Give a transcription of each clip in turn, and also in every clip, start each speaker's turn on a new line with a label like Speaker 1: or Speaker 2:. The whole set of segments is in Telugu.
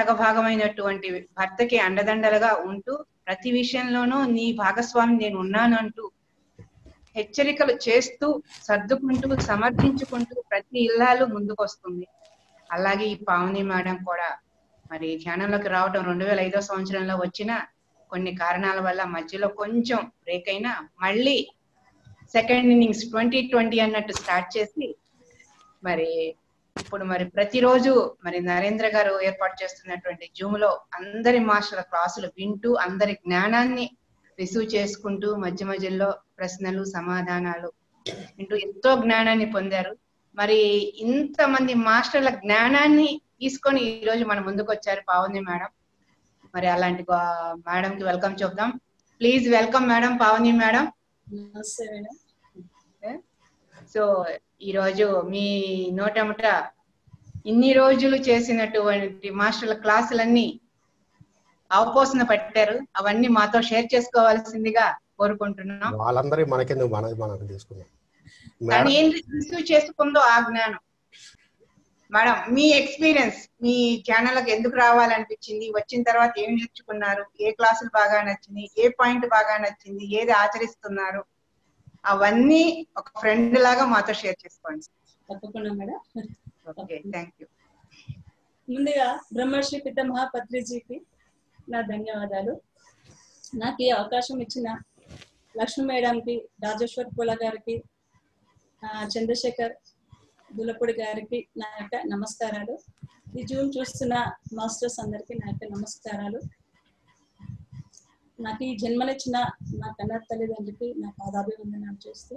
Speaker 1: సగభాగమైనటువంటి భర్తకి అండదండలుగా ఉంటూ ప్రతి విషయంలోనూ నీ భాగస్వామి నేను ఉన్నాను అంటూ హెచ్చరికలు చేస్తూ సర్దుకుంటూ సమర్థించుకుంటూ ప్రతి ఇల్లాలు ముందుకు వస్తుంది అలాగే ఈ పావని మేడం కూడా మరి ధ్యానంలోకి రావడం రెండు వేల ఐదో సంవత్సరంలో వచ్చిన కొన్ని కారణాల వల్ల మధ్యలో కొంచెం బ్రేక్ అయినా మళ్ళీ సెకండ్ ఇన్నింగ్స్ ట్వంటీ ట్వంటీ అన్నట్టు స్టార్ట్ చేసి మరి ఇప్పుడు మరి ప్రతిరోజు మరి నరేంద్ర గారు ఏర్పాటు చేస్తున్నటువంటి జూమ్ లో అందరి మాస్టర్ల క్లాసులు వింటూ అందరి జ్ఞానాన్ని రిసీవ్ చేసుకుంటూ మధ్య మధ్యలో ప్రశ్నలు సమాధానాలు వింటూ ఎంతో జ్ఞానాన్ని పొందారు మరి ఇంతమంది మాస్టర్ల జ్ఞానాన్ని తీసుకొని ఈ రోజు మన ముందుకు వచ్చారు పావని మేడం మరి అలాంటి మేడం కి వెల్కమ్ చెప్దాం please welcome madam Pavani madam
Speaker 2: నమస్తే మేడం
Speaker 1: సో ఈ రోజు మీ నోటముట ఇన్ని రోజులు చేసినటువంటి మాస్టర్ల క్లాసులన్నీ అవపోసన పట్టారు అవన్నీ మాతో షేర్ చేసుకోవాల్సిందిగా కోరుకుంటున్నాం
Speaker 3: వాళ్ళందరి మనకెందుకు మనది మనం తీసుకున్నాం
Speaker 1: కానీ
Speaker 3: మేడం
Speaker 1: ఏం రిసీవ్ చేసుకుందో ఆ జ్ఞానం మేడం మీ ఎక్స్పీరియన్స్ మీ ఛానల్కి ఎందుకు రావాలనిపించింది వచ్చిన తర్వాత ఏం నేర్చుకున్నారు ఏ క్లాసులు బాగా నచ్చింది ఏ పాయింట్ బాగా నచ్చింది ఏది ఆచరిస్తున్నారు అవన్నీ ఒక ఫ్రెండ్ లాగా మాతో షేర్ చేసుకోండి
Speaker 2: తప్పకుండా మేడం
Speaker 1: ఓకే థ్యాంక్ యూ
Speaker 2: ముందుగా బ్రహ్మశ్రీ పితామహ పత్రిజీకి నా ధన్యవాదాలు నాకు ఈ అవకాశం ఇచ్చిన లక్ష్మీ మేడంకి రాజేశ్వర్ పూల గారికి ఆ, చంద్రశేఖర్ దులపూడి గారికి నా యొక్క నమస్కారాలు ఈ జూమ్ చూస్తున్న మాస్టర్స్ అందరికీ నా యొక్క నమస్కారాలు నాకు ఈ జన్మనిచ్చిన నా కన్న తల్లిదండ్రికి నా పాదాభివందనాలు చేస్తూ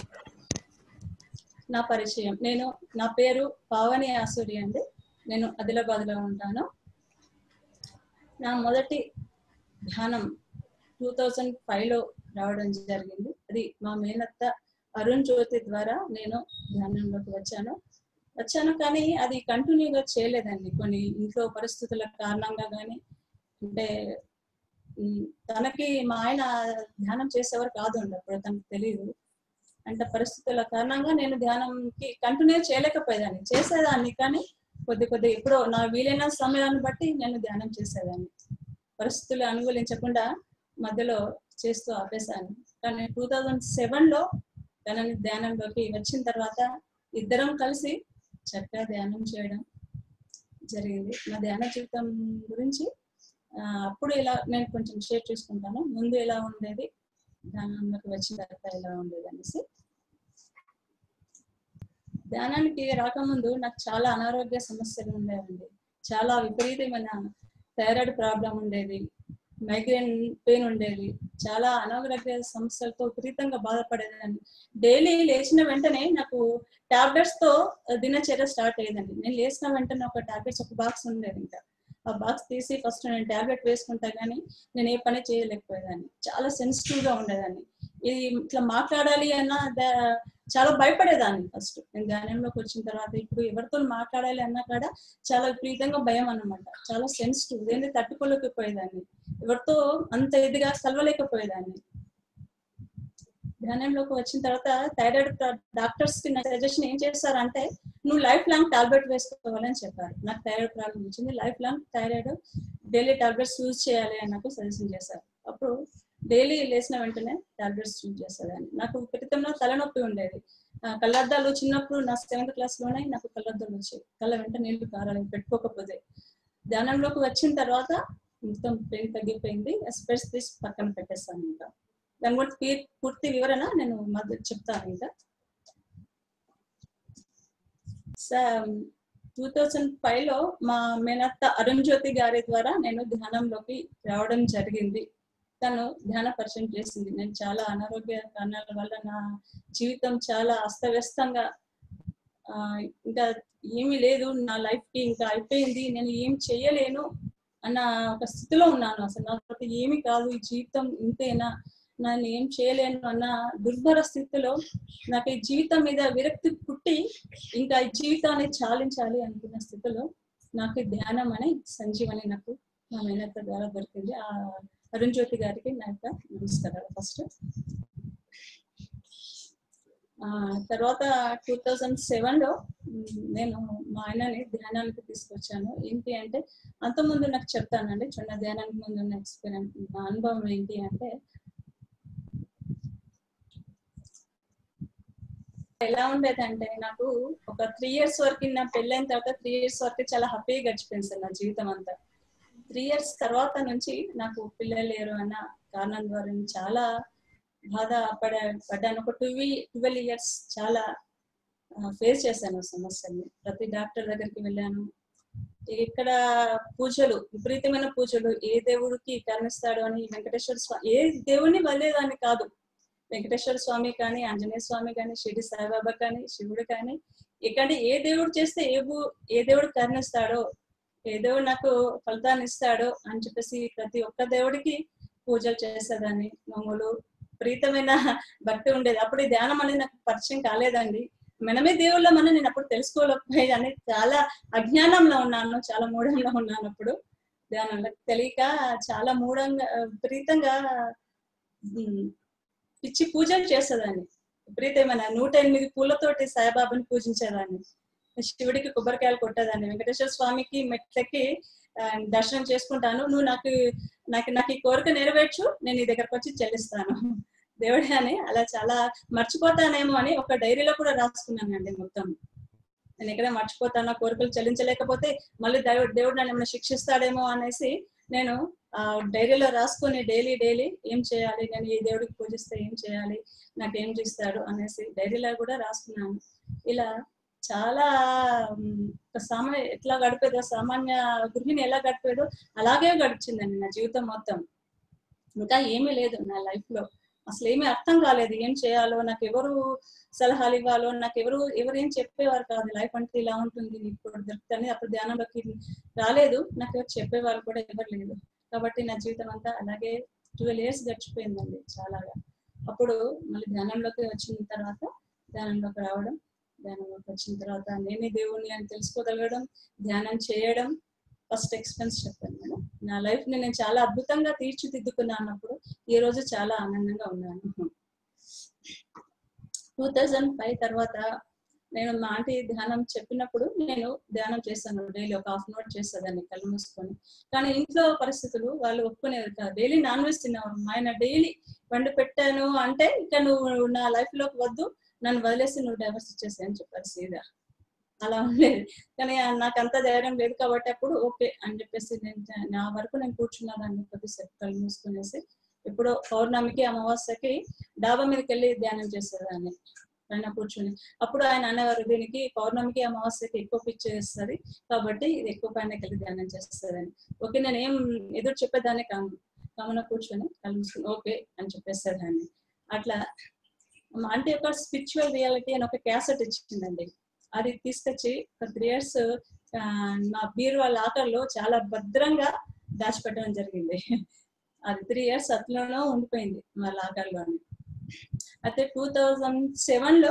Speaker 2: నా పరిచయం నేను నా పేరు పావని ఆసూరి అండి నేను ఆదిలాబాద్ లో ఉంటాను నా మొదటి ధ్యానం టూ థౌజండ్ ఫైవ్ లో రావడం జరిగింది అది మా మేనత్త అరుణ్ జ్యోతి ద్వారా నేను ధ్యానంలోకి వచ్చాను వచ్చాను కానీ అది కంటిన్యూగా చేయలేదండి కొన్ని ఇంట్లో పరిస్థితుల కారణంగా కానీ అంటే ఉమ్, తనకి మా ఆయన ధ్యానం చేసేవారు కాదు అండి అప్పుడు తనకు తెలియదు అంటే పరిస్థితుల కారణంగా నేను ధ్యానంకి కంటిన్యూ చేయలేకపోయేదాన్ని చేసేదాన్ని కానీ కొద్ది కొద్ది ఎప్పుడో నా వీలైన సమయాన్ని బట్టి నేను ధ్యానం చేసేదాన్ని పరిస్థితులు అనుకూలించకుండా మధ్యలో చేస్తూ ఆపేశాను కానీ టూ థౌజండ్ సెవెన్లో తనని ధ్యానంలోకి వచ్చిన తర్వాత ఇద్దరం కలిసి చక్కగా ధ్యానం చేయడం జరిగింది నా ధ్యాన జీవితం గురించి ఆ, అప్పుడు ఇలా నేను కొంచెం షేర్ చేసుకుంటాను ముందు ఎలా ఉండేది ధ్యానంలోకి వచ్చిన తర్వాత ఎలా ఉండేది అనేసి ధ్యానానికి రాకముందు నాకు చాలా అనారోగ్య సమస్యలు ఉండేవండి చాలా విపరీతమైన థైరాయిడ్ ప్రాబ్లం ఉండేది మైగ్రేన్ పెయిన్ ఉండేది చాలా అనారోగ్య సమస్యలతో విపరీతంగా బాధపడేదాన్ని డైలీ లేచిన వెంటనే నాకు టాబ్లెట్స్ తో దినచర్య స్టార్ట్ అయ్యేదండి నేను లేచిన వెంటనే ఒక టాబ్లెట్స్ ఒక బాక్స్ ఉండేది ఇంకా ఆ బాక్స్ తీసి ఫస్ట్ నేను టాబ్లెట్ వేసుకుంటా కానీ నేను ఏ పని చేయలేకపోయేదాన్ని చాలా సెన్సిటివ్ గా ఉండేదాన్ని ఇది ఇట్లా మాట్లాడాలి అన్న ద- చాలా భయపడేదాన్ని ఫస్ట్ నేను ధ్యానంలోకి వచ్చిన తర్వాత ఇప్పుడు ఎవరితో మాట్లాడాలి అన్నా కూడా చాలా విపరీతంగా భయం అన్నమాట చాలా సెన్సిటివ్ ఏంటి తట్టుకోలేకపోయేదాన్ని ఎవరితో అంత ఇదిగా కలవలేకపోయేదాన్ని ధ్యానంలోకి వచ్చిన తర్వాత థైరాయిడ్ డాక్టర్స్ కి నా సజెషన్ ఏం చేస్తారంటే నువ్వు లైఫ్ లాంగ్ టాబ్లెట్ వేసుకోవాలని చెప్పారు నాకు థైరాయిడ్ ప్రాబ్లం వచ్చింది life long thyroid daily tablets use చేయాలి అని నాకు సజెషన్ చేశారు అప్పుడు డైలీ లేచిన వెంటనే టాబ్లెట్స్ యూజ్ చేసేదాన్ని నాకు విపరీతంగా తలనొప్పి ఉండేది ఆ, కళ్ళద్దాలు చిన్నప్పుడు నా సెవెంత్ క్లాస్ లోనే నాకు కళ్ళద్దాలు వచ్చాయి కళ్ళ వెంట నీళ్లు కారాలి పెట్టుకోకపోతే ధ్యానంలోకి వచ్చిన తర్వాత మొత్తం పెయిన్ తగ్గిపోయింది స్పెట్స్ తీసి పక్కన పెట్టేస్తాను ఇంకా దాని గురించి పీ- పూర్తి వివరణ నేను మధ్య చెప్తాను ఇంకా టూ థౌజండ్ ఫైవ్ లో మా మేనత్త అరుణ్ జ్యోతి గారి ద్వారా నేను ధ్యానంలోకి రావడం జరిగింది తను ధ్యాన పరిచయం చేసింది నేను చాలా అనారోగ్య కారణాల వల్ల నా జీవితం చాలా అస్తవ్యస్తంగా ఆ, ఇంకా ఏమీ లేదు నా లైఫ్ కి ఇంకా అయిపోయింది నేను ఏం చెయ్యలేను అన్న ఒక స్థితిలో ఉన్నాను అసలు నాకు ఏమి కాదు ఈ జీవితం ఇంతేనా నేను ఏం చేయలేను అన్న దుర్భర స్థితిలో నాకు ఈ జీవితం మీద విరక్తి పుట్టి ఇంకా ఈ జీవితాన్ని చాలించాలి అనుకున్న స్థితిలో నాకు ఈ ధ్యానం అనే సంజీవని నాకు మా మేనత్త ద్వారా దొరికింది ఆ అరుణ్ జ్యోతి గారికి నా యొక్క నమస్కారాలు ఫస్ట్ ఆ, తర్వాత టూ థౌజండ్ సెవెన్లో నేను మా ఆయనని ధ్యానానికి తీసుకొచ్చాను ఏంటి అంటే అంతకుముందు నాకు చెప్తానండి చిన్న ధ్యానానికి ముందు ఉన్న ఎక్స్పీరియన్స్ నా అనుభవం ఏంటి అంటే ఎలా ఉండేది అంటే నాకు ఒక త్రీ ఇయర్స్ వరకు నా పెళ్ళైన తర్వాత త్రీ ఇయర్స్ వరకు చాలా హ్యాపీగా గడిచిపోయింది సార్ నా జీవితం అంతా త్రీ ఇయర్స్ తర్వాత నుంచి నాకు పిల్లలు లేరు అన్న కారణం ద్వారా నేను చాలా బాధ పడా పడ్డాను ఒక టూ ట్వెల్వ్ ఇయర్స్ చాలా ఫేస్ చేశాను సమస్యల్ని ప్రతి డాక్టర్ దగ్గరికి వెళ్ళాను ఇక్కడ పూజలు విపరీతమైన పూజలు ఏ దేవుడికి కరుణిస్తాడు అని వెంకటేశ్వర స్వామి ఏ దేవుడిని వల్లేదాన్ని కాదు వెంకటేశ్వర స్వామి కానీ ఆంజనేయ స్వామి కానీ షిరిడి సాయిబాబా కానీ శివుడు కానీ ఇక్కడ ఏ దేవుడు చేస్తే ఏ భూ- ఏ దేవుడు కరుణిస్తాడో ఏ దేవుడు నాకు ఫలితాన్ని ఇస్తాడో అని చెప్పేసి ప్రతి ఒక్క దేవుడికి పూజలు చేసేదాన్ని నోములు ప్రీతమైన భక్తి ఉండేది అప్పుడు ఈ ధ్యానం అనేది నాకు పరిచయం కాలేదండి మనమే దేవుళ్ళ మనం నేను అప్పుడు తెలుసుకోలేకపోయేదాన్ని చాలా అజ్ఞానంలో ఉన్నాను చాలా మూఢంలో ఉన్నాను అప్పుడు ధ్యానంలో తెలియక చాలా మూఢంగా విపరీతంగా ఉమ్, పిచ్చి పూజలు చేసేదాన్ని విపరీతమైన నూట ఎనిమిది పూలతోటి సాయిబాబాని పూజించేదాన్ని శివుడికి కొబ్బరికాయలు కొట్టేదాన్ని వెంకటేశ్వర స్వామికి మెట్లకి ఆ, దర్శనం చేసుకుంటాను నువ్వు నాకు నాకు నాకు ఈ కోరిక నెరవేర్చు నేను నీ దగ్గరకు వచ్చి చెల్లిస్తాను దేవుడే అని అలా చాలా మర్చిపోతానేమో అని ఒక డైరీలో కూడా రాసుకున్నానండి మొత్తం నేను ఎక్కడ మర్చిపోతానో కోరికలు చెల్లించలేకపోతే మళ్ళీ దేవుడు దేవుడు నన్ను ఏమైనా శిక్షిస్తాడేమో అనేసి నేను ఆ డైరీలో రాసుకొని డైలీ డైలీ ఏం చేయాలి నేను ఈ దేవుడికి పూజిస్తే ఏం చేయాలి నాకు ఏం చేస్తాడు అనేసి డైరీలో కూడా రాసుకున్నాను ఇలా చాలా ఉమ్, ఒక సామాన్య ఎట్లా గడిపేదో సామాన్య గృహిణి ఎలా గడిపేదో అలాగే గడిచిందండి నా జీవితం మొత్తం ఇంకా ఏమీ లేదు నా లైఫ్ లో అసలు ఏమీ అర్థం కాలేదు ఏం చేయాలో నాకు ఎవరు సలహాలు ఇవ్వాలో నాకు ఎవరు ఎవరు ఏం చెప్పేవారు కాదు లైఫ్ అంటే ఇలా ఉంటుంది నీకు ఇప్పుడు దొరుకుతుంది అప్పుడు ధ్యానంలోకి రాలేదు నాకు ఎవరు చెప్పేవారు కూడా ఎవరు లేదు కాబట్టి నా జీవితం అంతా అలాగే ట్వెల్వ్ ఇయర్స్ గడిచిపోయిందండి చాలాగా అప్పుడు మళ్ళీ ధ్యానంలోకి వచ్చిన తర్వాత ధ్యానంలోకి రావడం ధ్యానంలోకి వచ్చిన తర్వాత నేనే దేవుణ్ణి అని తెలుసుకోగలగడం ధ్యానం చేయడం ఫస్ట్ ఎక్స్పీరియన్స్ చెప్పాను మేడం నా లైఫ్ ని నేను చాలా అద్భుతంగా తీర్చిదిద్దుకున్నాను అప్పుడు ఈ రోజు చాలా ఆనందంగా ఉన్నాను టూ థౌజండ్ ఫైవ్ తర్వాత నేను మా ఆంటీ ధ్యానం చెప్పినప్పుడు నేను ధ్యానం చేశాను డైలీ ఒక హాఫ్ అన్ అవర్ చేసేదాన్ని కళ్ళు మూసుకొని కానీ ఇంట్లో పరిస్థితులు వాళ్ళు ఒప్పుకునేది కాదు డైలీ నాన్ వెజ్ తినేవారు మా ఆయన డైలీ వండి పెట్టాను అంటే ఇక నువ్వు నా లైఫ్ లోకి వద్దు నన్ను వదిలేసి నువ్వు డైవర్స్ ఇచ్చేసి అని చెప్పారు సీదా అలా ఉండేది కానీ నాకు అంత ధైర్యం లేదు కాబట్టి అప్పుడు ఓకే అని చెప్పేసి నేను నా వరకు నేను కూర్చున్నాను కొద్దిసేపు కళ్ళు మూసుకునేసి ఇప్పుడు పౌర్ణమికి అమావాస్యకి డాబా మీదకి వెళ్ళి ధ్యానం చేసేదాన్ని ఆయన కూర్చుని అప్పుడు ఆయన అనేవారు దీనికి పౌర్ణమికి అమావాస్యకి ఎక్కువ పిచ్చేస్తుంది కాబట్టి ఇది ఎక్కువ పైనకి వెళ్ళి ధ్యానం చేస్తుందని ఓకే నేను ఏం ఎదురు చెప్పేదాన్ని కాను కామన కూర్చొని కళ్ళు మూసుకుని ఓకే అని చెప్పేసేదాన్ని అట్లా మా ఆంటీ ఒక స్పిరిచువల్ రియాలిటీ అని ఒక క్యాసెట్ ఇచ్చిందండి అది తీసుకొచ్చి ఒక త్రీ ఇయర్స్ మా బీరువా లాకర్లో చాలా భద్రంగా దాచిపెట్టడం జరిగింది అది త్రీ ఇయర్స్ అట్లనో ఉండిపోయింది మా లాకర్లోని అయితే టూ థౌజండ్ సెవెన్లో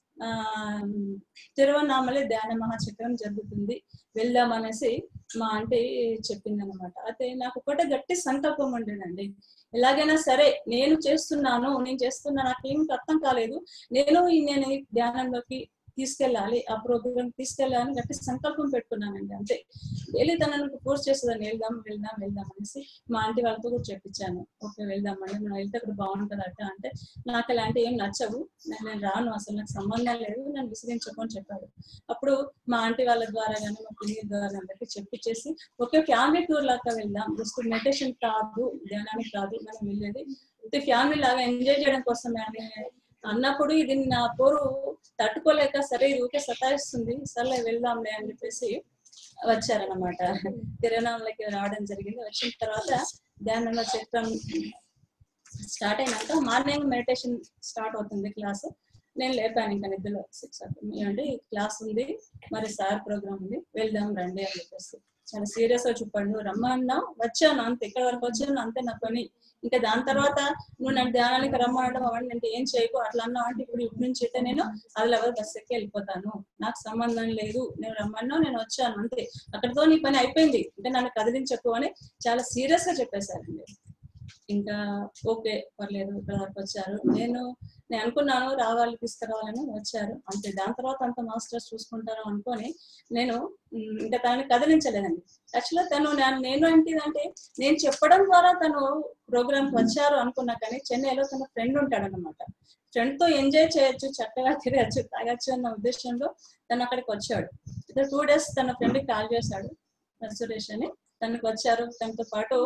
Speaker 2: తిరువన్నామలే ధ్యాన మహాచక్రం జరుగుతుంది వెళ్దాం అనేసి మా ఆంటీ చెప్పింది అనమాట అయితే నాకు ఒకటే గట్టి సంకల్పం ఉండేదండి ఎలాగైనా సరే నేను చేస్తున్నాను నేను చేస్తున్నా నాకేం అర్థం కాలేదు నేను ఈ నేను ఈ ధ్యానంలోకి తీసుకెళ్ళాలి ఆ ప్రోగ్రామ్ తీసుకెళ్ళాలని గట్టి సంకల్పం పెట్టుకున్నానండి అంతే డైలీ తనకు ఫోర్స్ చేసేదాన్ని వెళ్దాం వెళ్దాం వెళ్దాం అనేసి మా ఆంటీ వాళ్ళతో కూడా చెప్పించాను ఓకే వెళ్దాం అండి మనం వెళ్తే అక్కడ బాగుంటుంది అట్ట అంటే నాకు అలాంటి ఏం నచ్చవు నేను నేను రాను అసలు నాకు సంబంధం లేదు నేను విసిగించకు అని చెప్పాడు అప్పుడు మా ఆంటీ వాళ్ళ ద్వారా కానీ మా పిల్లి ద్వారా అందరికి చెప్పించేసి ఒకే ఫ్యామిలీ టూర్ లాగా వెళ్దాం జస్ట్ మెడిటేషన్ కాదు ధ్యానానికి కాదు మనం వెళ్ళేది ఫ్యామిలీ లాగా ఎంజాయ్ చేయడం కోసం అన్నప్పుడు ఇది నా పోరు తట్టుకోలేక సరే ఇది ఊకే సతాయిస్తుంది సర్లే వెళ్దాంలే అని చెప్పేసి వచ్చారనమాట తిరువనామలకి రావడం జరిగింది వచ్చిన తర్వాత ధ్యానంలో చక్రం స్టార్ట్ అయినాక మార్నింగ్ మెడిటేషన్ స్టార్ట్ అవుతుంది క్లాస్ నేను లేపాను ఇంకా నిద్రలో సిక్స్ ఏమండి క్లాస్ ఉంది మరి సార్ ప్రోగ్రామ్ ఉంది వెళ్దాం రండి అని చెప్పేసి చాలా సీరియస్ గా చెప్పండి నువ్వు రమ్మన్నా వచ్చాను అంతే ఇక్కడ వరకు వచ్చాను అంతే నా పని ఇంకా దాని తర్వాత నువ్వు నన్ను ధ్యానానికి రమ్మనడం అవన్నీ అంటే ఏం చేయకు అట్లా అన్నా అంటే ఇప్పుడు ఇప్పటి నుంచి అయితే నేను ఆదిలాబాద్ బస్ ఎక్కి వెళ్ళిపోతాను నాకు సంబంధం లేదు నేను రమ్మన్నా నేను వచ్చాను అంతే అక్కడితో నీ పని అయిపోయింది అంటే నన్ను కదిలించకు అని చాలా సీరియస్ గా చెప్పేశారండి ఇంకా ఓకే పర్లేదు ఇక్కడ దాకా వచ్చారు నేను నేను అనుకున్నాను రావాలి తీసుకురావాలని వచ్చారు అంతే దాని తర్వాత అంత మాస్టర్స్ చూసుకుంటారు అనుకొని నేను ఉమ్, ఇంకా తనని కదిలించలేదండి యాక్చువల్గా తను నా- నేను ఏంటిదంటే నేను చెప్పడం ద్వారా తను ప్రోగ్రామ్ వచ్చారు అనుకున్నా కానీ చెన్నైలో తన ఫ్రెండ్ ఉంటాడు అనమాట ఫ్రెండ్ తో ఎంజాయ్ చేయొచ్చు చక్కగా తిరగచ్చు తాగొచ్చు అన్న ఉద్దేశంలో తను అక్కడికి వచ్చాడు టూ డేస్ తన ఫ్రెండ్ కాల్ చేశాడు సురేష్ అని తనకు వచ్చారు తనతో పాటు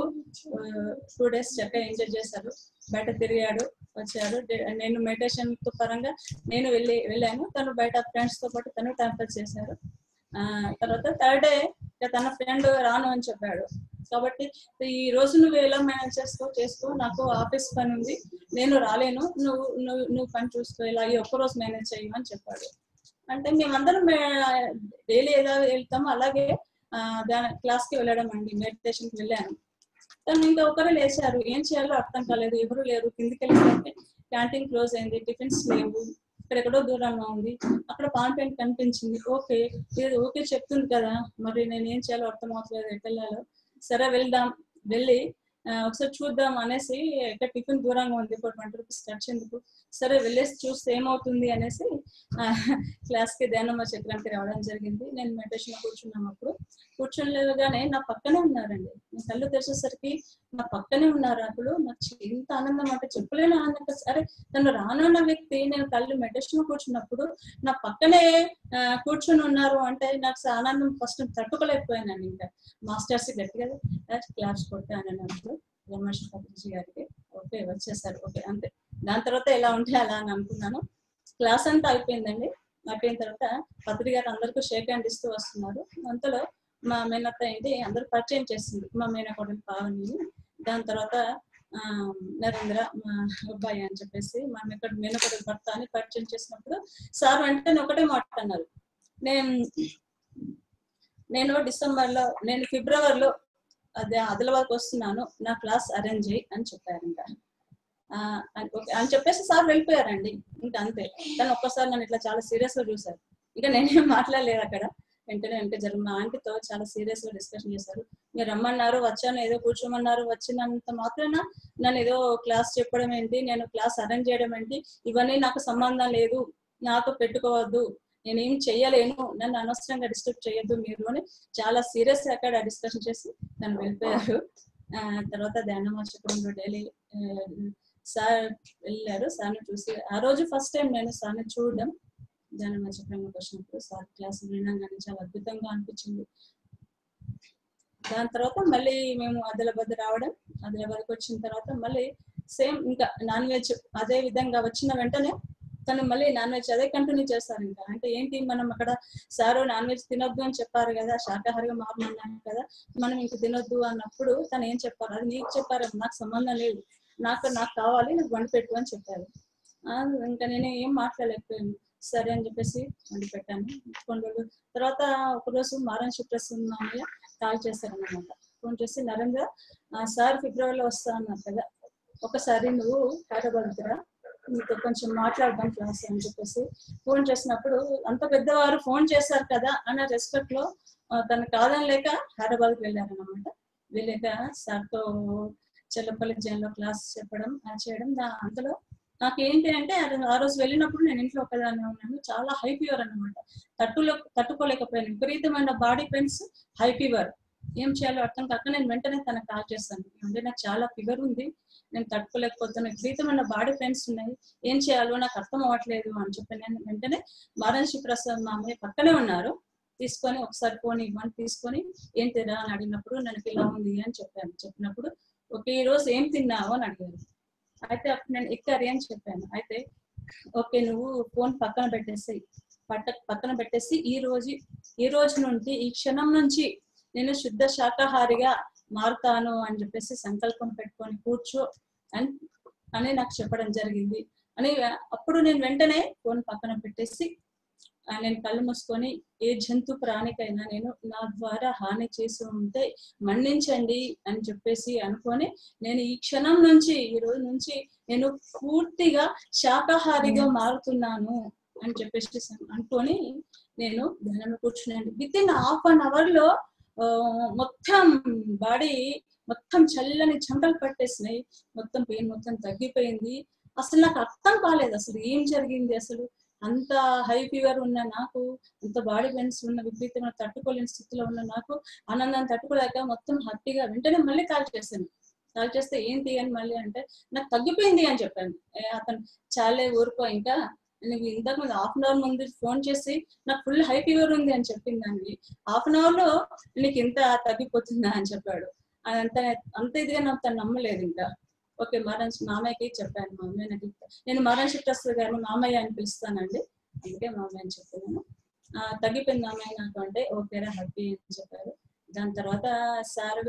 Speaker 2: టూ డేస్ చక్కగా ఎంజాయ్ చేశారు బయట తిరిగాడు వచ్చారు డే- నేను మెడిటేషన్ తో పరంగా నేను వెళ్ళి వెళ్ళాను తను బయట ఫ్రెండ్స్ తో పాటు తను టైం పాస్ చేశారు ఆ తర్వాత థర్డ్ డే తన ఫ్రెండ్ రాను అని చెప్పాడు కాబట్టి ఈ రోజు నువ్వు ఎలా మేనేజ్ చేస్తావు చేసుకో నాకు ఆఫీస్ పని ఉంది నేను రాలేను నువ్వు నువ్వు నువ్వు పని చూసుకో ఇలా ఈ ఒక్క రోజు మేనేజ్ చెయ్యు అని చెప్పాడు అంటే మేమందరం డైలీ ఏదో వెళ్తామో అలాగే ఆ, దాని క్లాస్ కి వెళ్ళడం అండి మెడిటేషన్ కి వెళ్ళాను తను ఇంకా ఒకరే లేచారు ఏం చేయాలో అర్థం కాలేదు ఎవరు లేరు కిందికి వెళ్ళేసరికి క్యాంటీన్ క్లోజ్ అయింది టిఫిన్స్ లేవు ఇక్కడెక్కడో దూరంగా ఉంది అక్కడ పాన్ పెయింట్ కనిపించింది ఓకే ఇది ఓకే చెప్తుంది కదా మరి నేను ఏం చేయాలో అర్థం అవుతలేదు ఎటు వెళ్ళాలో సరే వెళ్దాం వెళ్ళి ఆ, ఒకసారి చూద్దాం అనేసి ఇక్కడ టిఫిన్ దూరంగా ఉంది ఫోర్ ట్వంటీ రూపీస్ ఖర్చు ఎందుకు సరే వెళ్ళేసి చూస్తే ఏమవుతుంది అనేసి క్లాస్ కి ధ్యానమ్మ చక్రానికి రావడం జరిగింది నేను మెడిటేషన్ కూర్చున్నాం అప్పుడు కూర్చోలేగానే నా పక్కనే ఉన్నారండి నా కళ్ళు తెరిచేసరికి నా పక్కనే ఉన్నారు అప్పుడు నాకు ఎంత ఆనందం అంటే చెప్పలేని ఆనందం సరే తను రానున్న వ్యక్తి నేను కళ్ళు మెడిటేషన్ కూర్చున్నప్పుడు నా పక్కనే ఆ, కూర్చుని ఉన్నారు అంటే నాకు ఆనందం ఫస్ట్ తట్టుకోలేకపోయాను ఇంకా మాస్టర్స్ గట్టిగా క్లాస్ కొట్టాను అన్నప్పుడు రమేష్ కపిల్జీ గారికి ఓకే వచ్చేసారు ఓకే అంతే దాని తర్వాత ఎలా ఉంటే అలా అని అనుకున్నాను క్లాస్ అంతా అయిపోయిందండి అయిపోయిన తర్వాత పత్రి గారు అందరికీ షేక్ హ్యాండ్ ఇస్తూ వస్తున్నారు అంతలో మా మేనత్త ఏంటి అందరూ పరిచయం చేస్తుంది మా మేనకోడలు పావని దాని తర్వాత ఆ, నరేంద్ర మా అబ్బాయి అని చెప్పేసి మా ఇక్కడ మేనకోడలు భర్త అని పరిచయం చేసినప్పుడు సార్ వెంటనే ఒకటే మాట అన్నారు నేను నేను డిసెంబర్ లో నేను ఫిబ్రవరిలో అదే ఆదిలాబాద్కి వస్తున్నాను నా క్లాస్ అరేంజ్ చేయి అని చెప్పారు ఇంకా ఆ, అని ఓకే అని చెప్పేసి సార్ వెళ్ళిపోయారండి ఇంకా అంతే కానీ ఒక్కసారి నన్ను ఇట్లా చాలా సీరియస్ గా చూశారు ఇంకా నేనేం మాట్లాడలేదు అక్కడ వెంటనే వెంటనే జరిగిన మా ఆంటీతో చాలా సీరియస్ గా డిస్కషన్ చేశారు మీరు రమ్మన్నారు వచ్చాను ఏదో కూర్చోమన్నారు వచ్చినంత మాత్రాన నన్ను ఏదో క్లాస్ చెప్పడం ఏంటి నేను క్లాస్ అరేంజ్ చేయడం ఏంటి ఇవన్నీ నాకు సంబంధం లేదు నాతో పెట్టుకోవద్దు నేనేం చెయ్యలేను నన్ను అనవసరంగా డిస్టర్బ్ చేయొద్దు మీరు అని చాలా సీరియస్ గా అక్కడ డిస్కషన్ చేసి నన్ను వెళ్ళిపోయారు ఆ తర్వాత ధ్యానం చెప్పడంలో డైలీ సార్ వెళ్ళారు సార్ని చూసి ఆ రోజు ఫస్ట్ టైం నేను సార్ని చూడడం ధ్యానం చెప్పడంలోకి వచ్చినప్పుడు సార్ క్లాస్ వినడం కానీ చాలా అద్భుతంగా అనిపించింది దాని తర్వాత మళ్ళీ మేము ఆదిలాబాద్ రావడం ఆదిలాబాద్కి వచ్చిన తర్వాత మళ్ళీ సేమ్ ఇంకా నాన్ వెజ్ అదే విధంగా వచ్చిన వెంటనే తను మళ్ళీ నాన్ వెజ్ అదే కంటిన్యూ చేస్తారు ఇంకా అంటే ఏంటి మనం అక్కడ సారు నాన్ వెజ్ తినొద్దు అని చెప్పారు కదా శాకాహారిగా మారమన్నాను కదా మనం ఇంక తినొద్దు అన్నప్పుడు తను ఏం చెప్పారు అది నీకు చెప్పారు నాకు సంబంధం లేదు నాకు నాకు కావాలి నాకు వండి పెట్టు అని చెప్పారు ఆ, ఇంకా నేను ఏం మాట్లాడలేకపోయాను సరే అని చెప్పేసి వండి పెట్టాను కొన్ని రోజులు తర్వాత ఒకరోజు మారన్ శుక్రసింహ మామయ్య కాల్ చేశారన్నమాట ఫోన్ చేసి నరేంద్ర ఆ, సార్ ఫిబ్రవరిలో వస్తా అన్నారు కదా ఒకసారి నువ్వు హైదరాబాద్ రా నీతో కొంచెం మాట్లాడదాం క్లాస్ అని చెప్పేసి ఫోన్ చేసినప్పుడు అంత పెద్దవారు ఫోన్ చేశారు కదా అన్న రెస్పెక్ట్ లో ఆ, తను కాదని లేక హైదరాబాద్కి వెళ్ళారన్నమాట వెళ్ళాక సార్తో చెల్లపల్లి జైల్లో క్లాస్ చెప్పడం ఆ చేయడం దా- అంతలో నాకు ఏంటి అంటే ఆ- ఆ రోజు వెళ్ళినప్పుడు నేను ఇంట్లో ఒకదాన్ని ఉన్నాను చాలా హై ఫీవర్ అన్నమాట తట్టులో తట్టుకోలేకపోయాను విపరీతమైన బాడీ పెయిన్స్ హై ఫీవర్ ఏం చేయాలో అర్థం కాక నేను వెంటనే తనకు కాల్ చేస్తాను అంటే నాకు చాలా ఫీవర్ ఉంది నేను తట్టుకోలేకపోతున్నా విపరీతమైన బాడీ పెయిన్స్ ఉన్నాయి ఏం చేయాలో నాకు అర్థం అవ్వట్లేదు అని చెప్పి నేను వెంటనే మారణశి ప్రసాద్ మా అమ్మాయి పక్కనే ఉన్నారు తీసుకొని ఒకసారి ఫోన్ ఇవ్వని తీసుకొని ఏం తిరా అని అడిగినప్పుడు నాకు ఇలా ఉంది అని చెప్పాను చెప్పినప్పుడు ఓకే ఈ రోజు ఏం తిన్నావు అని అడిగారు అయితే అప్పుడు నేను ఎక్కరి అని చెప్పాను అయితే ఓకే నువ్వు ఫోన్ పక్కన పెట్టేసి పట్ట పక్కన పెట్టేసి ఈ రోజు ఈ రోజు నుండి ఈ క్షణం నుంచి నేను శుద్ధ శాకాహారిగా మారుతాను అని చెప్పేసి సంకల్పం పెట్టుకొని కూర్చో అని అని నాకు చెప్పడం జరిగింది అని అప్పుడు నేను వెంటనే ఫోన్ పక్కన పెట్టేసి ఆ, నేను కళ్ళు మూసుకొని ఏ జంతు ప్రాణికైనా నేను నా ద్వారా హాని చేసి ఉంటే మన్నించండి అని చెప్పేసి అనుకొని నేను ఈ క్షణం నుంచి ఈ రోజు నుంచి నేను పూర్తిగా శాకాహారిగా మారుతున్నాను అని చెప్పేసి అనుకొని నేను ధ్యానంలో కూర్చున్నాను within half an hour లో ఆ, మొత్తం బాడీ మొత్తం చల్లని చెమటలు పట్టేసినాయి మొత్తం పెయిన్ మొత్తం తగ్గిపోయింది అసలు నాకు అర్థం కాలేదు అసలు ఏం జరిగింది అసలు అంత హై ఫీవర్ ఉన్న నాకు అంత బాడీ పెయిన్స్ ఉన్న విపరీతమైన తట్టుకోలేని స్థితిలో ఉన్న నాకు ఆనందాన్ని తట్టుకోలేక మొత్తం హ్యాపీగా వెంటనే మళ్ళీ కాల్ చేశాను కాల్ చేస్తే ఏంటి అని మళ్ళీ అంటే నాకు తగ్గిపోయింది అని చెప్పాను ఏ, అతను చాలే ఊరుకో ఇంకా నువ్వు ఇంతకు ముందు హాఫ్ అన్ అవర్ ముందు ఫోన్ చేసి నాకు ఫుల్ హై ఫీవర్ ఉంది అని చెప్పిందండి హాఫ్ అన్ అవర్ లో నీకు ఇంత తగ్గిపోతుందా అని చెప్పాడు అంత అంత ఇదిగా నాకు తను నమ్మలేదు ఇంకా ఓకే మరణ్ మామయ్యకి చెప్పాను మామయ్య నాకు ఇంత- నేను మరణ్ చిట్టస్టర్ గారిని మామయ్య అని పిలుస్తానండి అందుకే మామయ్య అని చెప్పాను ఆ, తగ్గిపోయింది మామయ్య నాకు అంటే ఓకేరా హ్యాపీ అని చెప్పారు దాని తర్వాత సార్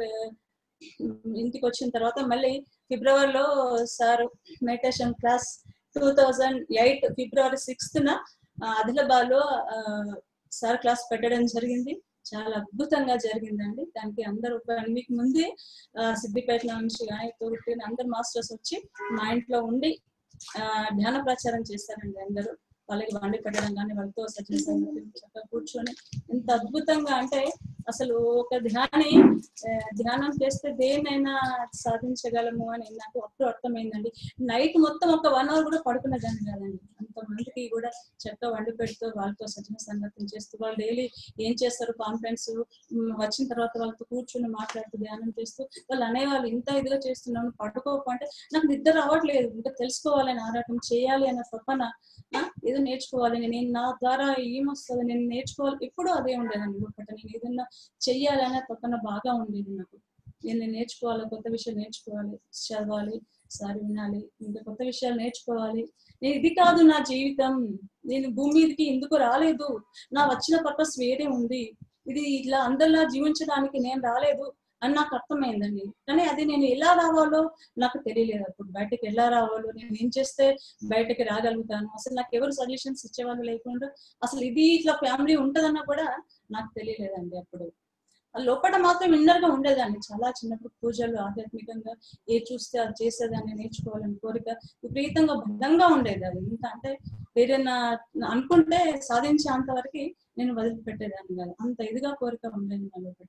Speaker 2: ఇంటికి వచ్చిన తర్వాత మళ్ళీ ఫిబ్రవరిలో sir meditation class two thousand eight February sixth న ఆదిలాబాద్ లో సార్ క్లాస్ పెట్టడం జరిగింది చాలా అద్భుతంగా జరిగిందండి దానికి అందరూ ఒక- మీకు ముందే ఆ, సిద్దిపేట నుంచి కానీ తూర్పు అందరు మాస్టర్స్ వచ్చి మా ఇంట్లో ఉండి ఆ, ధ్యాన ప్రచారం చేశారండి అందరూ వాళ్ళకి వండి పెట్టడం కానీ వాళ్ళతో సచివ సంగతి చక్కగా కూర్చొని ఎంత అద్భుతంగా అంటే అసలు ఒక ధ్యాని ఆ, ధ్యానం చేస్తే దేన్నైనా సాధించగలము అని నాకు అప్పుడు అర్థమైందండి నైట్ మొత్తం ఒక వన్ అవర్ కూడా పడుకునేదాన్ని కాదండి అంతమందికి కూడా చక్కగా వండి పెడుతూ వాళ్ళతో సచిన సంగతి చేస్తూ వాళ్ళు డైలీ ఏం చేస్తారు కాన్ఫరెన్స్ వచ్చిన తర్వాత వాళ్ళతో కూర్చొని మాట్లాడుతూ ధ్యానం చేస్తూ వాళ్ళు అనేవాళ్ళు ఇంత ఇదిగా చేస్తున్నాను పట్టుకోకంటే నాకు నిద్ర రావట్లేదు ఇంకా తెలుసుకోవాలని ఆరాటం చేయాలి అన్న తప్పన ఆ, ఏదో నేర్చుకోవాలి నేను నా ద్వారా ఏమొస్తుంది నేను నేర్చుకోవాలి ఎప్పుడూ అదే ఉండేదండి ఒకటి నేను ఏదన్నా చెయ్యాలి అనే తప్పన బాగా ఉండేది నాకు నేను నేర్చుకోవాలి కొత్త విషయం నేర్చుకోవాలి చదవాలి సారి వినాలి ఇంకా కొత్త విషయాలు నేర్చుకోవాలి నేను ఇది కాదు నా జీవితం నేను భూమి మీదకి ఎందుకు రాలేదు నా వచ్చిన పర్పస్ వేరే ఉంది ఇది ఇట్లా అందరిలా జీవించడానికి నేను రాలేదు అని నాకు అర్థమైందండి కానీ అది నేను ఎలా రావాలో నాకు తెలియలేదు అప్పుడు బయటకు ఎలా రావాలో నేను ఏం చేస్తే బయటకి రాగలుగుతాను అసలు నాకు ఎవరు సజెషన్స్ ఇచ్చేవాళ్ళు లేకుండా అసలు ఇది ఇట్లా ఫ్యామిలీ ఉంటదన్నా కూడా నాకు తెలియలేదండి అప్పుడు ఆ లోపల మాత్రం ఇన్నర్ గా ఉండేదాన్ని చాలా చిన్నప్పుడు పూజలు ఆధ్యాత్మికంగా ఏ చూస్తే అది చేసేదాన్ని నేర్చుకోవాలని కోరిక విపరీతంగా బలంగా ఉండేది అది ఇంత అంటే ఏదైనా అనుకుంటే సాధించే అంతవరకు నేను వదిలిపెట్టేదాన్ని కాదు అంత ఇదిగా కోరిక ఉండేది నా లోపల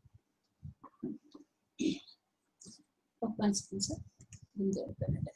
Speaker 2: ఒక వన్ సెకండ్ సార్ ముందు వెళ్ళిపోయినట్టే.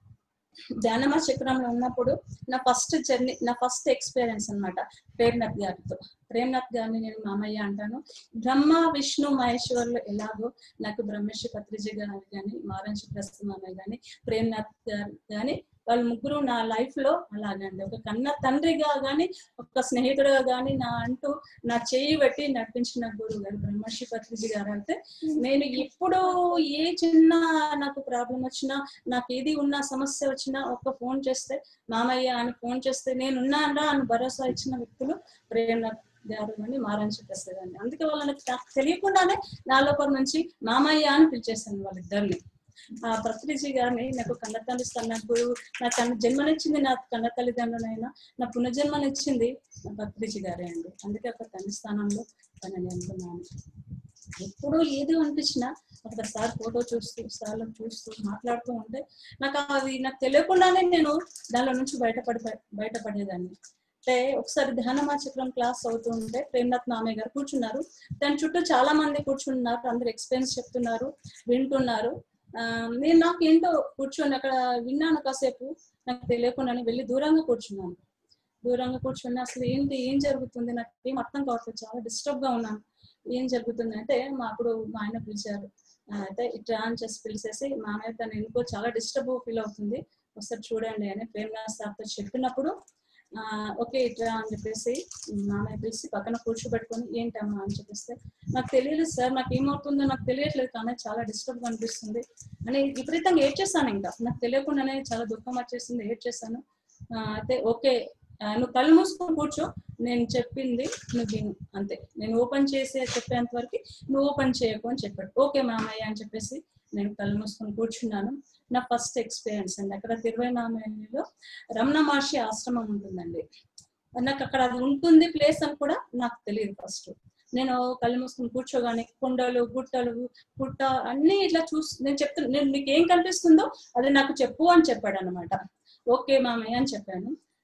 Speaker 2: ధ్యానమా చక్రంలో ఉన్నప్పుడు నా ఫస్ట్ జర్నీ నా ఫస్ట్ ఎక్స్పీరియన్స్ అన్నమాట ప్రేమ్నాథ్ గారితో ప్రేమ్నాథ్ గారిని నేను మామయ్య అంటాను బ్రహ్మ విష్ణు మహేశ్వర్లు ఎలాగో నాకు బ్రహ్మశ్రీ పత్రిజీ గారు కానీ మారంశి ప్రస్తుత మామయ్య కానీ ప్రేమ్నాథ్ గారు కానీ వాళ్ళ ముగ్గురు నా లైఫ్ లో అలాగండి ఒక కన్న తండ్రిగా గాని ఒక స్నేహితుడుగా గాని నా అంటూ నా చేయి పెట్టి నడిపించిన గురువు గారు బ్రహ్మశ్రీ పత్రిజీ గారు అయితే నేను ఎప్పుడు ఏ చిన్న నాకు ప్రాబ్లం వచ్చినా నాకు ఏది ఉన్న సమస్య వచ్చినా ఒక్క ఫోన్ చేస్తే మామయ్య అని ఫోన్ చేస్తే నేను ఉన్నానా అని భరోసా ఇచ్చిన వ్యక్తులు ప్రేమనాథ్ గారు అని మారంచి ప్రసాద్ అండి అందుకే వాళ్ళకి నాకు తెలియకుండానే నా లోపల నుంచి మామయ్య అని పిలిచేసాను వాళ్ళిద్దరిని ఆ పత్రిజీ గారిని నాకు కన్న తల్లి నా గురువు నా కన్న జన్మనిచ్చింది నా కన్న తల్లిదండ్రులైనా నా పునర్జన్మనిచ్చింది నా పత్రిజీ గారే అండి అందుకే ఒక తండ్రి స్థానంలో తనని అనుకున్నాను ఎప్పుడు ఏది అనిపించినా ఒకసారి ఫోటో చూస్తూ సార్లు చూస్తూ మాట్లాడుతూ ఉంటే నాకు అది నాకు తెలియకుండానే నేను దానిలో నుంచి బయటపడి బయటపడేదాన్ని అంటే ఒకసారి ధ్యానమా చక్రం క్లాస్ అవుతూ ఉంటే ప్రేమ్నాథ్ మామయ్య గారు కూర్చున్నారు దాని చుట్టూ చాలా మంది కూర్చున్నారు అందరు ఎక్స్పీరియన్స్ చెప్తున్నారు వింటున్నారు ఆ, నేను నాకు ఏంటో కూర్చొని అక్కడ విన్నాను కాసేపు నాకు తెలియకుండానే వెళ్ళి దూరంగా కూర్చున్నాను దూరంగా కూర్చుని అసలు ఏంటి ఏం జరుగుతుంది నాకు ఏం అర్థం కావట్లేదు చాలా డిస్టర్బ్ గా ఉన్నాను ఏం జరుగుతుంది అంటే మా అప్పుడు మా ఆయన పిలిచారు ఆ, అయితే ఇట్లా అని చేసి పిలిచేసి మా అన్నయ్య తను ఎందుకో చాలా డిస్టర్బ్ ఫీల్ అవుతుంది ఒకసారి చూడండి అని ప్రేమనాథ్ సార్తో చెప్పినప్పుడు ఆ, ఓకే ఇట్లా అని చెప్పేసి మామయ్య పిలిచి పక్కన కూర్చోబెట్టుకొని ఏంటమ్మా అని చెప్పేస్తే నాకు తెలియదు సార్ నాకు ఏమవుతుందో నాకు తెలియట్లేదు కానీ చాలా డిస్టర్బ్ అనిపిస్తుంది అని విపరీతంగా ఏడ్చేసాను ఇంకా నాకు తెలియకుండానే చాలా దుఃఖం వచ్చేసింది ఏడ్చేసాను ఆ, అయితే ఓకే ఆ, నువ్వు కళ్ళు మూసుకొని కూర్చో నేను చెప్పింది నువ్వు విను అంతే నేను ఓపెన్ చేసే చెప్పేంత వరకు నువ్వు ఓపెన్ చేయకు అని చెప్పాడు ఓకే మామయ్య అని చెప్పేసి నేను కళ్ళు మూసుకొని కూర్చున్నాను నా ఫస్ట్ ఎక్స్పీరియన్స్ అండి అక్కడ తిరువైనామలో రమణ మహర్షి ఆశ్రమం ఉంటుందండి నాకు అక్కడ అది ఉంటుంది ప్లేస్ అని కూడా నాకు తెలియదు ఫస్ట్ నేను కళ్ళు మూసుకుని కూర్చోగానే కొండలు గుట్టలు పుట్ట అన్ని ఇట్లా చూసి నేను చెప్తున్నా నేను నీకు ఏం కనిపిస్తుందో అది నాకు చెప్పు అని చెప్పాడు అనమాట ఓకే మామయ్య అని చెప్పాను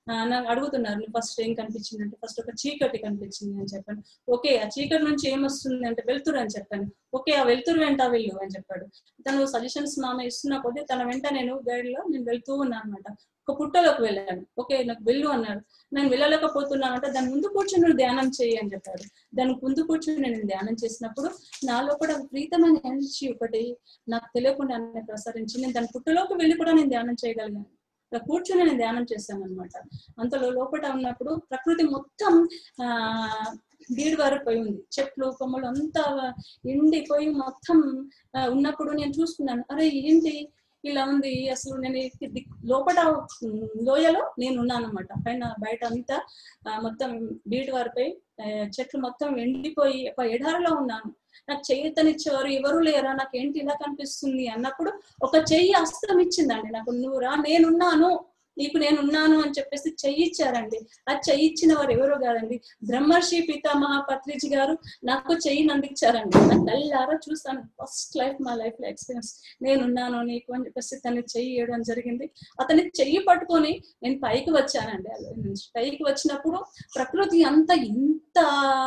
Speaker 2: ఆ, నాకు అడుగుతున్నారు ఫస్ట్ ఏం కనిపించింది అంటే ఫస్ట్ ఒక చీకటి కనిపించింది అని చెప్పాను ఓకే ఆ చీకటి నుంచి ఏమొస్తుంది అంటే వెళ్తురు అని చెప్పాను ఓకే ఆ వెళ్తురు వెంట వెళ్ళు అని చెప్పాడు తను సజెషన్స్ మామ ఇస్తున్న కొద్దీ తన వెంట నేను గైడ్ లో నేను వెళ్తూ ఉన్నాను అనమాట ఒక పుట్టలోకి వెళ్ళాను ఓకే నాకు వెళ్ళు అన్నాడు నేను వెళ్ళలేకపోతున్నాను అంటే దాని ముందు కూర్చొని నువ్వు ధ్యానం చేయి అని చెప్పాడు దాని ముందు కూర్చొని నేను ధ్యానం చేసినప్పుడు నాలో కూడా విపరీతమైన ఎనర్జీ ఒకటి నాకు తెలియకుండా ప్రసరించి నేను దాని పుట్టలోకి వెళ్ళి కూడా నేను ధ్యానం చేయగలిగాను అక్కడ కూర్చొని నేను ధ్యానం చేశాను అనమాట అంతలో లోపల ఉన్నప్పుడు ప్రకృతి మొత్తం ఆ బీడు వారిపోయి ఉంది చెట్లు కొమ్మలు అంతా ఎండిపోయి మొత్తం ఆ, ఉన్నప్పుడు నేను చూసుకున్నాను అరే ఏంటి ఇలా ఉంది అసలు నేను ఈ దిక్- లోపల ఉమ్, లోయలో నేను ఉన్నాను అనమాట పైన బయట అంతా ఆ, మొత్తం బీడు వారిపోయి ఆ, చెట్లు మొత్తం ఎండిపోయి ఒక ఎడారిలో ఉన్నాను నాకు చెయ్యతనిచ్చేవారు ఎవరు లేరా నాకు ఏంటి ఇలా కనిపిస్తుంది అన్నప్పుడు ఒక చెయ్యి అస్త్రం ఇచ్చిందండి నాకు నువ్వు రా నేనున్నాను నీకు నేనున్నాను అని చెప్పేసి చెయ్యి ఇచ్చారండి ఆ చెయ్యి ఇచ్చిన వారు ఎవరో కాదండి బ్రహ్మర్షి పితామహ పత్రిజీ గారు నాకు చెయ్యిని అందించారండి నాకు కళ్ళారా చూస్తాను ఫస్ట్ లైఫ్ మా లైఫ్ లో ఎక్స్పీరియన్స్ నేనున్నాను నీకు అని చెప్పేసి తను చెయ్యి ఇవ్వడం జరిగింది అతని చెయ్యి పట్టుకొని నేను పైకి వచ్చానండి అలా నుంచి పైకి వచ్చినప్పుడు ప్రకృతి అంతా ఎంత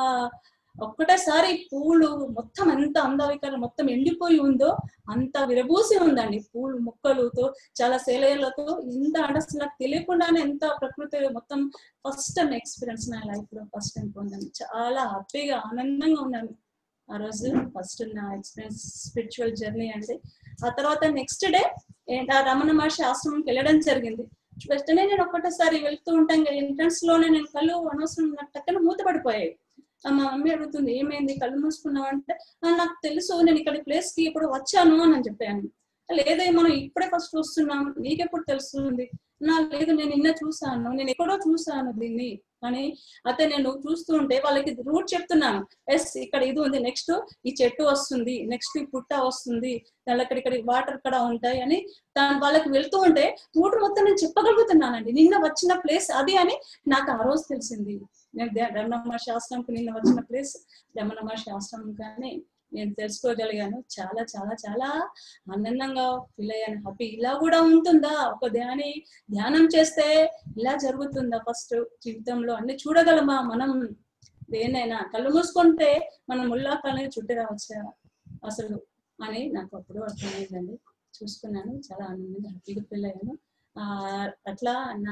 Speaker 2: ఒక్కటేసారి పూలు మొత్తం ఎంత అందవికలు మొత్తం ఎండిపోయి ఉందో అంత విరబూసి ఉందండి పూలు మొక్కలతో చాలా శైలయాలతో ఇంత అంటే అసలు నాకు తెలియకుండానే ఎంత ప్రకృతి మొత్తం ఫస్ట్ టైం ఎక్స్పీరియన్స్ నా లైఫ్ లో ఫస్ట్ టైం పొందాను చాలా హ్యాపీగా ఆనందంగా ఉన్నాను ఆ రోజు ఫస్ట్ నా ఎక్స్పీరియన్స్ స్పిరిచువల్ జర్నీ అండి ఆ తర్వాత నెక్స్ట్ డే ఆ రమణ మహర్షి ఆశ్రమంకి వెళ్ళడం జరిగింది వెంటనే నేను ఒక్కటేసారి వెళ్తూ ఉంటాం ఎంట్రన్స్ లోనే నేను కళ్ళు అనవసరం నాకు టక్కన మూత పడిపోయాయి ఆ మా మమ్మీ అడుగుతుంది ఏమైంది కళ్ళు మూసుకున్నావు అంటే "ఆ, నాకు తెలుసు నేను ఇక్కడ ప్లేస్ కి ఇప్పుడు వచ్చాను అని అని చెప్పాను లేదే మనం ఇప్పుడే ఫస్ట్ వస్తున్నాం నీకెప్పుడు తెలుస్తుంది నా లేదు నేను నిన్న చూసాను నేను ఎక్కడో చూసాను దీన్ని అని అయితే నేను చూస్తూ ఉంటే వాళ్ళకి రూట్ చెప్తున్నాను ఎస్ ఇక్కడ ఇది ఉంది నెక్స్ట్ ఈ చెట్టు వస్తుంది నెక్స్ట్ ఈ పుట్ట వస్తుంది వాళ్ళకి ఇక్కడ వాటర్ ఇక్కడ ఉంటాయి అని దాని వాళ్ళకి వెళ్తూ ఉంటే రూట్ మొత్తం నేను చెప్పగలుగుతున్నానండి నిన్న వచ్చిన ప్లేస్ అది అని నాకు ఆ రోజు తెలిసింది నేను దే- రమణ శాస్త్రంకి నిన్న వచ్చిన ప్లేస్ రమణ శాస్త్రం కానీ నేను తెలుసుకోగలిగాను చాలా చాలా చాలా ఆనందంగా ఫీల్ అయ్యాను హ్యాపీ ఇలా కూడా ఉంటుందా ఒక ధ్యాని ధ్యానం చేస్తే ఇలా జరుగుతుందా ఫస్ట్ జీవితంలో అన్ని చూడగలమా మనం దేనైనా కళ్ళు మూసుకుంటే మనం ముల్లా కళ్ళని చుట్టి రావచ్చా అసలు అని నాకు అప్పుడు అర్థమైందండి చూసుకున్నాను చాలా ఆనందంగా హ్యాపీగా ఫీల్ అయ్యాను ఆ అట్లా నా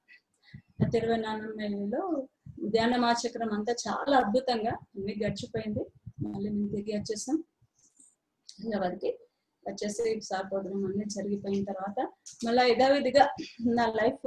Speaker 2: ఇరవై నాలుగు నెలలో ధ్యానమాచక్రం అంతా చాలా అద్భుతంగా అన్ని గడిచిపోయింది మళ్ళీ మేము తిరిగి వచ్చేసాం హైదరాబాద్కి వచ్చేసి సార్ ప్రోగ్రామ్ అన్ని జరిగిపోయిన తర్వాత మళ్ళీ యథావిధిగా నా లైఫ్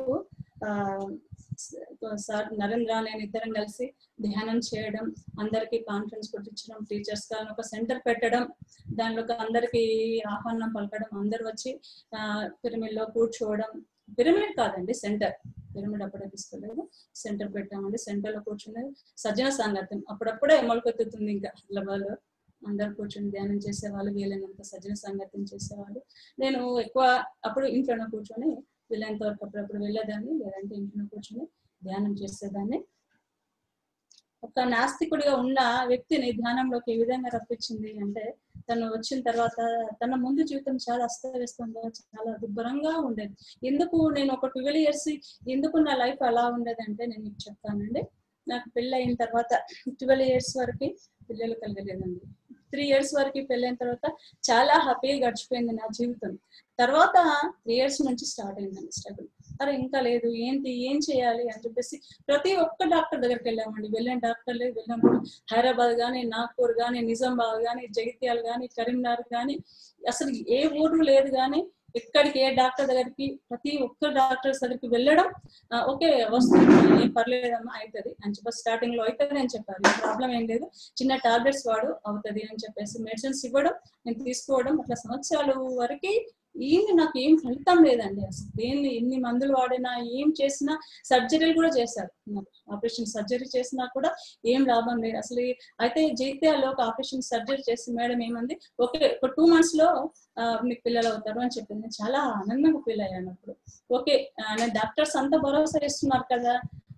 Speaker 2: సార్ నరేంద్ర నేను ఇద్దరం కలిసి ధ్యానం చేయడం అందరికి కాన్ఫరెన్స్ కొట్టించడం టీచర్స్ గా ఒక సెంటర్ పెట్టడం దానిలోకి అందరికి ఆహ్వానం పలకడం అందరు వచ్చి పిరమిడ్ లో కూర్చోవడం పిరమిడ్ కాదండి సెంటర్ పిరమిడ్ అప్పుడే తీసుకోలేదు సెంటర్ పెట్టామండి సెంటర్ లో కూర్చున్నది సజ్జన సాంగత్యం అప్పుడప్పుడే మొలకెత్తుతుంది ఇంకా హైదరాబాద్ లో అందరు కూర్చొని ధ్యానం చేసేవాళ్ళు వీలైనంత సజ్జన సాంగత్యం చేసేవాళ్ళు నేను ఎక్కువ అప్పుడు ఇంట్లోనే కూర్చొని వీలైనంత వరకు అప్పుడప్పుడు వెళ్ళేదాన్ని లేదంటే ఇంట్లోనే కూర్చొని ధ్యానం చేసేదాన్ని ఒక నాస్తికుడిగా ఉన్న వ్యక్తిని ధ్యానంలోకి ఏ విధంగా రప్పించింది అంటే తను వచ్చిన తర్వాత తన ముందు జీవితం చాలా అస్తవ్యస్తంగా చాలా దుబ్బరంగా ఉండేది ఎందుకు నేను ఒక ట్వెల్వ్ ఇయర్స్ ఎందుకు నా లైఫ్ అలా ఉండేదంటే నేను మీకు చెప్తానండి నాకు పెళ్ళి అయిన తర్వాత ట్వెల్వ్ ఇయర్స్ వరకు పిల్లలు కలగలేదండి త్రీ ఇయర్స్ వరకు పెళ్ళైన తర్వాత చాలా హ్యాపీగా గడిచిపోయింది నా జీవితం తర్వాత త్రీ ఇయర్స్ నుంచి స్టార్ట్ అయిందండి స్ట్రగుల్ అరే ఇంకా లేదు ఏంటి ఏం చేయాలి అని చెప్పేసి ప్రతి ఒక్క డాక్టర్ దగ్గరికి వెళ్ళామండి వెళ్ళిన డాక్టర్లు వెళ్ళినప్పుడు హైదరాబాద్ కానీ నాగ్పూర్ కానీ నిజామాబాద్ కానీ జగిత్యాల కానీ కరీంనగర్ కానీ అసలు ఏ ఊరు లేదు కానీ ఎక్కడికి ఏ డాక్టర్ దగ్గరికి ప్రతి ఒక్క డాక్టర్ దగ్గరికి వెళ్ళడం ఆ, ఓకే వస్తుంది ఏం పర్లేదమ్మా అవుతుంది అని చెప్పి స్టార్టింగ్ లో అవుతుంది అని చెప్పారు ప్రాబ్లం ఏం లేదు చిన్న టాబ్లెట్స్ వాడు అవుతుంది అని చెప్పేసి మెడిసిన్స్ ఇవ్వడం నేను తీసుకోవడం అట్లా సంవత్సరాలు వరకు ఏంది నాకు ఏం ఫలితం లేదండి అసలు దేన్ని ఎన్ని మందులు వాడినా ఏం చేసినా సర్జరీలు కూడా చేశారు ఆపరేషన్ సర్జరీ చేసినా కూడా ఏం లాభం లేదు అసలు ఈ- అయితే జైత్యాల్లో ఒక ఆపరేషన్ సర్జరీ చేసి మేడం ఏమంది ఓకే ఒక టూ మంత్స్ లో ఆ, మీకు పిల్లలు అవుతారు అని చెప్పింది నేను చాలా ఆనందంగా ఫీల్ అయ్యాను అప్పుడు ఓకే ఆ, నేను డాక్టర్స్ అంతా భరోసా ఇస్తున్నారు కదా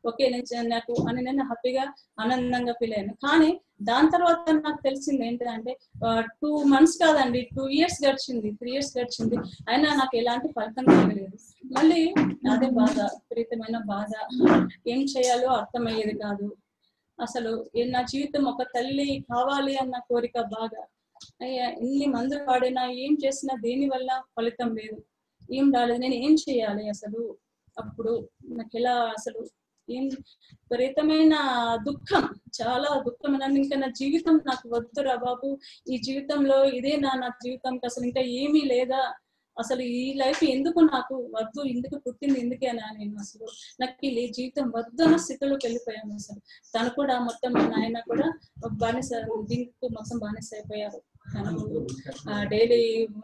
Speaker 2: ఓకే నేను చే- నాకు అని నేను హ్యాపీగా ఆనందంగా ఫీల్ అయ్యాను కానీ దాని తర్వాత నాకు తెలిసింది ఏంటంటే టూ మంత్స్ కాదండి టూ ఇయర్స్ గడిచింది త్రీ ఇయర్స్ గడిచింది అయినా నాకు ఎలాంటి ఫలితం కలగలేదు మళ్ళీ అదే బాధ విపరీతమైన బాధ ఏం చేయాలో అర్థమయ్యేది కాదు అసలు ఏ- నా జీవితం ఒక తల్లి కావాలి అన్న కోరిక బాగా అయ్యా ఎన్ని మందులు వాడినా ఏం చేసినా దేని వల్ల ఫలితం లేదు ఏం రాలేదు నేను ఏం చేయాలి అసలు అప్పుడు నాకు ఎలా అసలు ఏం విపరీతమైన దుఃఖం చాలా దుఃఖం నన్ను ఇంకా నా జీవితం నాకు వద్దురా బాబు ఈ జీవితంలో ఇదే నా నా జీవితం అసలు ఇంకా ఏమీ లేదా అసలు ఈ లైఫ్ ఎందుకు నాకు వద్దు ఎందుకు పుట్టింది ఎందుకేనా నేను అసలు నాకు ఈ లే- జీవితం వద్దు అన్న స్థితిలోకి వెళ్ళిపోయాను అసలు తను కూడా మొత్తం మా నాయన కూడా బానిస దీనికి మొత్తం బానిస అయిపోయారు తను డైలీ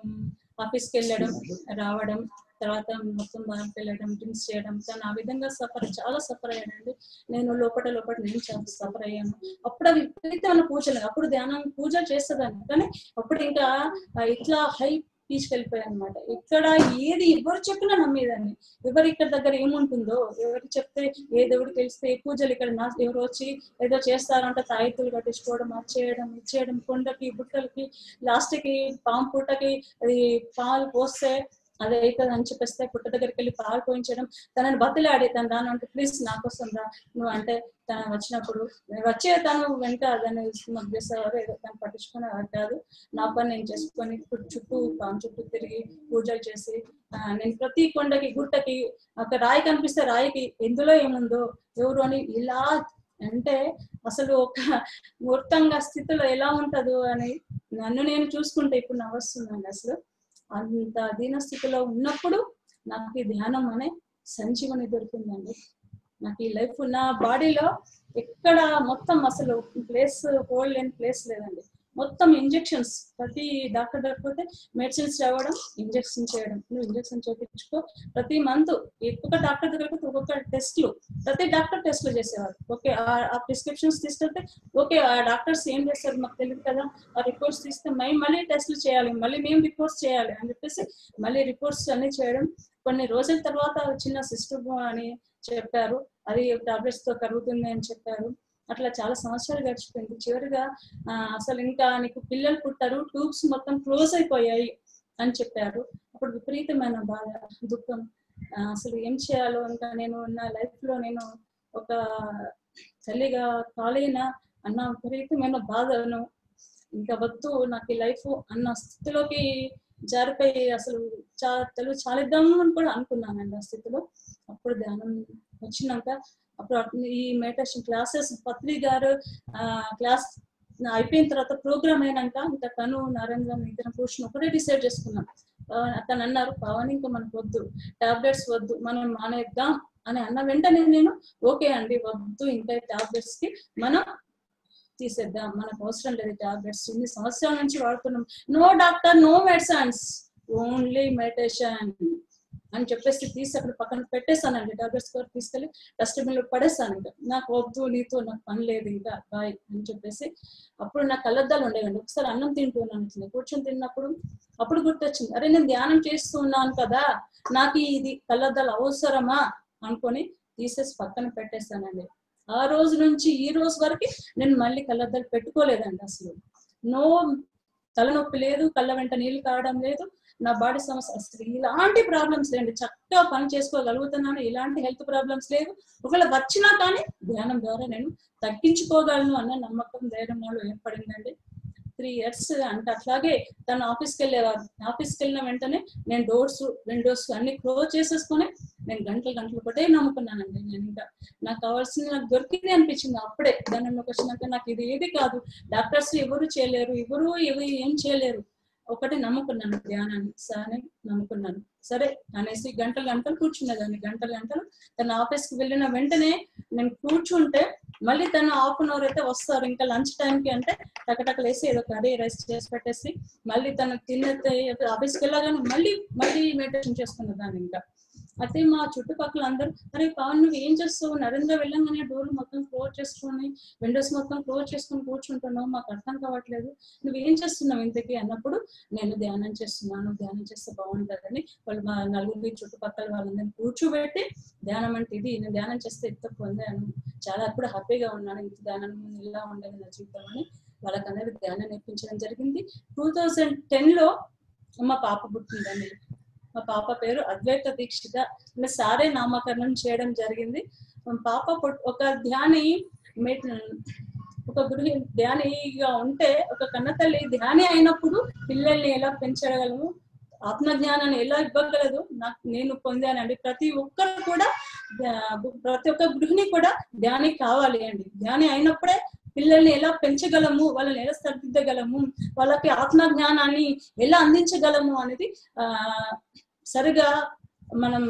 Speaker 2: ఆఫీస్కి వెళ్ళడం రావడం తర్వాత మొత్తం బాగా వెళ్ళడం డ్రింక్స్ చేయడం తను ఆ విధంగా సఫర్ చాలా సఫర్ అయ్యాడండి నేను లోపల లోపల నేను చాలా సఫర్ అయ్యాను అప్పుడు అవి విపరీతమైన పూజలు అప్పుడు ధ్యానం పూజ చేసేదాన్ని కానీ అప్పుడు ఇంకా ఆ ఇట్లా హై తీసుకెళ్ళిపోయాను అనమాట ఇక్కడ ఏది ఎవరు చెప్పినా నమ్మేదాన్ని ఎవరు ఇక్కడ దగ్గర ఏముంటుందో ఎవరు చెప్తే ఏ దేవుడు తెలిస్తే ఏ పూజలు ఇక్కడ నా ఎవరు వచ్చి ఏదో చేస్తారంటే తాయితులు కట్టించుకోవడం అది చేయడం ఇది చేయడం కొండకి బుట్టలకి లాస్ట్ కి పాము పుట్టకి అది పాలు పోస్తే అది అవుతుంది అని చెప్పేస్తే పుట్ట దగ్గరికి వెళ్ళి పాలు పోయించడం తనని బతులాడి తను రాను అంటే ప్లీజ్ నాకు వస్తుందా నువ్వు అంటే తను వచ్చినప్పుడు వచ్చే తను వెంట దాన్ని మగ్గేసేవారు ఏదో తను పట్టించుకునే కాదు నా పని నేను చేసుకొని చుట్టూ- చుట్టూ పాము చుట్టూ తిరిగి పూజలు చేసి ఆ, నేను ప్రతి కొండకి గుట్టకి ఒక రాయి కనిపిస్తే రాయికి ఎందులో ఏముందో ఎవరు అని ఇలా అంటే అసలు ఒక మూర్తంగా స్థితిలో ఎలా ఉంటుందో అని నన్ను నేను చూసుకుంటే ఇప్పుడు నా వస్తుందండి అసలు అంత దీన స్థితిలో ఉన్నప్పుడు నాకు ఈ ధ్యానం అనే సంజీవని దొరికిందండి నాకు ఈ లైఫ్ నా బాడీలో ఎక్కడ మొత్తం అసలు ప్లేస్ హోల్డ్ లేని ప్లేస్ లేదండి మొత్తం ఇంజెక్షన్స్ ప్రతి డాక్టర్ దగ్గర పోతే మెడిసిన్స్ రావడం ఇంజెక్షన్ చేయడం నువ్వు ఇంజెక్షన్ చేయించుకో ప్రతి మంత్ ఒక్కొక్క డాక్టర్ దగ్గరకు పోతే ఒక్కొక్క టెస్ట్లు ప్రతి డాక్టర్ టెస్ట్లు చేసేవారు ఓకే ఆ- ఆ ప్రిస్క్రిప్షన్స్ తీసుకెళ్తే ఓకే ఆ డాక్టర్స్ ఏం చేస్తారు మాకు తెలియదు కదా ఆ రిపోర్ట్స్ తీస్తే మేము మళ్ళీ టెస్ట్లు చేయాలి మళ్ళీ మేము రిపోర్ట్స్ చేయాలి అని చెప్పేసి మళ్ళీ రిపోర్ట్స్ అన్ని చేయడం కొన్ని రోజుల తర్వాత చిన్న సిస్టర్ అని చెప్పారు అది టాబ్లెట్స్ తో కరుగుతుంది అని చెప్పారు అట్లా చాలా సంవత్సరాలు గడిచిపోయింది చివరిగా ఆ, అసలు ఇంకా నీకు పిల్లలు పుట్టారు ట్యూబ్స్ మొత్తం క్లోజ్ అయిపోయాయి అని చెప్పారు అప్పుడు విపరీతమైన బాధ దుఃఖం ఆ, అసలు ఏం చేయాలో ఇంకా నేను నా లైఫ్ లో నేను ఒక తల్లిగా కాలేనా అన్న విపరీతమైన బాధను ఇంకా వద్దు నాకు ఈ లైఫ్ అన్న స్థితిలోకి జారిపోయి అసలు చా తెలుగు చాలిద్దాము అని కూడా అనుకున్నానండి ఆ స్థితిలో అప్పుడు ధ్యానం వచ్చినాక అప్పుడు అట్- ఈ మెడిటేషన్ క్లాసెస్ పత్రి గారు ఆ క్లాస్ అయిపోయిన తర్వాత ప్రోగ్రామ్ అయినాక ఇంకా తను నరేంద్ర ఇద్దరం కూర్చుని ఒకటే డిసైడ్ చేసుకున్నాం ఆ, తను అన్నారు పవన్ ఇంకా మనకు వద్దు టాబ్లెట్స్ వద్దు మనం మానేద్దాం అని అన్న వెంటనే నేను ఓకే అండి వద్దు ఇంకా టాబ్లెట్స్ కి మనం తీసేద్దాం మనకు అవసరం లేదు టాబ్లెట్స్ ఇన్ని సంవత్సరాల నుంచి వాడుతున్నాం no doctor no medicines only meditation అని చెప్పేసి తీసి అక్కడ పక్కన పెట్టేశానండి టాబ్లెట్స్ కూడా తీసుకెళ్ళి డస్ట్బిన్ లో పడేసాను ఇంకా నాకు వద్దు నీతో నాకు పని లేదు ఇంకా బాయ్ అని చెప్పేసి అప్పుడు నాకు కళ్ళద్దాలు ఉండేవండి ఒకసారి అన్నం తింటున్నాను ఇట్లా కూర్చొని తిన్నప్పుడు అప్పుడు గుర్తొచ్చింది అరే నేను ధ్యానం చేస్తున్నాను కదా నాకు ఇది కళ్ళద్దాలు అవసరమా అనుకొని తీసేసి పక్కన పెట్టేస్తానండి ఆ రోజు నుంచి ఈ రోజు వరకు నేను మళ్ళీ కళ్ళద్దాలు పెట్టుకోలేదండి అసలు నో తలనొప్పి లేదు కళ్ళ వెంట నీళ్లు కావడం లేదు నా బాడీ సమస్య అసలు ఇలాంటి ప్రాబ్లమ్స్ లేండి చక్కగా పని చేసుకోగలుగుతున్నాను ఇలాంటి హెల్త్ ప్రాబ్లమ్స్ లేవు ఒకవేళ వచ్చినా కానీ ధ్యానం ద్వారా నేను తగ్గించుకోగలను అన్న నమ్మకం ధైర్యం నాలో ఏర్పడిందండి త్రీ ఇయర్స్ అంటే అట్లాగే తను ఆఫీస్కి వెళ్ళేవారు ఆఫీస్కి వెళ్ళిన వెంటనే నేను డోర్స్ విండోస్ అన్ని క్లోజ్ చేసేసుకొని నేను గంటలు గంటలు ఒకటే నమ్ముకున్నానండి నేను ఇంకా నాకు కావాల్సింది నాకు దొరికింది అనిపించింది అప్పుడే ధ్యానంలోకి వచ్చినాక నాకు ఇది ఏది కాదు డాక్టర్స్ ఎవరు చేయలేరు ఎవరు ఎవరు ఏం చేయలేరు ఒకటి నమ్ముకున్నాను ధ్యానాన్ని సరే నమ్ముకున్నాను సరే అనేసి గంటలు గంటలు కూర్చున్నదాన్ని గంటలు గంటలు తన ఆఫీస్కి వెళ్ళిన వెంటనే నేను కూర్చుంటే మళ్ళీ తను హాఫ్ అన్ అవర్ అయితే వస్తారు ఇంకా లంచ్ టైంకి అంటే టకటకలు వేసి ఏదో కర్రీ రైస్ చేసి పెట్టేసి మళ్ళీ తను తిన్న ఆఫీస్కి వెళ్ళగానే మళ్ళీ మళ్ళీ మెడిటేషన్ చేసుకున్న దాన్ని ఇంకా అయితే మా చుట్టుపక్కల అందరూ అరే పవన్ నువ్వు ఏం చేస్తావు నరేంద్ర వెళ్ళంగానే డోర్ మొత్తం క్లోజ్ చేసుకొని విండోస్ మొత్తం క్లోజ్ చేసుకొని కూర్చుంటున్నావు మాకు అర్థం కావట్లేదు నువ్వు ఏం చేస్తున్నావు ఇంతకీ అన్నప్పుడు నేను ధ్యానం చేస్తున్నాను ధ్యానం చేస్తే బాగుంటుందని వాళ్ళు మా నలుగురి చుట్టుపక్కల వాళ్ళందరినీ కూర్చోబెట్టి ధ్యానం అంటే ఇది నేను ధ్యానం చేస్తే ఇంత పొందాను చాలా అప్పుడు హ్యాపీగా ఉన్నాను ఇంత ధ్యానం ఇలా ఉండేది నా జీవితం అని వాళ్ళకందరికి ధ్యానం నేర్పించడం జరిగింది టూ థౌజండ్ టెన్ లో మా పాప పుట్టిందండి మా పాప పేరు అద్వైత దీక్షిత అంటే సారే నామకరణం చేయడం జరిగింది మా పాప పుట్- ఒక ధ్యాని మెట్- ఒక గృహి ధ్యానిగా ఉంటే ఒక కన్నతల్లి ధ్యాని అయినప్పుడు పిల్లల్ని ఎలా పెంచగలము ఆత్మజ్ఞానాన్ని ఎలా ఇవ్వగలదు నాకు నేను పొందానండి ప్రతి ఒక్కరు కూడా ధ్యా- ప్రతి ఒక్క గృహిణి కూడా ధ్యాని కావాలి అండి ధ్యాని అయినప్పుడే పిల్లల్ని ఎలా పెంచగలము వాళ్ళని ఎలా సరిదిద్దగలము వాళ్ళకి ఆత్మ జ్ఞానాన్ని ఎలా అందించగలము అనేది ఆ సరిగా మనం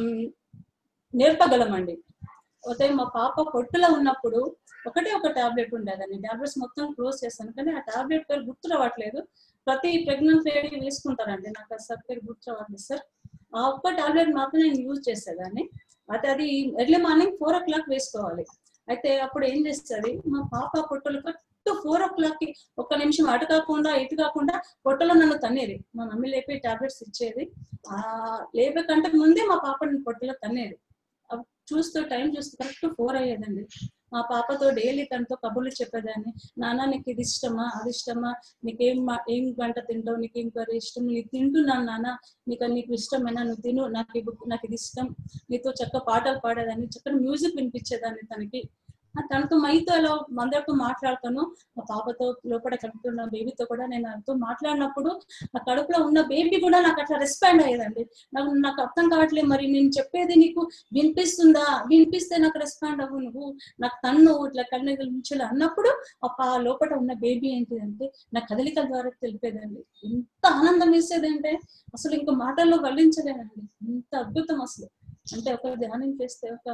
Speaker 2: నేర్పగలమండి అయితే మా పాప పొట్టులో ఉన్నప్పుడు ఒకటే ఒక టాబ్లెట్ ఉండేదండి టాబ్లెట్స్ మొత్తం క్లోజ్ చేస్తాను కానీ ఆ టాబ్లెట్ పేరు గుర్తు రావట్లేదు ప్రతి ప్రెగ్నెంట్ లేడీ వేసుకుంటారండి నాకు అసలు పేరు గుర్తు రావట్లేదు సార్ ఆ ఒక్క టాబ్లెట్ మాత్రం నేను యూజ్ చేసేదాన్ని అయితే అది early morning four o'clock వేసుకోవాలి అయితే అప్పుడు ఏం చేస్తుంది మా పాప పొట్టలు కరెక్ట్ ఫోర్ ఓ క్లాక్ కి ఒక్క నిమిషం అటు కాకుండా ఇటు కాకుండా పొట్టలో నన్ను తన్నేది మా మమ్మీ లేపి టాబ్లెట్స్ ఇచ్చేది ఆ లేపే కంటే ముందే మా పాప నన్ను పొట్టలో తన్నేది అప్పుడు చూస్తూ టైం చూస్తూ కరెక్ట్ ఫోర్ అయ్యేదండి మా పాపతో డైలీ తనతో కబుర్లు చెప్పేదాన్ని నాన్న నీకు ఇది ఇష్టమా అది ఇష్టమా నీకేం మా- ఏం వంట తింటావు నీకేం కర్రీ ఇష్టం నీకు తింటున్నాను నాన్న నీకు నీకు ఇష్టమైనా నువ్వు తిను నాకు ఇది నాకు ఇది ఇష్టం నీతో చక్క పాటలు పాడేదాన్ని చక్కని మ్యూజిక్ వినిపించేదాన్ని తనకి ఆ తనతో మైతో అలా అందరితో మాట్లాడతాను మా పాపతో లోపల కడుపుతున్న బేబీతో కూడా నేను ఆయనతో మాట్లాడినప్పుడు ఆ కడుపులో ఉన్న బేబీ కూడా నాకు అట్లా రెస్పాండ్ అయ్యేదండి నాకు నాకు అర్థం కావట్లేదు మరి నేను చెప్పేది నీకు వినిపిస్తుందా వినిపిస్తే నాకు రెస్పాండ్ అవ్వు నువ్వు నాకు తన్ను ఇట్లా కళ్ళు నుంచి అన్నప్పుడు ఆ పా- లోపల ఉన్న బేబీ ఏంటిదంటే నా కదలికల ద్వారా తెలిపేదండి ఎంత ఆనందం వేసేదంటే అసలు ఇంకా మాటల్లో వర్ణించలేనండి ఎంత అద్భుతం అసలు అంటే ఒక ధ్యానం చేస్తే ఒక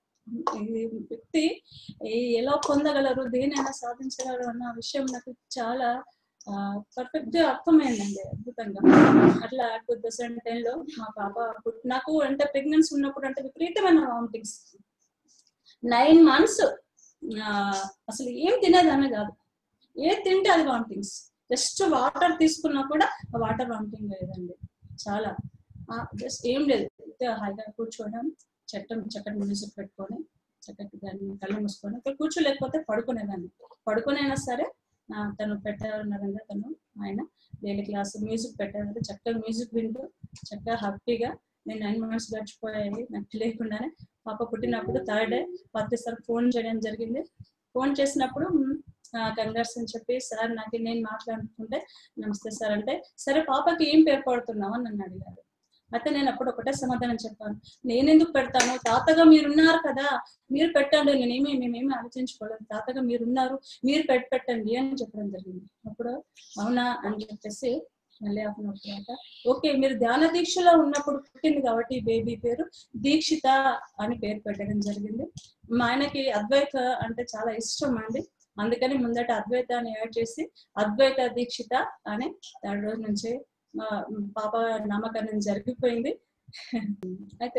Speaker 2: ఈ వ్యక్తి ఈ- ఎలా పొందగలరు దేనైనా సాధించగలరు అన్న విషయం నాకు చాలా పర్ఫెక్ట్ గా అర్థమైందండి అద్భుతంగా అట్లా టూ థౌసండ్ టెన్ లో మా పాప పుట్- నాకు అంటే ప్రెగ్నెన్సీ ఉన్నప్పుడు అంటే విపరీతమైన వామిటింగ్స్ నైన్ మంత్స్ అసలు ఏం తినేదాన్ని కాదు ఏది తింటే అది వామిటింగ్స్ జస్ట్ వాటర్ తీసుకున్నా కూడా ఆ వాటర్ వామిటింగ్ లేదండి చాలా జస్ట్ ఏం లేదు అయితే హాయిగా కూర్చోవడం చట్టం చక్కటి మ్యూజిక్ పెట్టుకొని చక్కటి దాన్ని కళ్ళు మూసుకొని ఇక్కడ కూర్చోలేకపోతే పడుకునేదాన్ని పడుకునైనా సరే ఆ, తను పెట్టారన్నారంగా తను ఆయన డైలీ క్లాస్ మ్యూజిక్ పెట్టారు చక్కగా మ్యూజిక్ వింటూ చక్కగా హ్యాపీగా నేను నైన్ మంత్స్ గడిచిపోయాయి నాకు తెలియకుండానే పాప పుట్టినప్పుడు థర్డ్ డే పత్తి సార్ ఫోన్ చేయడం జరిగింది ఫోన్ చేసినప్పుడు కంగార్స్ అని చెప్పి సార్ నాకు నేను మాట్లాడుతుంటే నమస్తే సార్ అంటే సరే పాపకి ఏం పేరు పడుతున్నావు అని నన్ను అడిగారు అయితే నేను అప్పుడు ఒకటే సమాధానం చెప్పాను నేను ఎందుకు పెడతాను తాతగా మీరున్నారు కదా మీరు పెట్టండి నేనేమి మేమేమి ఆలోచించుకోలేదు తాతగా మీరున్నారు మీరు పెట్ పెట్టండి అని చెప్పడం జరిగింది అప్పుడు అవునా అని చెప్పేసి మళ్ళీ అప్పుడు తర్వాత ఓకే మీరు ధ్యాన దీక్షలో ఉన్నప్పుడు పుట్టింది కాబట్టి బేబీ పేరు దీక్షిత అని పేరు పెట్టడం జరిగింది మా ఆయనకి అద్వైత అంటే చాలా ఇష్టం అండి అందుకని ముందట అద్వైత అని యాడ్ చేసి అద్వైత దీక్షిత అని థర్డ్ రోజు నుంచి మా పాప నామకరణం జరిగిపోయింది అయితే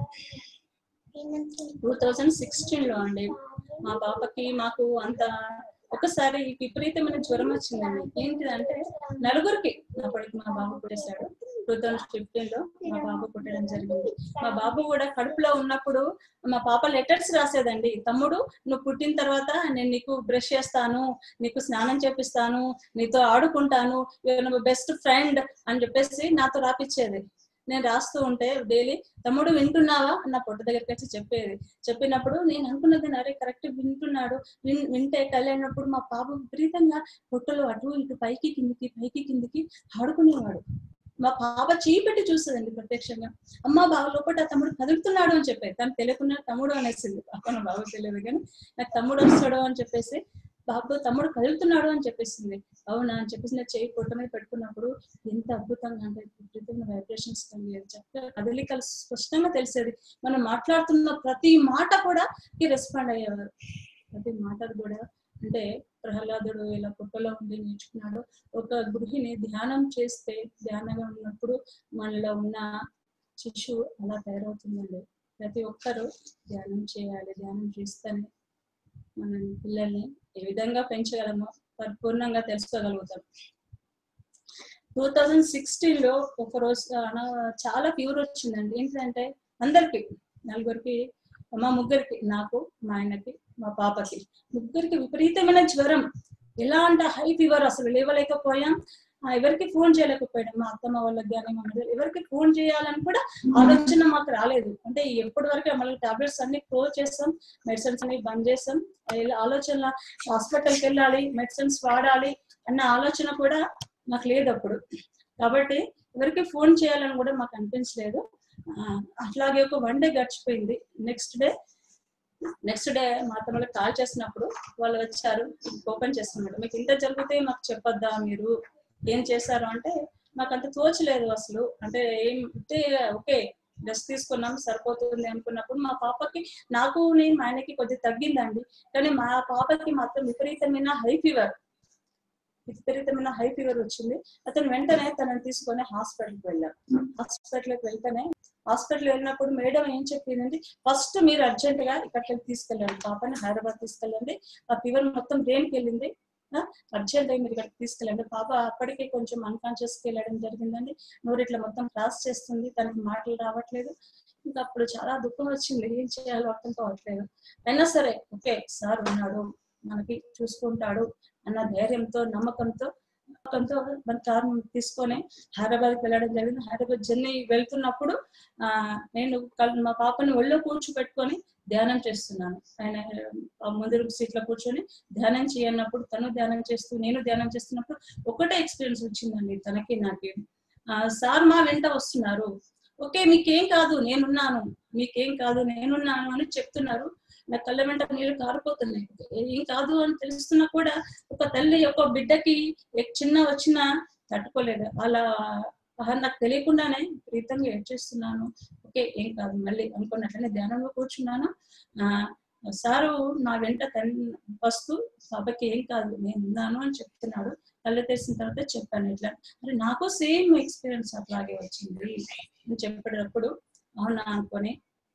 Speaker 2: టూ థౌజండ్ సిక్స్టీన్ లో అండి మా పాపకి మాకు అంత ఒకసారి విపరీతమైన జ్వరం వచ్చిందండి ఏంటిదంటే నలుగురికి అప్పటికి మా బాబు పుట్టేశాడు టూ థౌజండ్ ఫిఫ్టీన్ లో మా బాబు పుట్టడం జరిగింది మా బాబు కూడా కడుపులో ఉన్నప్పుడు మా పాప లెటర్స్ రాసేదండి తమ్ముడు నువ్వు పుట్టిన తర్వాత నేను నీకు బ్రష్ చేస్తాను నీకు స్నానం చేపిస్తాను నీతో ఆడుకుంటాను బెస్ట్ ఫ్రెండ్ అని చెప్పేసి నాతో రాపిచ్చేది నేను రాస్తూ ఉంటే డైలీ తమ్ముడు వింటున్నావా నా పొట్ట దగ్గరికి వచ్చి చెప్పేది చెప్పినప్పుడు నేను అనుకున్నది అరే కరెక్ట్ వింటున్నాడు విన్ వింటే కలిగినప్పుడు మా పాప విపరీతంగా పొట్టలో అటు ఇటు పైకి కిందికి పైకి కిందికి ఆడుకునేవాడు మా పాప చేయి పెట్టి చూస్తుందండి ప్రత్యక్షంగా అమ్మ బాగా లోపల తమ్ముడు కదులుతున్నాడు అని చెప్పేది తను తెలియకుండా తమ్ముడు అనేసింది పాప నా బాబు తెలియదు కానీ నాకు తమ్ముడు వస్తాడు అని చెప్పేసి బాబు తమ్ముడు కదులుతున్నాడు అని చెప్పేసింది అవునా అని చెప్పేసి నేను చేయి పొట్ట మీద పెట్టుకున్నప్పుడు ఎంత అద్భుతంగా అంటే విపరీతమైన వైబ్రేషన్స్ కలిగేది చక్కగా కదలికలు స్పష్టంగా తెలిసేది మనం మాట్లాడుతున్న ప్రతి మాట కూడా రెస్పాండ్ అయ్యేవారు ప్రతి మాట కూడా అంటే ప్రహ్లాదుడు ఇలా పుట్టలో ఉండి నేర్చుకున్నాడు ఒక గృహిణి ధ్యానం చేస్తే ధ్యానంగా ఉన్నప్పుడు మనలో ఉన్న శిశువు అలా తయారవుతుందండి ప్రతి ఒక్కరూ ధ్యానం చేయాలి ధ్యానం చేస్తేనే మనం పిల్లల్ని ఏ విధంగా పెంచగలమో పరిపూర్ణంగా తెలుసుకోగలుగుతాం టూ థౌజండ్ సిక్స్టీన్ లో ఒక రోజు అన- చాలా ఫీవర్ వచ్చిందండి ఏంటంటే అందరికి నలుగురికి మా ముగ్గురికి నాకు మా ఆయనకి మా పాపకి ముగ్గురికి విపరీతమైన జ్వరం ఎలా అంటే హై ఫీవర్ అసలు లేవలేకపోయాం ఆ, ఎవరికి ఫోన్ చేయలేకపోయాం మా అత్తమ్మ వాళ్ళకి కానీ మా మదర్ ఎవరికి ఫోన్ చేయాలని కూడా ఆలోచన మాకు రాలేదు అంటే ఎప్పటి వరకు మళ్ళీ టాబ్లెట్స్ అన్ని క్లోజ్ చేస్తాం మెడిసిన్స్ అన్ని బంద్ చేస్తాం ఇలా ఆలోచన హాస్పిటల్కి వెళ్ళాలి మెడిసిన్స్ వాడాలి అన్న ఆలోచన కూడా నాకు లేదు అప్పుడు కాబట్టి ఎవరికి ఫోన్ చేయాలని కూడా మాకు అనిపించలేదు ఆ, అట్లాగే ఒక వన్ డే గడిచిపోయింది నెక్స్ట్ డే నెక్స్ట్ డే మా అత్తమ్మకి కాల్ చేసినప్పుడు వాళ్ళు వచ్చారు ఓపెన్ చేస్తున్నారు మీకు ఇంత జరిగితే మాకు చెప్పొద్దా మీరు ఏం చేశారు అంటే మాకు అంత తోచలేదు అసలు అంటే ఏం అంటే ఓకే డ్రెస్ తీసుకున్నాం సరిపోతుంది అనుకున్నప్పుడు మా పాపకి నాకు నేను మా ఆయనకి కొద్దిగా తగ్గిందండి కానీ మా పాపకి మాత్రం విపరీతమైన హై ఫీవర్ విపరీతమైన హై ఫీవర్ వచ్చింది అతను వెంటనే తనని తీసుకొని హాస్పిటల్కి వెళ్ళాం హాస్పిటల్కి వెళ్తేనే హాస్పిటల్ వెళ్ళినప్పుడు మేడం ఏం చెప్పిందంటే ఫస్ట్ మీరు అర్జెంట్ గా ఇక్కడికి తీసుకెళ్ళండి పాపని హైదరాబాద్ తీసుకెళ్ళండి ఆ ఫీవర్ మొత్తం బ్రెయిన్కి వెళ్ళింది అర్జెంట్ మీరు ఇక్కడికి తీసుకెళ్ళండి పాప అప్పటికే కొంచెం అన్కాన్షియస్ కి వెళ్ళడం జరిగిందండి నోరు ఇట్లా మొత్తం క్రాస్ చేస్తుంది తనకి మాటలు రావట్లేదు ఇంకా అప్పుడు చాలా దుఃఖం వచ్చింది ఏం చేయాలో అర్థం కావట్లేదు అయినా సరే ఓకే సార్ ఉన్నాడు మనకి చూసుకుంటాడు అన్న ధైర్యంతో నమ్మకంతో నమ్మకంతో మన కార్ తీసుకొని హైదరాబాద్కి వెళ్ళడం జరిగింది హైదరాబాద్ జర్నీ వెళ్తున్నప్పుడు ఆ నేను కల్- మా పాపని ఒళ్ళో కూర్చోపెట్టుకొని ధ్యానం చేస్తున్నాను ఆయన ఆ ముందు సీట్ లో కూర్చొని ధ్యానం చేయన్నప్పుడు తను ధ్యానం చేస్తూ నేను ధ్యానం చేస్తున్నప్పుడు ఒకటే ఎక్స్పీరియన్స్ వచ్చిందండి తనకి నాకు ఆ, సార్ మా వెంట వస్తున్నారు ఓకే మీకేం కాదు నేనున్నాను మీకేం కాదు నేనున్నాను అని చెప్తున్నారు నా కళ్ళ వెంట నీళ్లు కారిపోతున్నాయి ఏం కాదు అని తెలుస్తున్నా కూడా ఒక తల్లి ఒక బిడ్డకి ఎక్ చిన్న వచ్చినా తట్టుకోలేదు అలా ఆహా, నాకు తెలియకుండానే విపరీతంగా ఏడ్చేస్తున్నాను ఓకే ఏం కాదు మళ్ళీ అనుకున్నట్లనే ధ్యానంలో కూర్చున్నాను ఆ సారు నా వెంట తన్ వస్తూ బాబాకి ఏం కాదు నేను ఉన్నాను అని చెప్తున్నాడు కళ్ళు తెరిసిన తర్వాత చెప్పాను ఇట్లా మరి నాకు సేమ్ ఎక్స్పీరియన్స్ అట్లాగే వచ్చింది అని చెప్పేటప్పుడు అవునా అనుకొని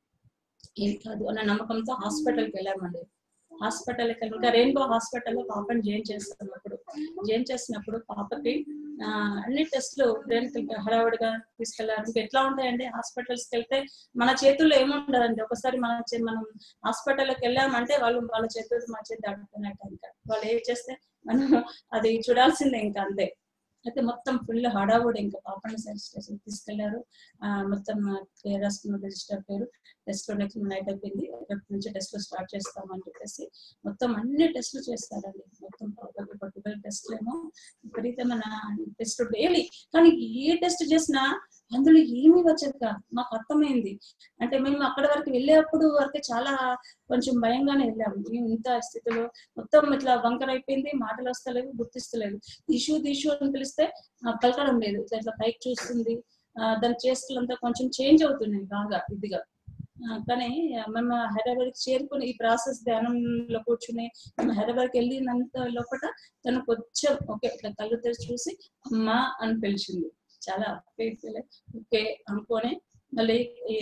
Speaker 2: ఏం కాదు అన్న నమ్మకంతో హాస్పిటల్కి వెళ్ళామండి హాస్పిటల్కి వెళ్ళి ఇంకా రెయిన్బో హాస్పిటల్లో పాపని జాయిన్ చేస్తున్నప్పుడు జాయిన్ చేసినప్పుడు పాపకి ఆ, అన్ని టెస్ట్లు బ్రెయిన్ హడావుడిగా తీసుకెళ్లారు ఇంకా ఎట్లా ఉంటాయండి హాస్పిటల్స్కి వెళ్తే మన చేతుల్లో ఏముండదండి ఒకసారి మన చే- మనం హాస్పిటల్కి వెళ్ళామంటే వాళ్ళు వాళ్ళ చేతులు మన చేతి దాటుతున్నట్టు ఇంకా వాళ్ళు ఏం చేస్తే మనం అది చూడాల్సిందే ఇంకా అంతే అయితే మొత్తం ఫుల్ హడావుడి ఇంకా పాపని సైన్స్ స్టేషన్ తీసుకెళ్లారు ఆ, మొత్తం కేరస్ రిజిస్టర్ పేరు టెస్ట్ నెక్స్ట్ నైట్ అయిపోయింది రేపు నుంచి టెస్ట్లు స్టార్ట్ చేస్తామని చెప్పేసి మొత్తం అన్ని టెస్ట్లు చేస్తారండి మొత్తం పాపకి పర్టికులర్ టెస్ట్ ఏమో విపరీతమైన టెస్ట్ డైలీ కానీ ఏ టెస్ట్ చేసినా అందులో ఏమీ వచ్చేది కాదు మాకు అర్థమైంది అంటే మేము అక్కడ వరకు వెళ్ళేటప్పుడు వరకు చాలా కొంచెం భయంగానే వెళ్ళాము మేము ఇంత స్థితిలో మొత్తం ఇట్లా వంకర అయిపోయింది మాటలు వస్తలేవు గుర్తిస్తలేదు దిశు దిశు అని పిలిస్తే ఆ, పలకడం లేదు ఇట్లా ఇట్లా పైకి చూస్తుంది ఆ, దాని చేష్టలంతా కొంచెం చేంజ్ అవుతున్నాయి బాగా ఇదిగా ఆ, కానీ మేము హైదరాబాద్కి చేరుకుని ఈ ప్రాసెస్ ధ్యానంలో కూర్చుని మేము హైదరాబాద్కి వెళ్ళినంత లోపల తను కొంచెం ఓకే ఇట్లా కళ్ళు తెరిచి చూసి అమ్మా అని పిలిచింది చాలా ఫీల్ ఓకే అనుకొని మళ్ళీ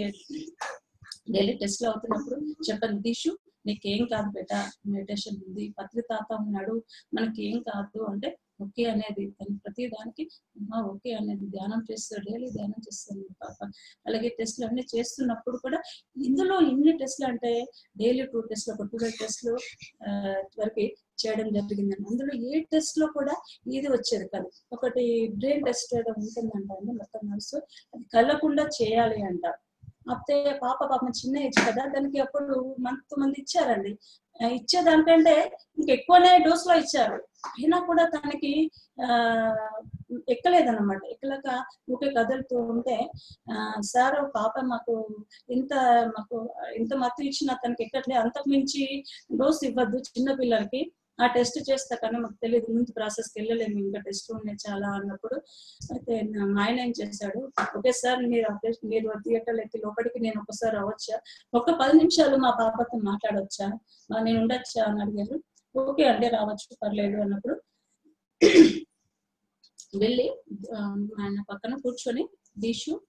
Speaker 2: డైలీ టెస్ట్లు అవుతున్నప్పుడు చెప్పండి దీషు నీకేం కాదు బేట మెడిటేషన్ ఉంది పత్రి తాత ఉన్నాడు మనకి ఏం కాదు అంటే ఓకే అనేది తను ప్రతి దానికి అమ్మా ఓకే అనేది ధ్యానం చేస్తాడు డైలీ ధ్యానం చేస్తాను పాప అలాగే టెస్ట్లు అన్ని చేస్తున్నప్పుడు కూడా ఇందులో ఎన్ని టెస్ట్లు అంటే డైలీ టూ టెస్ట్లు ఒక టూ టెస్ట్లు వరకు చేయడం జరిగిందండి అందులో ఏ టెస్ట్ లో కూడా ఇది వచ్చేది కాదు ఒకటి బ్రెయిన్ టెస్ట్ ఏదో ఉంటుందంట అండి మొత్తం నర్సు అది కలకుండా చేయాలి అంట అప్పుడే పాప పాపం చిన్న ఏజ్ కదా దానికి అప్పుడు మంత్ మంది ఇచ్చారండి ఆ, ఇచ్చేదానికంటే ఇంకెక్కువనే డోస్ లో ఇచ్చారు అయినా కూడా తనకి ఆ ఎక్కలేదన్నమాట ఎక్కలేక ఊకే కదులుతూ ఉంటే ఆ సార్ పాప మాకు ఇంత మాకు ఇంత మత్తు ఇచ్చిన తనకి ఎక్కట్లే అంతకు మించి డోస్ ఇవ్వద్దు చిన్న పిల్లలకి ఆ టెస్ట్ చేస్తా కానీ మాకు తెలియదు ముందు ప్రాసెస్కి వెళ్ళలేము ఇంకా టెస్ట్ ఉన్నాయి చాలా అన్నప్పుడు అయితే నా- మా ఆయన ఏం చేశాడు ఓకే సార్ మీరు ఆపరేషన్ మీరు థియేటర్ ఎక్కి లోపలికి నేను ఒకసారి రావచ్చా ఒక పది నిమిషాలు మా పాపతో మాట్లాడవచ్చా ఆ, నేను ఉండొచ్చా అని అడిగారు ఓకే అంటే రావచ్చు పర్లేదు అన్నప్పుడు వెళ్ళి ఆ, ఆయన పక్కన కూర్చొని దీషు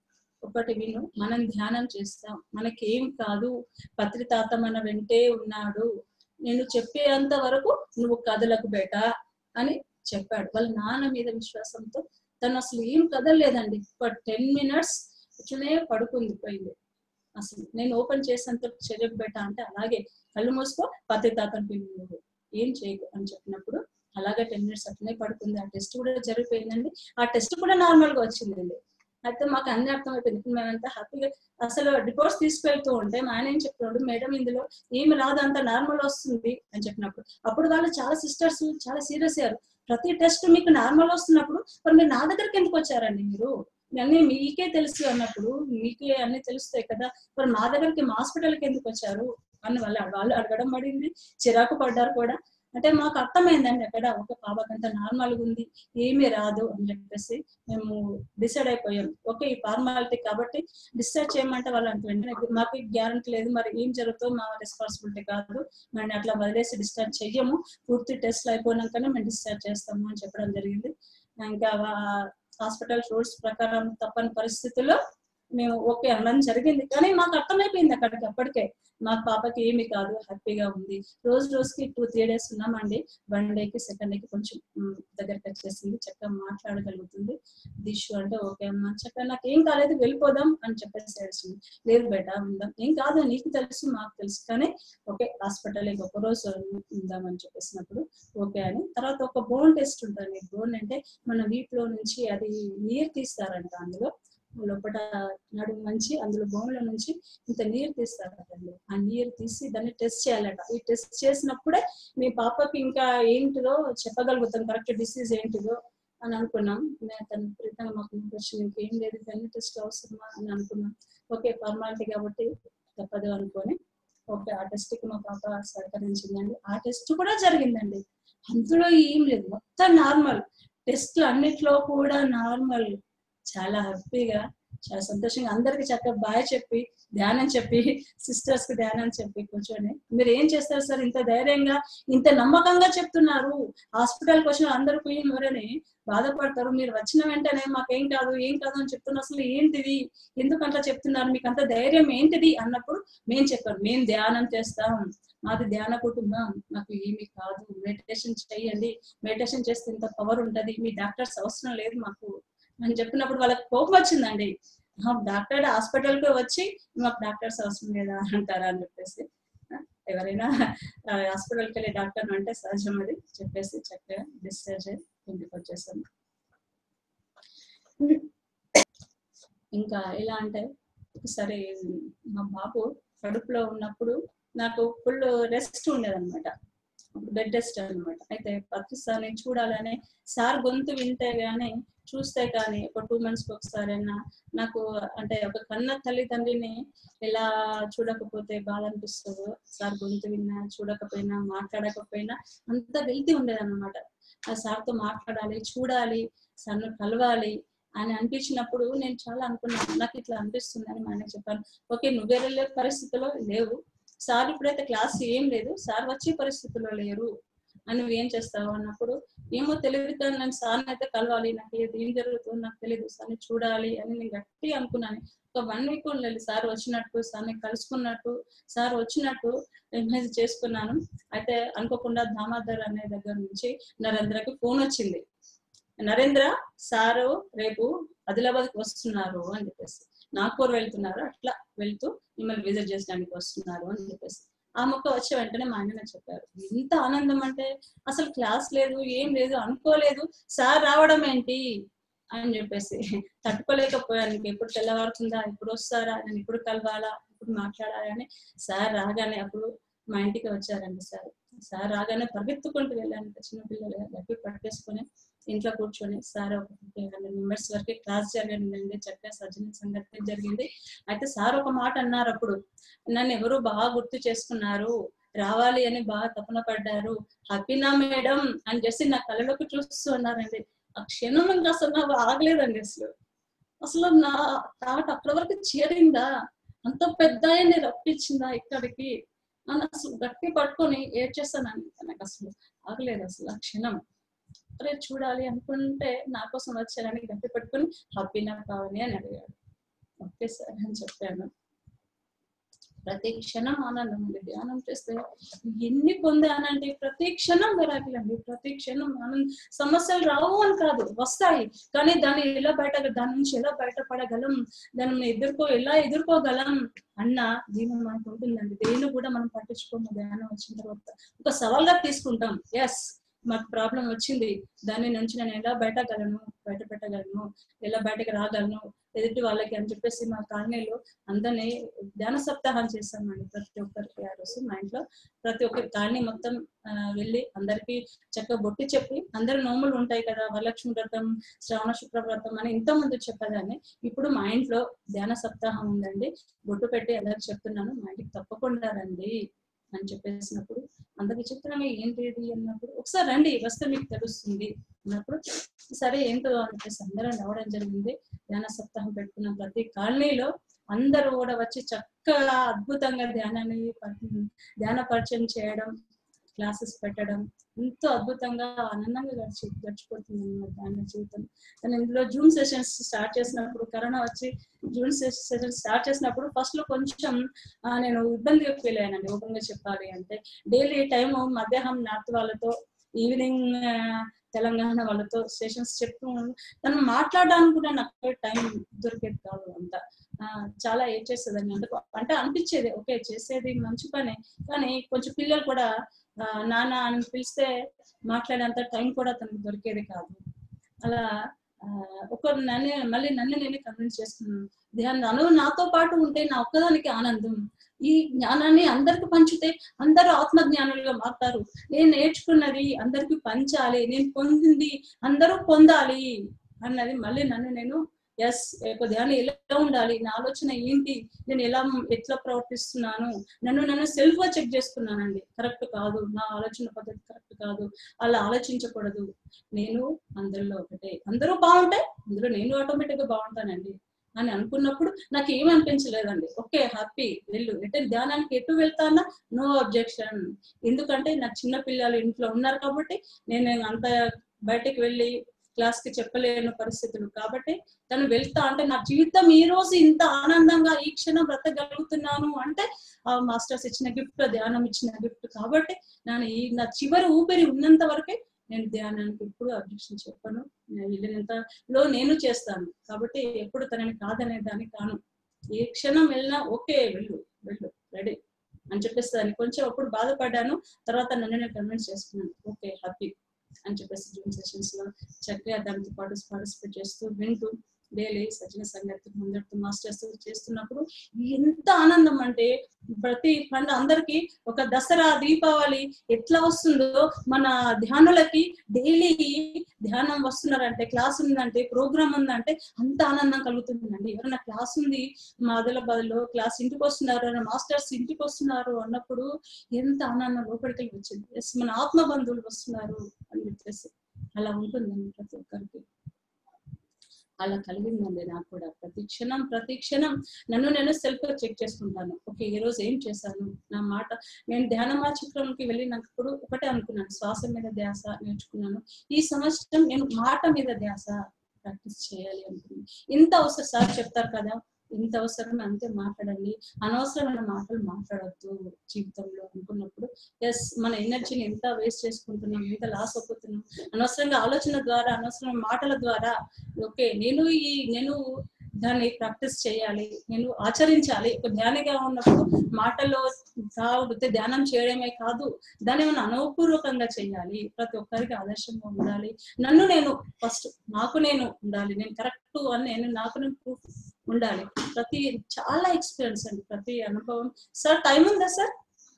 Speaker 2: ఒకటి విను మనం ధ్యానం చేస్తాం మనకేం కాదు పత్రి తాత మన వెంటే ఉన్నాడు నేను చెప్పేంత వరకు నువ్వు కదలకు బేట అని చెప్పాడు వాళ్ళ నాన్న మీద విశ్వాసంతో తను అసలు ఏం కదలలేదండి ఒక టెన్ మినిట్స్ ఇట్లనే పడుకుంది పోయింది అసలు నేను ఓపెన్ చేసేంత చెరకు బెట్ట అంటే అలాగే కళ్ళు మూసుకో పత్రి తాతను పిల్లి నువ్వు ఏం చేయకు అని చెప్పినప్పుడు అలాగే టెన్ మినిట్స్ అట్లనే పడుకుంది ఆ టెస్ట్ కూడా జరిగిపోయిందండి ఆ టెస్ట్ కూడా నార్మల్ గా వచ్చిందండి అయితే మాకు అన్ని అర్థమైపోయింది ఇప్పుడు మేమంతా హ్యాపీగా అసలు రిపోర్ట్స్ తీసుకెళ్తూ ఉంటే మా ఆయన ఏం చెప్తున్నాడు మేడం ఇందులో ఏమి రాదు అంత నార్మల్ వస్తుంది అని చెప్పినప్పుడు అప్పుడు వాళ్ళు చాలా సిస్టర్స్ చాలా సీరియస్ అయ్యారు ప్రతి టెస్ట్ మీకు నార్మల్ వస్తున్నప్పుడు మరి మీరు నా దగ్గరికి ఎందుకు వచ్చారండి మీరు అన్ని మీకే తెలుసు అన్నప్పుడు మీకే అన్ని తెలుస్తాయి కదా మరి మా దగ్గరికి మా హాస్పిటల్కి ఎందుకు వచ్చారు అని వాళ్ళు వాళ్ళు అడగడం పడింది చిరాకు పడ్డారు కూడా అంటే మాకు అర్థమైందండి అక్కడ ఒక పాపకంత నార్మల్గా ఉంది ఏమీ రాదు అని చెప్పేసి మేము డిసైడ్ అయిపోయాం ఓకే ఈ ఫార్మాలిటీ కాబట్టి డిశ్చార్జ్ చేయమంటే వాళ్ళు అంటే వెంటనే మాకు గ్యారంటీ లేదు మరి ఏం జరుగుతుందో మా రెస్పాన్సిబిలిటీ కాదు మేము అట్లా వదిలేసి డిశ్చార్జ్ చెయ్యము పూర్తి టెస్ట్లు అయిపోయినాకనే మేము డిశ్చార్జ్ చేస్తాము అని చెప్పడం జరిగింది ఇంకా హాస్పిటల్ రూల్స్ ప్రకారం తప్పని పరిస్థితుల్లో మేము ఓకే అనడం జరిగింది కానీ మాకు అర్థమైపోయింది అక్కడికి అప్పటికే మా పాపకి ఏమి కాదు హ్యాపీగా ఉంది రోజు రోజుకి టూ త్రీ డేస్ ఉన్నామండి వన్ డేకి సెకండ్ డేకి కొంచెం ఉమ్, దగ్గరికి వచ్చేసింది చక్కగా మాట్లాడగలుగుతుంది దిషు అంటే ఓకే అమ్మా చక్కగా నాకు ఏం కాలేదు వెళ్ళిపోదాం అని చెప్పేసి ఏడ్చింది లేదు బేట ఉందాం ఏం కాదు నీకు తెలుసు మాకు తెలుసు కానీ ఓకే హాస్పిటల్ ఒక రోజు ఉందాం అని చెప్పేసినప్పుడు ఓకే అని తర్వాత ఒక బోన్ టెస్ట్ ఉంటుంది బోన్ అంటే మన వీపులో నుంచి అది నీరు తీస్తారంట అందులో లోపల నడుము మంచి అందులో బోన్ల నుంచి ఇంత నీరు తీస్తారటండి ఆ నీరు తీసి దాన్ని టెస్ట్ చేయాలట ఈ టెస్ట్ చేసినప్పుడే మీ పాపకి ఇంకా ఏంటిదో చెప్పగలుగుతాం కరెక్ట్ డిసీజ్ ఏంటిదో అని అనుకున్నాం నేను తన ప్రీతంగా మాకు క్వశ్చన్ ఇంకేం లేదు ఇవన్నీ టెస్ట్ అవసరమా అని అనుకున్నాం ఓకే ఫార్మాలిటీ కాబట్టి తప్పదు అనుకొని ఓకే ఆ టెస్ట్ కి మా పాప సహకరించిందండి ఆ టెస్ట్ కూడా జరిగిందండి అందులో ఏం లేదు మొత్తం నార్మల్ టెస్ట్ అన్నిట్లో కూడా నార్మల్ చాలా హ్యాపీగా చాలా సంతోషంగా అందరికి చక్కగా బాయ్ చెప్పి ధ్యానం చెప్పి సిస్టర్స్ కి ధ్యానం చెప్పి కూర్చొని మీరు ఏం చేస్తారు సార్ ఇంత ధైర్యంగా ఇంత నమ్మకంగా చెప్తున్నారు హాస్పిటల్కి వచ్చిన అందరు పోయి మరని బాధపడతారు మీరు వచ్చిన వెంటనే మాకేం కాదు ఏం కాదు అని చెప్తున్నారు అసలు ఏంటిది ఎందుకు అట్లా చెప్తున్నారు మీకు అంత ధైర్యం ఏంటిది అన్నప్పుడు మేము చెప్పాం మేము ధ్యానం చేస్తాం మాది ధ్యాన కుటుంబం నాకు ఏమి కాదు మెడిటేషన్ చేయండి మెడిటేషన్ చేస్తే ఇంత పవర్ ఉంటది మీ డాక్టర్స్ అవసరం లేదు మాకు అని చెప్పినప్పుడు వాళ్ళకి కోపం వచ్చిందండి ఆ, డాక్టర్ హాస్పిటల్ కి వచ్చి మాకు డాక్టర్స్ అవసరం లేదా అంటారా అని చెప్పేసి ఆ, ఎవరైనా హాస్పిటల్కి వెళ్ళి డాక్టర్ అంటే సహజం అది చెప్పేసి చక్కగా డిశ్చార్జ్ అయ్యి ఇంటికి వచ్చేసాను ఇంకా ఎలా అంటే ఒకసారి మా బాబు కడుపులో ఉన్నప్పుడు నాకు ఫుల్ రెస్ట్ ఉండేదన్నమాట బెడ్ రెస్ట్ అన్నమాట అయితే ప్రతిసారి చూడాలని సార్ గొంతు వింటే గానీ చూస్తే కానీ ఒక టూ మంత్స్కి ఒకసారైనా నాకు అంటే ఒక కన్న తల్లిదండ్రిని ఎలా చూడకపోతే బాధ అనిపిస్తుందో సార్ గొంతు విన్నా చూడకపోయినా మాట్లాడకపోయినా అంత వెళ్తీ ఉండేదన్నమాట ఆ సార్తో మాట్లాడాలి చూడాలి సార్ను కలవాలి అని అనిపించినప్పుడు నేను చాలా అనుకున్నాను నాకు ఇట్లా అనిపిస్తుంది అని మా ఆయనకి చెప్పాను ఓకే నువ్వే వెళ్ళే పరిస్థితిలో లేవు సార్ ఇప్పుడైతే క్లాస్ ఏం లేదు సార్ వచ్చే పరిస్థితిలో లేరు అని నువ్వు ఏం చేస్తావు అన్నప్పుడు ఏమో తెలియదు కానీ నేను సార్ని అయితే కలవాలి నాకు ఏది ఏం జరుగుతుందో నాకు తెలియదు సార్ని చూడాలి అని నేను గట్టిగా అనుకున్నాను ఒక వన్ వీక్ ఉండలేదు సార్ వచ్చినట్టు సార్ని కలుసుకున్నట్టు సార్ వచ్చినట్టు ఇమేజ్ చేసుకున్నాను అయితే అనుకోకుండా దామోదర్ అనే దగ్గర నుంచి నరేంద్రకి ఫోన్ వచ్చింది నరేంద్ర సారు రేపు ఆదిలాబాద్కి వస్తున్నారు అని చెప్పేసి నాగ్పూర్ వెళ్తున్నారు అట్లా వెళ్తూ మిమ్మల్ని విజిట్ చేసడానికి వస్తున్నారు అని చెప్పేసి ఆ మొక్క వచ్చే వెంటనే మా ఆయన చెప్పారు ఎంత ఆనందం అంటే అసలు క్లాస్ లేదు ఏం లేదు అనుకోలేదు సార్ రావడం ఏంటి అని చెప్పేసి తట్టుకోలేకపోయాను ఇంక ఎప్పుడు తెల్లవారుతుందా ఎప్పుడు వస్తారా నేను ఇప్పుడు కలవాలా ఇప్పుడు మాట్లాడాలా అని సార్ రాగానే అప్పుడు మా ఇంటికి వచ్చారండి సార్ సార్ రాగానే పరిగెత్తుకుంటూ వెళ్ళాను ఇంకా చిన్న పిల్లలు గట్టి పట్టేసుకొని ఇంట్లో కూర్చొని సార్ ఒక ఫిఫ్టీ హండ్రెడ్ మెంబర్స్ వరకు క్లాస్ జరిగిందండి చక్కగా సజ్జన సంగతి జరిగింది అయితే సార్ ఒక మాట అన్నారు అప్పుడు నన్ను ఎవరు బాగా గుర్తు చేసుకున్నారు రావాలి అని బాగా తపన పడ్డారు హ్యాపీనా మేడం అని చేసి నా కళ్ళలోకి చూస్తూ ఉన్నారండి ఆ క్షణం ఇంకా అసలు నాకు ఆగలేదండి అసలు అసలు నా తాట అక్కడి వరకు చేరిందా అంత పెద్ద ఆయన్ని రప్పించిందా ఇక్కడికి అని అసలు గట్టి పట్టుకొని ఏడ్చేస్తానండి నాకు అసలు ఆగలేదు అసలు ఆ క్షణం అరే చూడాలి అనుకుంటే నా కోసం వచ్చారని గట్టి పట్టుకొని హ్యాపీనా కావాలి అని అడిగాడు ఓకే సార్ అని చెప్పాను ప్రతి క్షణం ఆనందం ఉంది ధ్యానం చేస్తే ఎన్ని పొందానంటే ప్రతి క్షణం విరాకులండి ప్రతి క్షణం ఆనందం సమస్యలు రావు అని కాదు వస్తాయి కానీ దాన్ని ఎలా బయట దాని నుంచి ఎలా బయటపడగలం దాన్ని ఎదుర్కో ఎలా ఎదుర్కోగలం అన్న దీని మనకు ఉంటుందండి దేన్ని కూడా మనం పట్టించుకోము ధ్యానం వచ్చిన తర్వాత ఒక సవాల్గా తీసుకుంటాం ఎస్ మాకు ప్రాబ్లం వచ్చింది దాని నుంచి నేను ఎలా బయటగలను బయట పెట్టగలను ఎలా బయటకు రాగలను ఎదుటి వాళ్ళకి అని చెప్పేసి మా కాలనీలో అందరినీ ధ్యాన సప్తాహం చేస్తామండి ప్రతి ఒక్కరికి ఆ రోజు మా ఇంట్లో ప్రతి ఒక్కరి కాలనీ మొత్తం ఆ, వెళ్ళి అందరికి చక్కగా బొట్టి చెప్పి అందరు నోములు ఉంటాయి కదా వరలక్ష్మి వ్రతం శ్రవణ శుక్ర వ్రతం అని ఇంత ముందు చెప్పేదాన్ని ఇప్పుడు మా ఇంట్లో ధ్యాన సప్తాహం ఉందండి బొట్టు పెట్టి అందరికి చెప్తున్నాను మా ఇంటికి తప్పకుండా రండి అని చెప్పేసినప్పుడు అందరికి చెప్తున్నాను ఏంటి ఇది అన్నప్పుడు ఒకసారి రండి వస్తే మీకు తెలుస్తుంది అన్నప్పుడు సరే ఏంటో అని చెప్పేసి అందరం రావడం జరిగింది ధ్యాన సప్తాహం పెట్టుకున్న ప్రతి కాలనీలో అందరూ కూడా వచ్చి చక్కగా అద్భుతంగా ధ్యానాన్ని ప- ధ్యాన పరిచయం చేయడం క్లాసెస్ పెట్టడం ఎంతో అద్భుతంగా ఆనందంగా గడిచి గడిచిపోతుంది అన్నమాట ధ్యాన జీవితం కానీ ఇందులో జూమ్ సెషన్స్ స్టార్ట్ చేసినప్పుడు కరోనా వచ్చి జూమ్ సెషన్స్ స్టార్ట్ చేసినప్పుడు ఫస్ట్ లో కొంచెం ఆ, నేను ఇబ్బందిగా ఫీల్ అయ్యానండి ఓపెన్ గా చెప్పాలి అంటే డైలీ టైం మధ్యాహ్నం నార్త్ వాళ్ళతో ఈవినింగ్ తెలంగాణ వాళ్ళతో సెషన్స్ చెప్తూ తను మాట్లాడడానికి కూడా నాకు టైం దొరికేది కాదు అంత ఆ, చాలా ఏం చేసేదాన్ని అంటే అంటే అనిపించేది ఓకే చేసేది మంచి పనే కానీ కొంచెం పిల్లలు కూడా ఆ, నాన్న అని పిలిస్తే మాట్లాడేంత టైం కూడా తనకు దొరికేది కాదు అలా ఆ, ఒక నన్ను మళ్ళీ నన్ను నేనే కన్విన్స్ చేసుకున్నాను ధ్యానం అను నాతో పాటు ఉంటే నా ఒక్కదానికి ఆనందం ఈ జ్ఞానాన్ని అందరికి పంచితే అందరూ ఆత్మ జ్ఞానులుగా మారుతారు నేను నేర్చుకున్నది అందరికి పంచాలి నేను పొందింది అందరూ పొందాలి అన్నది మళ్ళీ నన్ను నేను ఎస్ ధ్యానం ఎలా ఉండాలి నా ఆలోచన ఏంటి నేను ఎలా ఎట్లా ప్రవర్తిస్తున్నాను నన్ను నన్ను సెల్ఫ్ గా చెక్ చేసుకున్నానండి కరెక్ట్ కాదు నా ఆలోచన పద్ధతి కరెక్ట్ కాదు అలా ఆలోచించకూడదు నేను అందరిలో ఒకటే అందరూ బాగుంటే అందులో నేను ఆటోమేటిక్ గా బాగుంటానండి అని అనుకున్నప్పుడు నాకు ఏం అనిపించలేదండి ఓకే హ్యాపీ వెళ్ళు ఎటు ధ్యానానికి ఎటు వెళ్తానా నో అబ్జెక్షన్ ఎందుకంటే నాకు చిన్న పిల్లలు ఇంట్లో ఉన్నారు కాబట్టి నేను అంత బయటకు వెళ్ళి క్లాస్ కి చెప్పలేని పరిస్థితులు కాబట్టి తను వెళ్తా అంటే నా జీవితం ఈ రోజు ఇంత ఆనందంగా ఈ క్షణం బ్రతకగలుగుతున్నాను అంటే ఆ మాస్టర్స్ ఇచ్చిన గిఫ్ట్ ధ్యానం ఇచ్చిన గిఫ్ట్ కాబట్టి నేను ఈ నా చివరి ఊపిరి ఉన్నంత వరకే నేను ధ్యానానికి ఎప్పుడు అబ్జెక్షన్ చెప్పను నేను వెళ్ళినంతలో నేను చేస్తాను కాబట్టి ఎప్పుడు తనని కాదనే దాన్ని కాను ఏ క్షణం వెళ్ళినా ఓకే వెళ్ళు వెళ్ళు రెడీ అని చెప్పేసి దాన్ని కొంచెం అప్పుడు బాధపడ్డాను తర్వాత నన్ను నేను కన్విన్స్ చేసుకున్నాను ఓకే హ్యాపీ అని చెప్పేసి జూమ్ సెషన్స్ లో చక్కగా దానితో పాటు పార్టిసిపేట్ చేస్తూ వింటూ డైలీ సచిన సంగతి ముందడుతూ మాస్టర్స్ చేస్తున్నప్పుడు ఎంత ఆనందం అంటే ప్రతి పండుగ అందరికి ఒక దసరా దీపావళి ఎట్లా వస్తుందో మన ధ్యానులకి డైలీ ధ్యానం వస్తున్నారంటే క్లాస్ ఉందంటే ప్రోగ్రామ్ ఉందంటే అంత ఆనందం కలుగుతుందండి ఎవరైనా క్లాస్ ఉంది మా ఆదిలాబాద్ లో క్లాస్ ఇంటికి వస్తున్నారు ఎవరైనా మాస్టర్స్ ఇంటికి వస్తున్నారు అన్నప్పుడు ఎంత ఆనందం లోపలికి వచ్చింది ఎస్ మన ఆత్మ బంధువులు వస్తున్నారు అని చెప్పేసి అలా ఉంటుందండి ప్రతి ఒక్కరికి అలా కలిగిందండి నాకు కూడా ప్రతి క్షణం ప్రతి క్షణం నన్ను నేను సెల్ఫ్ చెక్ చేసుకుంటాను ఓకే ఈ రోజు ఏం చేశాను నా మాట నేను ధ్యాన చిత్రంకి వెళ్ళినప్పుడు ఒకటే అనుకున్నాను శ్వాస మీద ధ్యాస నేర్చుకున్నాను ఈ సంవత్సరం నేను మాట మీద ధ్యాస ప్రాక్టీస్ చేయాలి అనుకున్నాను ఇంత అవసరం సార్ చెప్తారు కదా ఇంత అవసరం అంతే మాట్లాడండి అనవసరమైన మాటలు మాట్లాడద్దు జీవితంలో అనుకున్నప్పుడు ఎస్ మన ఎనర్జీని ఎంత వేస్ట్ చేసుకుంటున్నాం ఎంత లాస్ అయిపోతున్నాం అనవసరంగా ఆలోచన ద్వారా అనవసరమైన మాటల ద్వారా ఓకే నేను ఈ నేను దాన్ని ప్రాక్టీస్ చేయాలి నేను ఆచరించాలి ఒక ధ్యానిగా ఉన్నప్పుడు మాటల్లో సాగుతే ధ్యానం చేయడమే కాదు దాన్ని మనం అనుపూర్వకంగా చేయాలి ప్రతి ఒక్కరికి ఆదర్శంగా ఉండాలి నన్ను నేను ఫస్ట్ నాకు నేను ఉండాలి నేను కరెక్ట్ అని నేను నాకు నేను ప్రూఫ్ ఉండాలి ప్రతి చాలా ఎక్స్పీరియన్స్ అండి ప్రతి అనుభవం సార్ టైం ఉందా సార్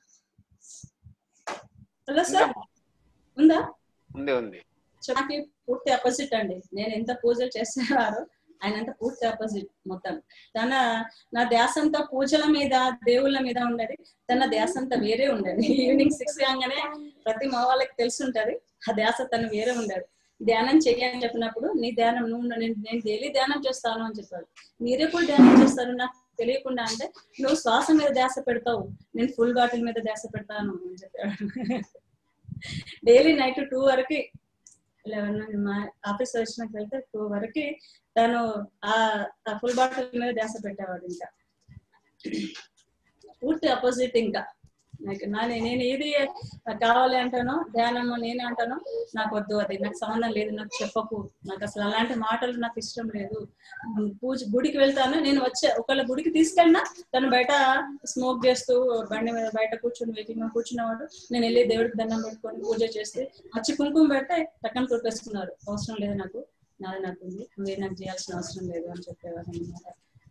Speaker 2: హలో సార్ ఉందా
Speaker 4: ఉంది ఉంది
Speaker 2: నాకు పూర్తి అపోజిట్ అండి నేను ఎంత పూజలు చేసేవారో ఆయన అంతా పూర్తి ఆపోజిట్ మొత్తం తన నా ధ్యాస అంతా పూజల మీద దేవుళ్ళ మీద ఉండేది తన ధ్యాస అంతా వేరే ఉండేది ఈవినింగ్ సిక్స్ కాగానే ప్రతి మా వాళ్ళకి తెలిసి ఉంటది ఆ ధ్యాస తను వేరే ఉండేది ధ్యానం చెయ్యని చెప్పినప్పుడు నీ ధ్యానం నువ్వు నేను నేను డైలీ ధ్యానం చేస్తాను అని చెప్పాడు మీరెప్పుడు ధ్యానం చేస్తారు నాకు తెలియకుండా అంటే నువ్వు శ్వాస మీద ధ్యాస పెడతావు నేను ఫుల్ బాటిల్ మీద ధ్యాస పెడతాను అని చెప్పాడు డైలీ నైట్ టూ వరకు లెవెన్ మా ఆఫీస్ వచ్చినాక వెళ్తే టూ వరకు తను ఆ ఫుల్ బాటిల్ మీద ధ్యాస పెట్టేవాడు ఇంకా పూర్తి అపోజిట్ ఇంకా నాకు నా నేను ఏది కావాలి అంటానో ధ్యానము నేను అంటానో నాకు వద్దు అది నాకు సంబంధం లేదు నాకు చెప్పకు నాకు అసలు అలాంటి మాటలు నాకు ఇష్టం లేదు ఉమ్, పూజ గుడికి వెళ్తాను నేను వచ్చే ఒకళ్ళ గుడికి తీసుకెళ్ళినా తను బయట స్మోక్ చేస్తూ బండి మీద బయట కూర్చొని వెయిటింగ్ లో కూర్చున్నవాడు నేను వెళ్ళి దేవుడికి దండం పెట్టుకొని పూజ చేస్తే వచ్చి కుంకుమ పెడితే టక్కన కొట్టేసుకున్నారు అవసరం లేదు నాకు నాది నాకు ఉంది నువ్వే నాకు చేయాల్సిన అవసరం లేదు అని చెప్పేవారు అన్నమాట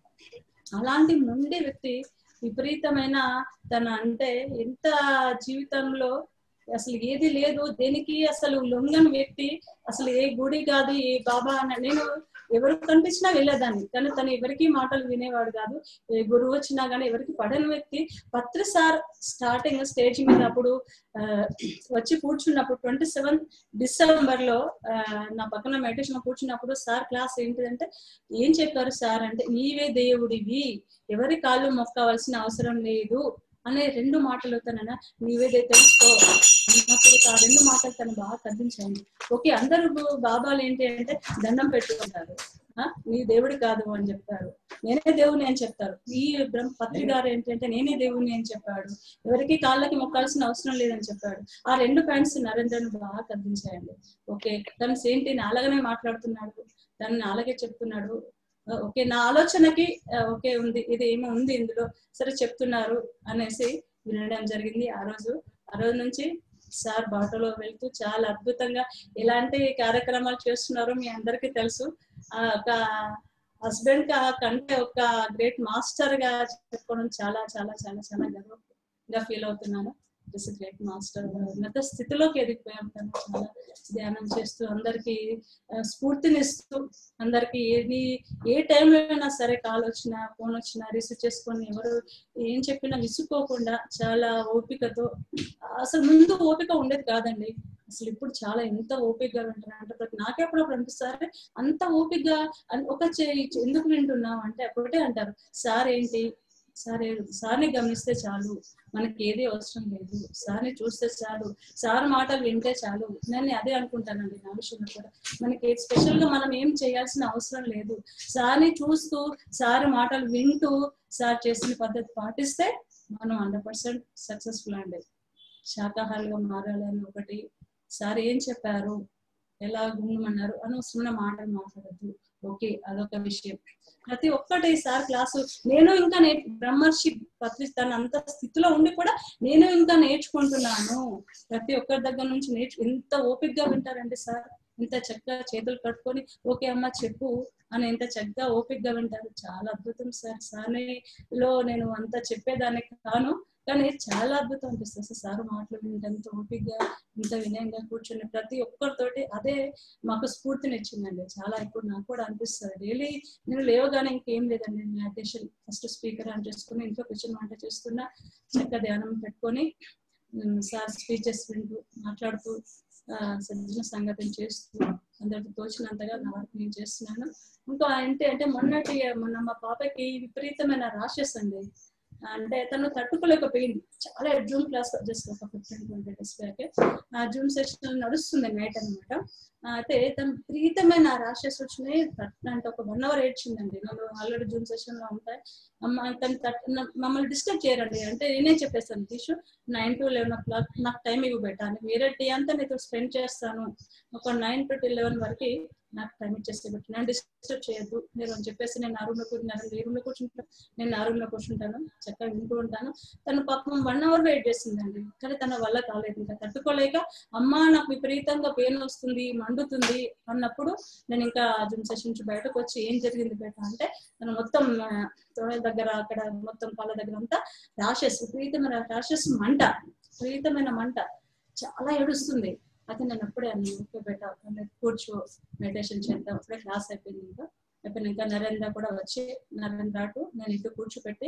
Speaker 2: అలాంటి మొండి వ్యక్తి విపరీతమైన తన అంటే ఎంత జీవితంలో అసలు ఏది లేదు దేనికి అసలు లొంగని వ్యక్తి అసలు ఏ గుడి కాదు ఏ బాబా అన్న నేను ఎవరు కనిపించినా వెళ్ళేదాన్ని కానీ తను ఎవరికి మాటలు వినేవాడు కాదు ఏ గురువు వచ్చినా కానీ ఎవరికి పడని వ్యక్తి పత్రి సార్ స్టార్టింగ్ స్టేజ్ మీద అప్పుడు ఆ, వచ్చి కూర్చున్నప్పుడు ట్వంటీ సెవెన్ డిసెంబర్ లో ఆ, నా పక్కన మెడిటేషన్ కూర్చున్నప్పుడు సార్ క్లాస్ ఏంటిదంటే ఏం చెప్పారు సార్ అంటే నీవే దేవుడివి ఎవరి కాళ్ళు మొక్కవలసిన అవసరం లేదు అనే రెండు మాటలు తన నీవేదే తెలుసుకో అన్నప్పుడు ఆ రెండు మాటలు తను బాగా కదిలించాను ఓకే అందరూ బాబాలు ఏంటి అంటే దండం పెట్టుకుంటారు ఆ, నీ దేవుడి కాదు అని చెప్తారు నేనే దేవుని అని చెప్తారు ఈ బ్రహ్మ పత్రి గారు ఏంటి అంటే నేనే దేవుని అని చెప్పాడు ఎవరికి కాళ్ళకి మొక్కాల్సిన అవసరం లేదని చెప్పాడు ఆ రెండు పాయింట్స్ నరేంద్రను బాగా కదిలించాయండి ఓకే తను ఏంటి నాలాగనే మాట్లాడుతున్నాడు తను అలాగే చెప్తున్నాడు ఆ, ఓకే నా ఆలోచనకి ఆ, ఓకే ఉంది ఇది ఏమో ఉంది ఇందులో సరే చెప్తున్నారు అనేసి వినడం జరిగింది ఆ రోజు ఆ రోజు నుంచి సార్ బాటలో వెళ్తూ చాలా అద్భుతంగా ఎలాంటి కార్యక్రమాలు చేస్తున్నారో మీ అందరికీ తెలుసు ఆ, ఒక హస్బెండ్ కంటే ఒక గ్రేట్ మాస్టర్ గా చెప్పుకోవడం చాలా చాలా చాలా చాలా గర్వంగా ఫీల్ అవుతున్నాను దిస్ గ్రేట్ మాస్టర్ ఉన్నత స్థితిలోకి ఎదిగిపోయాం తను చాలా ధ్యానం చేస్తూ అందరికి స్ఫూర్తినిస్తూ అందరికి ఏది ఏ టైంలో అయినా సరే కాల్ వచ్చినా ఫోన్ వచ్చినా రిసీవ్ చేసుకొని ఎవరు ఏం చెప్పినా విసుక్కోకుండా చాలా ఓపికతో అసలు ముందు ఓపిక ఉండేది కాదండి అసలు ఇప్పుడు చాలా ఎంత ఓపికగా వింటున్నా అంటే ప్రతి నాకే అప్పుడప్పుడు అనిపిస్తారు అంత ఓపికగా అన్- ఒక చే- ఎందుకు వింటున్నాం అంటే ఒకటే అంటారు సార్ ఏంటి సార్ ఏ- సార్ని గమనిస్తే చాలు మనకి ఏది అవసరం లేదు సార్ని చూస్తే చాలు సార్ మాటలు వింటే చాలు నేను అదే అనుకుంటానండి నా విషయంలో కూడా మనకి స్పెషల్ గా మనం ఏం చేయాల్సిన అవసరం లేదు సార్ని చూస్తూ సార్ మాటలు వింటూ సార్ చేసిన పద్ధతి పాటిస్తే మనం హండ్రెడ్ పర్సెంట్ సక్సెస్ఫుల్ అండి శాకాహారిగా మారాలని ఒకటి సార్ ఏం చెప్పారు ఎలా ఉండమన్నారు అనవసరమైన మాటలు మాట్లాడద్దు ఓకే అదొక విషయం ప్రతి ఒక్కటి సార్ క్లాసు నేను ఇంకా నే బ్రహ్మర్షి పత్రిస్తాను అంత స్థితిలో ఉండి కూడా నేను ఇంకా నేర్చుకుంటున్నాను ప్రతి ఒక్కరి దగ్గర నుంచి నేర్చు ఎంత ఓపికగా వింటారండి సార్ ఇంత చక్కగా చేతులు కట్టుకొని ఓకే అమ్మ చెప్పు అని ఎంత చక్కగా ఓపికగా వింటారు చాలా అద్భుతం సార్ సార్లో నేను అంత చెప్పేదానికి కాను కానీ చాలా అద్భుతం అనిపిస్తుంది అసలు సార్ మాటలు వింటే ఎంత ఓపికగా ఇంత వినయంగా కూర్చొని ప్రతి ఒక్కరితోటి అదే మాకు స్ఫూర్తిని ఇచ్చిందండి చాలా ఇప్పుడు నాకు కూడా అనిపిస్తుంది డైలీ నేను లేవగానే ఇంకేం లేదండి మెడిటేషన్ ఫస్ట్ స్పీకర్ ఆన్ చేసుకుని ఇంట్లో కూర్చొని వంట చేస్తున్నా చక్కగా ధ్యానం పెట్టుకొని ఉమ్, సార్ స్పీచెస్ వింటూ మాట్లాడుతూ ఆ, సజ్జన సంగతం చేస్తూ అందరికి తోచినంతగా నా వరకు నేను చేస్తున్నాను ఇంకా ఏంటి అంటే మొన్నటి మొన్న మా పాపకి విపరీతమైన రాషెస్ అండి అంటే తను తట్టుకోలేకపోయింది చాలా జూమ్ క్లాస్ జస్ట్ ఒక ఫిఫ్టీన్ ట్వంటీ డేస్ బ్యాక్ ఆ జూమ్ సెషన్ నడుస్తుంది నైట్ అనమాట అయితే తను విపరీతమైన ర్యాషెస్ వచ్చినాయి తట్- అంటే ఒక వన్ అవర్ ఏడ్చిందండి నేను ఆల్రెడీ జూమ్ సెషన్ లో ఉంటాయి అమ్మ తను తట్- న- మమ్మల్ని డిస్టర్బ్ చేయరండి అంటే నేనే చెప్పేస్తాను తీసు nine to eleven o'clock నాకు టైం ఇవ్వ పెట్టాను వేరే డే అంతా నీతో స్పెండ్ చేస్తాను ఒక నైన్ టు లెవెన్ వరకు నాకు టైం ఇచ్చేస్తే పెట్టి నన్ను డిస్టర్బ్ చేయొద్దు నేను అని చెప్పేసి నేను ఆ రూమ్ లో కూర్చున్నాను ఈ రూమ్ లో కూర్చుంటాను నేను ఆ రూమ్ లో కూర్చుంటాను చక్కగా వింటూ ఉంటాను తను పాపం వన్ అవర్ వెయిట్ చేసిందండి కానీ తన వల్ల కాలేదు ఇంకా తట్టుకోలేక అమ్మ నాకు విపరీతంగా పెయిన్ వస్తుంది మండుతుంది అన్నప్పుడు నేను ఇంకా జూమ్ సెషన్ నుంచి బయటకు వచ్చి ఏం జరిగింది బయట అంటే తను మొత్తం ఆ, తొడల దగ్గర అక్కడ మొత్తం కాళ్ళ దగ్గర అంతా రాషెస్ విపరీతమైన రాషెస్ మంట విపరీతమైన మంట చాలా ఏడుస్తుంది అయితే నేను అప్పుడే అన్ని ఓకే బెట కూర్చో మెడిటేషన్ చేద్దాం అప్పుడే క్లాస్ అయిపోయింది ఇంకా అయిపోయిన ఇంకా నరేంద్ర కూడా వచ్చి నరేంద్ర అటు నేను ఇటు కూర్చోపెట్టి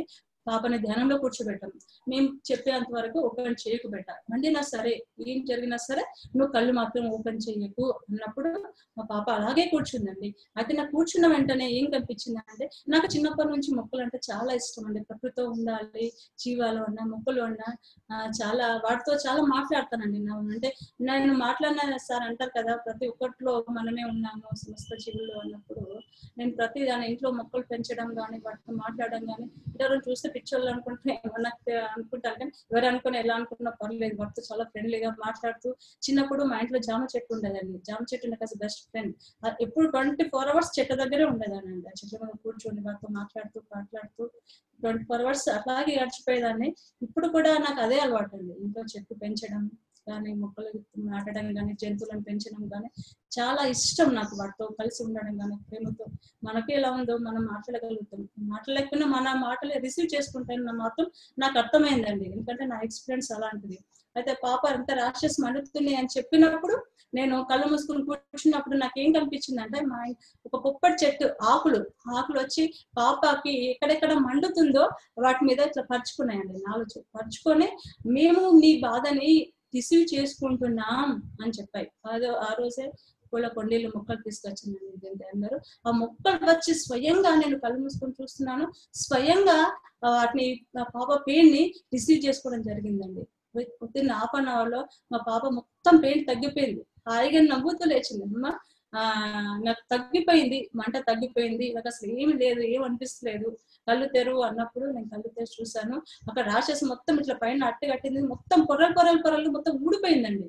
Speaker 2: పాపని ధ్యానంలో కూర్చోబెట్టాం మేము చెప్పేంత వరకు ఓపెన్ చేయకు పెట్ట మండినా సరే ఏం జరిగినా సరే నువ్వు కళ్ళు మాత్రం ఓపెన్ చేయకు అన్నప్పుడు మా పాప అలాగే కూర్చుందండి అయితే నాకు కూర్చున్న వెంటనే ఏం కనిపించింది అంటే నాకు చిన్నప్పటి నుంచి మొక్కలు అంటే చాలా ఇష్టం అండి ప్రకృతితో ఉండాలి జీవాలు ఉన్నా మొక్కలు ఉన్నా ఆ, చాలా వాటితో చాలా మాట్లాడతానండి నా అంటే నేను మాట్లాడిన సార్ అంటారు కదా ప్రతి ఒక్కటిలో మనమే ఉన్నాము సమస్త జీవులు అన్నప్పుడు నేను ప్రతి దాని ఇంట్లో మొక్కలు పెంచడం కానీ వాటితో మాట్లాడడం కానీ ఎవరైనా చూస్తే పిక్చర్లు అనుకుంటే ఏమన్నా అనుకుంటాను కానీ ఎవరు అనుకుని ఎలా అనుకున్నా పర్లేదు వాటితో చాలా ఫ్రెండ్లీగా మాట్లాడుతూ చిన్నప్పుడు మా ఇంట్లో జామ చెట్టు ఉండేదండి జామ చెట్టు నాకు అసలు బెస్ట్ ఫ్రెండ్ ఎప్పుడు ట్వంటీ ఫోర్ అవర్స్ చెట్టు దగ్గరే ఉండేదాన్ని అండి ఆ చెట్ల మీద కూర్చొని వాటితో మాట్లాడుతూ మాట్లాడుతూ ట్వంటీ ఫోర్ అవర్స్ అలాగే గడిచిపోయేదాన్ని ఇప్పుడు కూడా నాకు అదే అలవాటు అండి ఇంట్లో చెట్టు పెంచడం కానీ మొక్కలు నాటడం కానీ జంతువులను పెంచడం కానీ చాలా ఇష్టం నాకు వాటితో కలిసి ఉండడం కానీ ప్రేమతో మనకి ఎలా ఉందో మనం మాట్లాడగలుగుతాం మాట్లాడలేకపోయినా మన మాటలు రిసీవ్ చేసుకుంటాను మాత్రం నాకు అర్థమైందండి ఎందుకంటే నా ఎక్స్పీరియన్స్ అలాంటిది అయితే పాప అంత రాక్షస్ మండుతుంది అని చెప్పినప్పుడు నేను కళ్ళు మూసుకుని కూర్చున్నప్పుడు నాకు ఏం కనిపించింది అంటే మా ఇం- ఒక పొప్పటి చెట్టు ఆకులు ఆకులు వచ్చి పాపకి ఎక్కడెక్కడ మండుతుందో వాటి మీద ఇట్లా పరుచుకున్నాయండి నాలుగు చె- పరుచుకొని మేము నీ బాధని రిసీవ్ చేసుకుంటున్నాం అని చెప్పాయి అదో ఆ రోజే పూల కొండీలు మొక్కలు తీసుకొచ్చిందండి ఇదంతా అందరూ ఆ మొక్కలు వచ్చి స్వయంగా నేను కళ్ళు మూసుకొని చూస్తున్నాను స్వయంగా ఆ వాటిని ఆ పాప పెయిన్ ని రిసీవ్ చేసుకోవడం జరిగిందండి పొద్దున్న హాఫ్ అన్ అవర్ లో మా పాప మొత్తం పెయిన్ తగ్గిపోయింది హాయిగా నవ్వుతూ లేచింది అమ్మ ఆ నాకు తగ్గిపోయింది మంట తగ్గిపోయింది నాకు అసలు ఏమి లేదు ఏం అనిపిస్తలేదు కళ్ళు తెరువు అన్నప్పుడు నేను కళ్ళు తెరిచి చూశాను అక్కడ రాక్షసి మొత్తం ఇట్లా పైన అట్టు కట్టింది మొత్తం పొరలు పొరలు పొరలు మొత్తం ఊడిపోయిందండి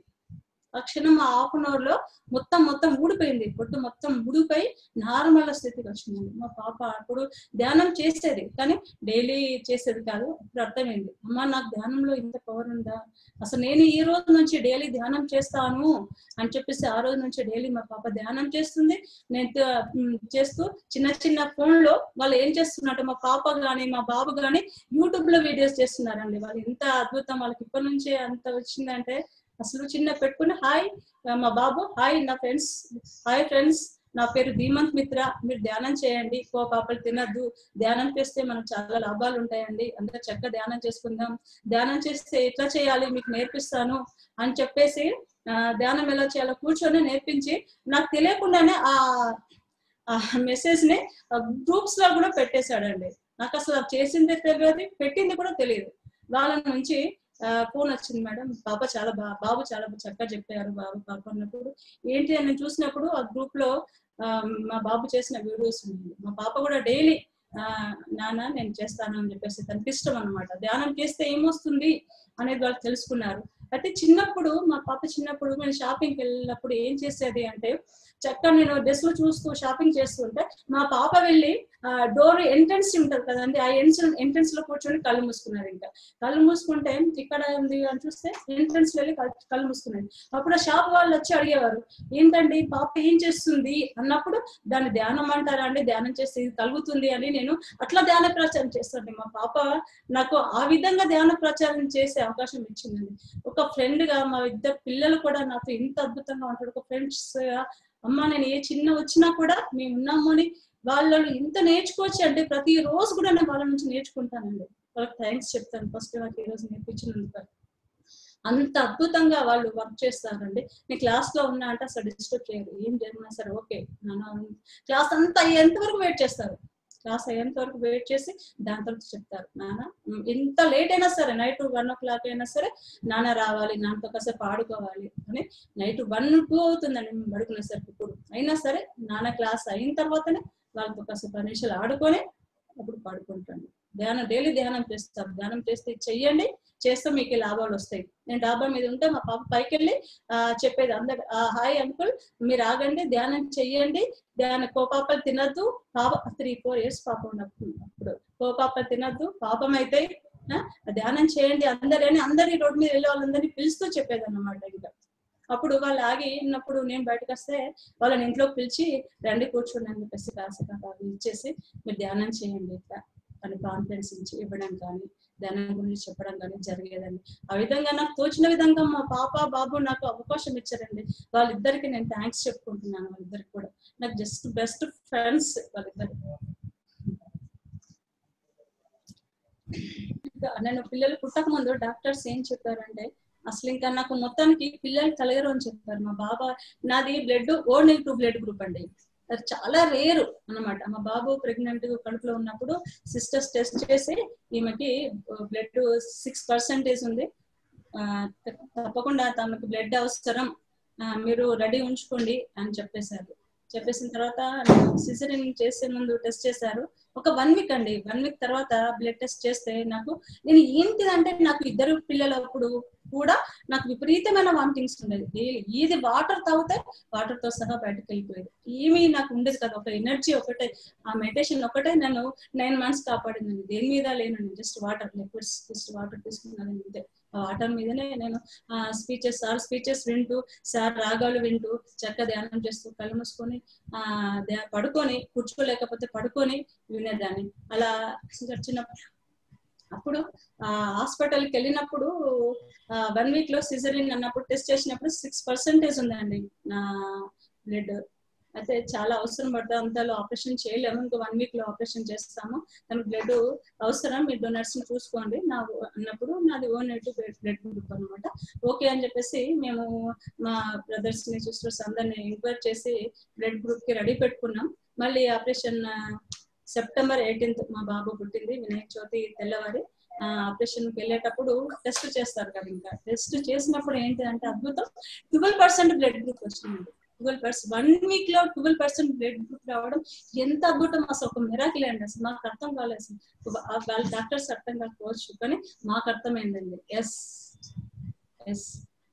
Speaker 2: ఆ క్షణం ఆ హాఫ్ అన్ అవర్ లో మొత్తం మొత్తం ఊడిపోయింది పొట్టు మొత్తం ఊడిపోయి నార్మల్ స్థితికి వచ్చిందండి మా పాప అప్పుడు ధ్యానం చేసేది కానీ డైలీ చేసేది కాదు ఇప్పుడు అర్థమైంది అమ్మ నాకు ధ్యానంలో ఇంత పవర్ ఉందా అసలు నేను ఈ రోజు నుంచి డైలీ ధ్యానం చేస్తాను అని చెప్పేసి ఆ రోజు నుంచి డైలీ మా పాప ధ్యానం చేస్తుంది నేను త- ఉమ్, చేస్తూ చిన్న చిన్న ఫోన్ లో వాళ్ళు ఏం చేస్తున్నట్టు మా పాప గాని మా బాబు గాని యూట్యూబ్ లో వీడియోస్ చేస్తున్నారండి వాళ్ళు ఎంత అద్భుతం వాళ్ళకి ఇప్పటి నుంచే అంత వచ్చిందంటే అసలు చిన్న పెట్టుకుని హాయ్ మా బాబు హాయ్ నా ఫ్రెండ్స్ హాయ్ ఫ్రెండ్స్ నా పేరు ధీమంత్ మిత్ర మీరు ధ్యానం చేయండి కో పాపలు తినద్దు ధ్యానం చేస్తే మనకు చాలా లాభాలు ఉంటాయండి అందరూ చక్కగా ధ్యానం చేసుకుందాం ధ్యానం చేస్తే ఎట్లా చేయాలి మీకు నేర్పిస్తాను అని చెప్పేసి ఆ, ధ్యానం ఎలా చేయాలో కూర్చొని నేర్పించి నాకు తెలియకుండానే ఆ ఆ మెసేజ్ ని గ్రూప్స్ లో కూడా పెట్టేశాడండి నాకు అసలు అది చేసిందే తెలియదు పెట్టింది కూడా తెలియదు వాళ్ళ నుంచి ఫోన్ వచ్చింది మేడం పాప చాలా బా బాబు చాలా చక్కగా చెప్పారు బాబు పాప అన్నప్పుడు ఏంటి అని నేను చూసినప్పుడు ఆ గ్రూప్ లో ఆ, మా బాబు చేసిన వీడియోస్ ఉన్నాయి మా పాప కూడా డైలీ నాన్న నేను చేస్తాను అని చెప్పేసి తనకి ఇష్టం అనమాట ధ్యానం చేస్తే ఏమొస్తుంది అనేది వాళ్ళు తెలుసుకున్నారు అయితే చిన్నప్పుడు మా పాప చిన్నప్పుడు నేను షాపింగ్కి వెళ్ళినప్పుడు ఏం చేసేది అంటే చక్కగా నేను డ్రెస్సులు చూస్తూ షాపింగ్ చేస్తుంటే మా పాప వెళ్ళి డోర్ ఎంట్రన్స్ ఉంటది కదండి ఆ ఎంట్రన్స్ ఎంట్రన్స్ లో కూర్చొని కళ్ళు మూసుకున్నారు ఇంకా కళ్ళు మూసుకుంటే ఇక్కడ ఉంది అని చూస్తే ఎంట్రన్స్ వెళ్ళి కళ్ళు కళ్ళు మూసుకున్నది అప్పుడు ఆ షాప్ వాళ్ళు వచ్చి అడిగేవారు ఏంటండి పాప ఏం చేస్తుంది అన్నప్పుడు దాన్ని ధ్యానం అంటారా అండి ధ్యానం చేస్తే ఇది కలుగుతుంది అని నేను అట్లా ధ్యాన ప్రచారం చేస్తాను మా పాప నాకు ఆ విధంగా ధ్యాన ప్రచారం చేసే అవకాశం ఇచ్చిందండి ఒక ఫ్రెండ్ గా మా ఇద్దరు పిల్లలు కూడా నాతో ఇంత అద్భుతంగా ఉంటాడు ఒక ఫ్రెండ్స్ అమ్మ నేను ఏ చిన్న వచ్చినా కూడా మేము ఉన్నాము అని వాళ్ళు ఇంత నేర్చుకోవచ్చు అంటే ప్రతి రోజు కూడా నేను వాళ్ళ నుంచి నేర్చుకుంటానండి వాళ్ళకి థ్యాంక్స్ చెప్తాను ఫస్ట్ నాకు ఈ రోజు నేర్పించినందుకు అంత అద్భుతంగా వాళ్ళు వర్క్ చేస్తారండి నేను క్లాస్ లో ఉన్నా అంటే అసలు డిస్టర్బ్ చేయరు ఏం జరిగినా సరే ఓకే నాన్న క్లాస్ అంతా అయ్యేంత వరకు వెయిట్ చేస్తారు క్లాస్ అయ్యేంత వరకు వెయిట్ చేసి దాని తర్వాత చెప్తారు నాన్న ఉమ్, ఎంత లేట్ అయినా సరే నైట్ వన్ ఓ క్లాక్ అయినా సరే నాన్న రావాలి నాన్నతో కాసేపు ఆడుకోవాలి అని నైట్ వన్ టూ అవుతుందండి మేము పడుకునేసరికి ఇప్పుడు అయినా సరే నాన్న క్లాస్ అయిన తర్వాతనే వాళ్ళతో కాసేపు పది నిమిషాలు ఆడుకొని అప్పుడు పడుకుంటాను ధ్యానం డైలీ ధ్యానం చేస్తారు ధ్యానం చేస్తే ఇది చెయ్యండి చేస్తే మీకు ఈ లాభాలు వస్తాయి నేను డాబా మీద ఉంటే మా పాప పైకి వెళ్ళి ఆ, చెప్పేది అందరు హాయ్ అంకుల్ మీరు ఆగండి ధ్యానం చెయ్యండి ధ్యాన కోపాపలు తినద్దు పాప త్రీ ఫోర్ ఇయర్స్ పాప ఉన్నప్పుడు అప్పుడు కోపాపలు తినద్దు పాపం అయితే ఆ, ధ్యానం చేయండి అందరని అందరి రోడ్డు మీద వెళ్ళే వాళ్ళందరినీ పిలుస్తూ చెప్పేది అన్నమాట ఇంకా అప్పుడు వాళ్ళు ఆగి ఉన్నప్పుడు నేను బయటకు వస్తే వాళ్ళని ఇంట్లోకి పిలిచి రండి కూర్చోండి అని చెప్పేసి కాసేపు అవి ఇచ్చేసి మీరు ధ్యానం చేయండి ఇట్లా అని కాన్ఫిడెన్స్ ఇచ్చి ఇవ్వడం కానీ ధ్యానం గురించి చెప్పడం కానీ జరిగేదండి ఆ విధంగా నాకు తోచిన విధంగా మా పాప బాబు నాకు అవకాశం ఇచ్చారండి వాళ్ళిద్దరికి నేను థ్యాంక్స్ చెప్పుకుంటున్నాను వాళ్ళిద్దరికి కూడా నాకు జస్ట్ బెస్ట్ ఫ్రెండ్స్ వాళ్ళిద్దరు ఇంకా నేను పిల్లలు పుట్టక ముందు డాక్టర్స్ ఏం చెప్పారంటే అసలు ఇంకా నాకు మొత్తానికి పిల్లలు కలగరు అని చెప్పారు మా బాబా నాది blood O negative blood group అండి అది చాలా రేరు అన్నమాట మా బాబు ప్రెగ్నెంట్ కడుపులో ఉన్నప్పుడు సిస్టర్స్ టెస్ట్ చేసి ఈమెకి బ్లడ్ సిక్స్ పర్సెంటేజ్ ఉంది ఆ, తప్పకుండా తమకు బ్లడ్ అవసరం ఆ, మీరు రెడీ ఉంచుకోండి అని చెప్పేశారు చెప్పేసిన తర్వాత సిజరిన్ చేసే ముందు టెస్ట్ చేశారు ఒక వన్ వీక్ అండి వన్ వీక్ తర్వాత బ్లడ్ టెస్ట్ చేస్తే నాకు నేను ఏంటిదంటే నాకు ఇద్దరు పిల్లలు అప్పుడు కూడా నాకు విపరీతమైన వామిటింగ్స్ ఉండేది డైలీ ఇది వాటర్ తాగితే వాటర్ తో సహా బయటకు వెళ్ళిపోయేది ఏమీ నాకు ఉండేది కదా ఒక ఎనర్జీ ఒకటే ఆ మెడిటేషన్ ఒకటే నన్ను నైన్ మంత్స్ కాపాడిందండి దేని మీద లేనండి just water liquids just water తీసుకున్నాను అంతే ఆ వాటర్ మీదనే నేను స్పీచెస్ సార్ స్పీచెస్ వింటూ సార్ రాగాలు వింటూ చక్క ధ్యానం చేస్తూ కళ్ళు మూసుకొని ఆ ధ్యా- పడుకొని కూర్చోలేకపోతే పడుకొని వినేదాన్ని అలా చిన్న అప్పుడు ఆ హాస్పిటల్కి వెళ్ళినప్పుడు వన్ వీక్ లో సిజరిన్ అన్నప్పుడు టెస్ట్ చేసినప్పుడు సిక్స్ పర్సెంటేజ్ ఉందండి నా బ్లడ్ అయితే చాలా అవసరం పడుతుంది అంతలో ఆపరేషన్ చేయలేము ఇంకో వన్ వీక్ లో ఆపరేషన్ చేస్తాము తనకు బ్లడ్ అవసరం మీరు డొనర్స్ ని చూసుకోండి నా అన్నప్పుడు నాది ఓ నెగిటివ్ బ్లడ్ గ్రూప్ అనమాట ఓకే అని చెప్పేసి మేము మా బ్రదర్స్ ని సిస్టర్స్ అందరిని ఎంక్వైరీ చేసి బ్లడ్ గ్రూప్ కి రెడీ పెట్టుకున్నాం మళ్ళీ ఆపరేషన్ సెప్టెంబర్ ఎయిటీన్త్ మా బాబు పుట్టింది వినాయక చవితి తెల్లవారి ఆపరేషన్ కి వెళ్ళేటప్పుడు టెస్ట్ చేస్తారు కదా ఇంకా టెస్ట్ చేసినప్పుడు ఏంటి అంటే అద్భుతం ట్వెల్వ్ పర్సెంట్ బ్లడ్ గ్రూప్ వచ్చింది ట్వెల్వ్ పర్సెంట్ వన్ వీక్ లో ట్వెల్వ్ పర్సెంట్ బ్లడ్ గ్రూప్ రావడం ఎంత అద్భుతం అసలు ఒక మిరాకిల్ అండి అసలు మాకు అర్థం కాలేదు అసలు ఆ- వాళ్ళ డాక్టర్స్ అర్థం కాకపోవచ్చు కానీ మాకు అర్థమైందండి ఎస్ ఎస్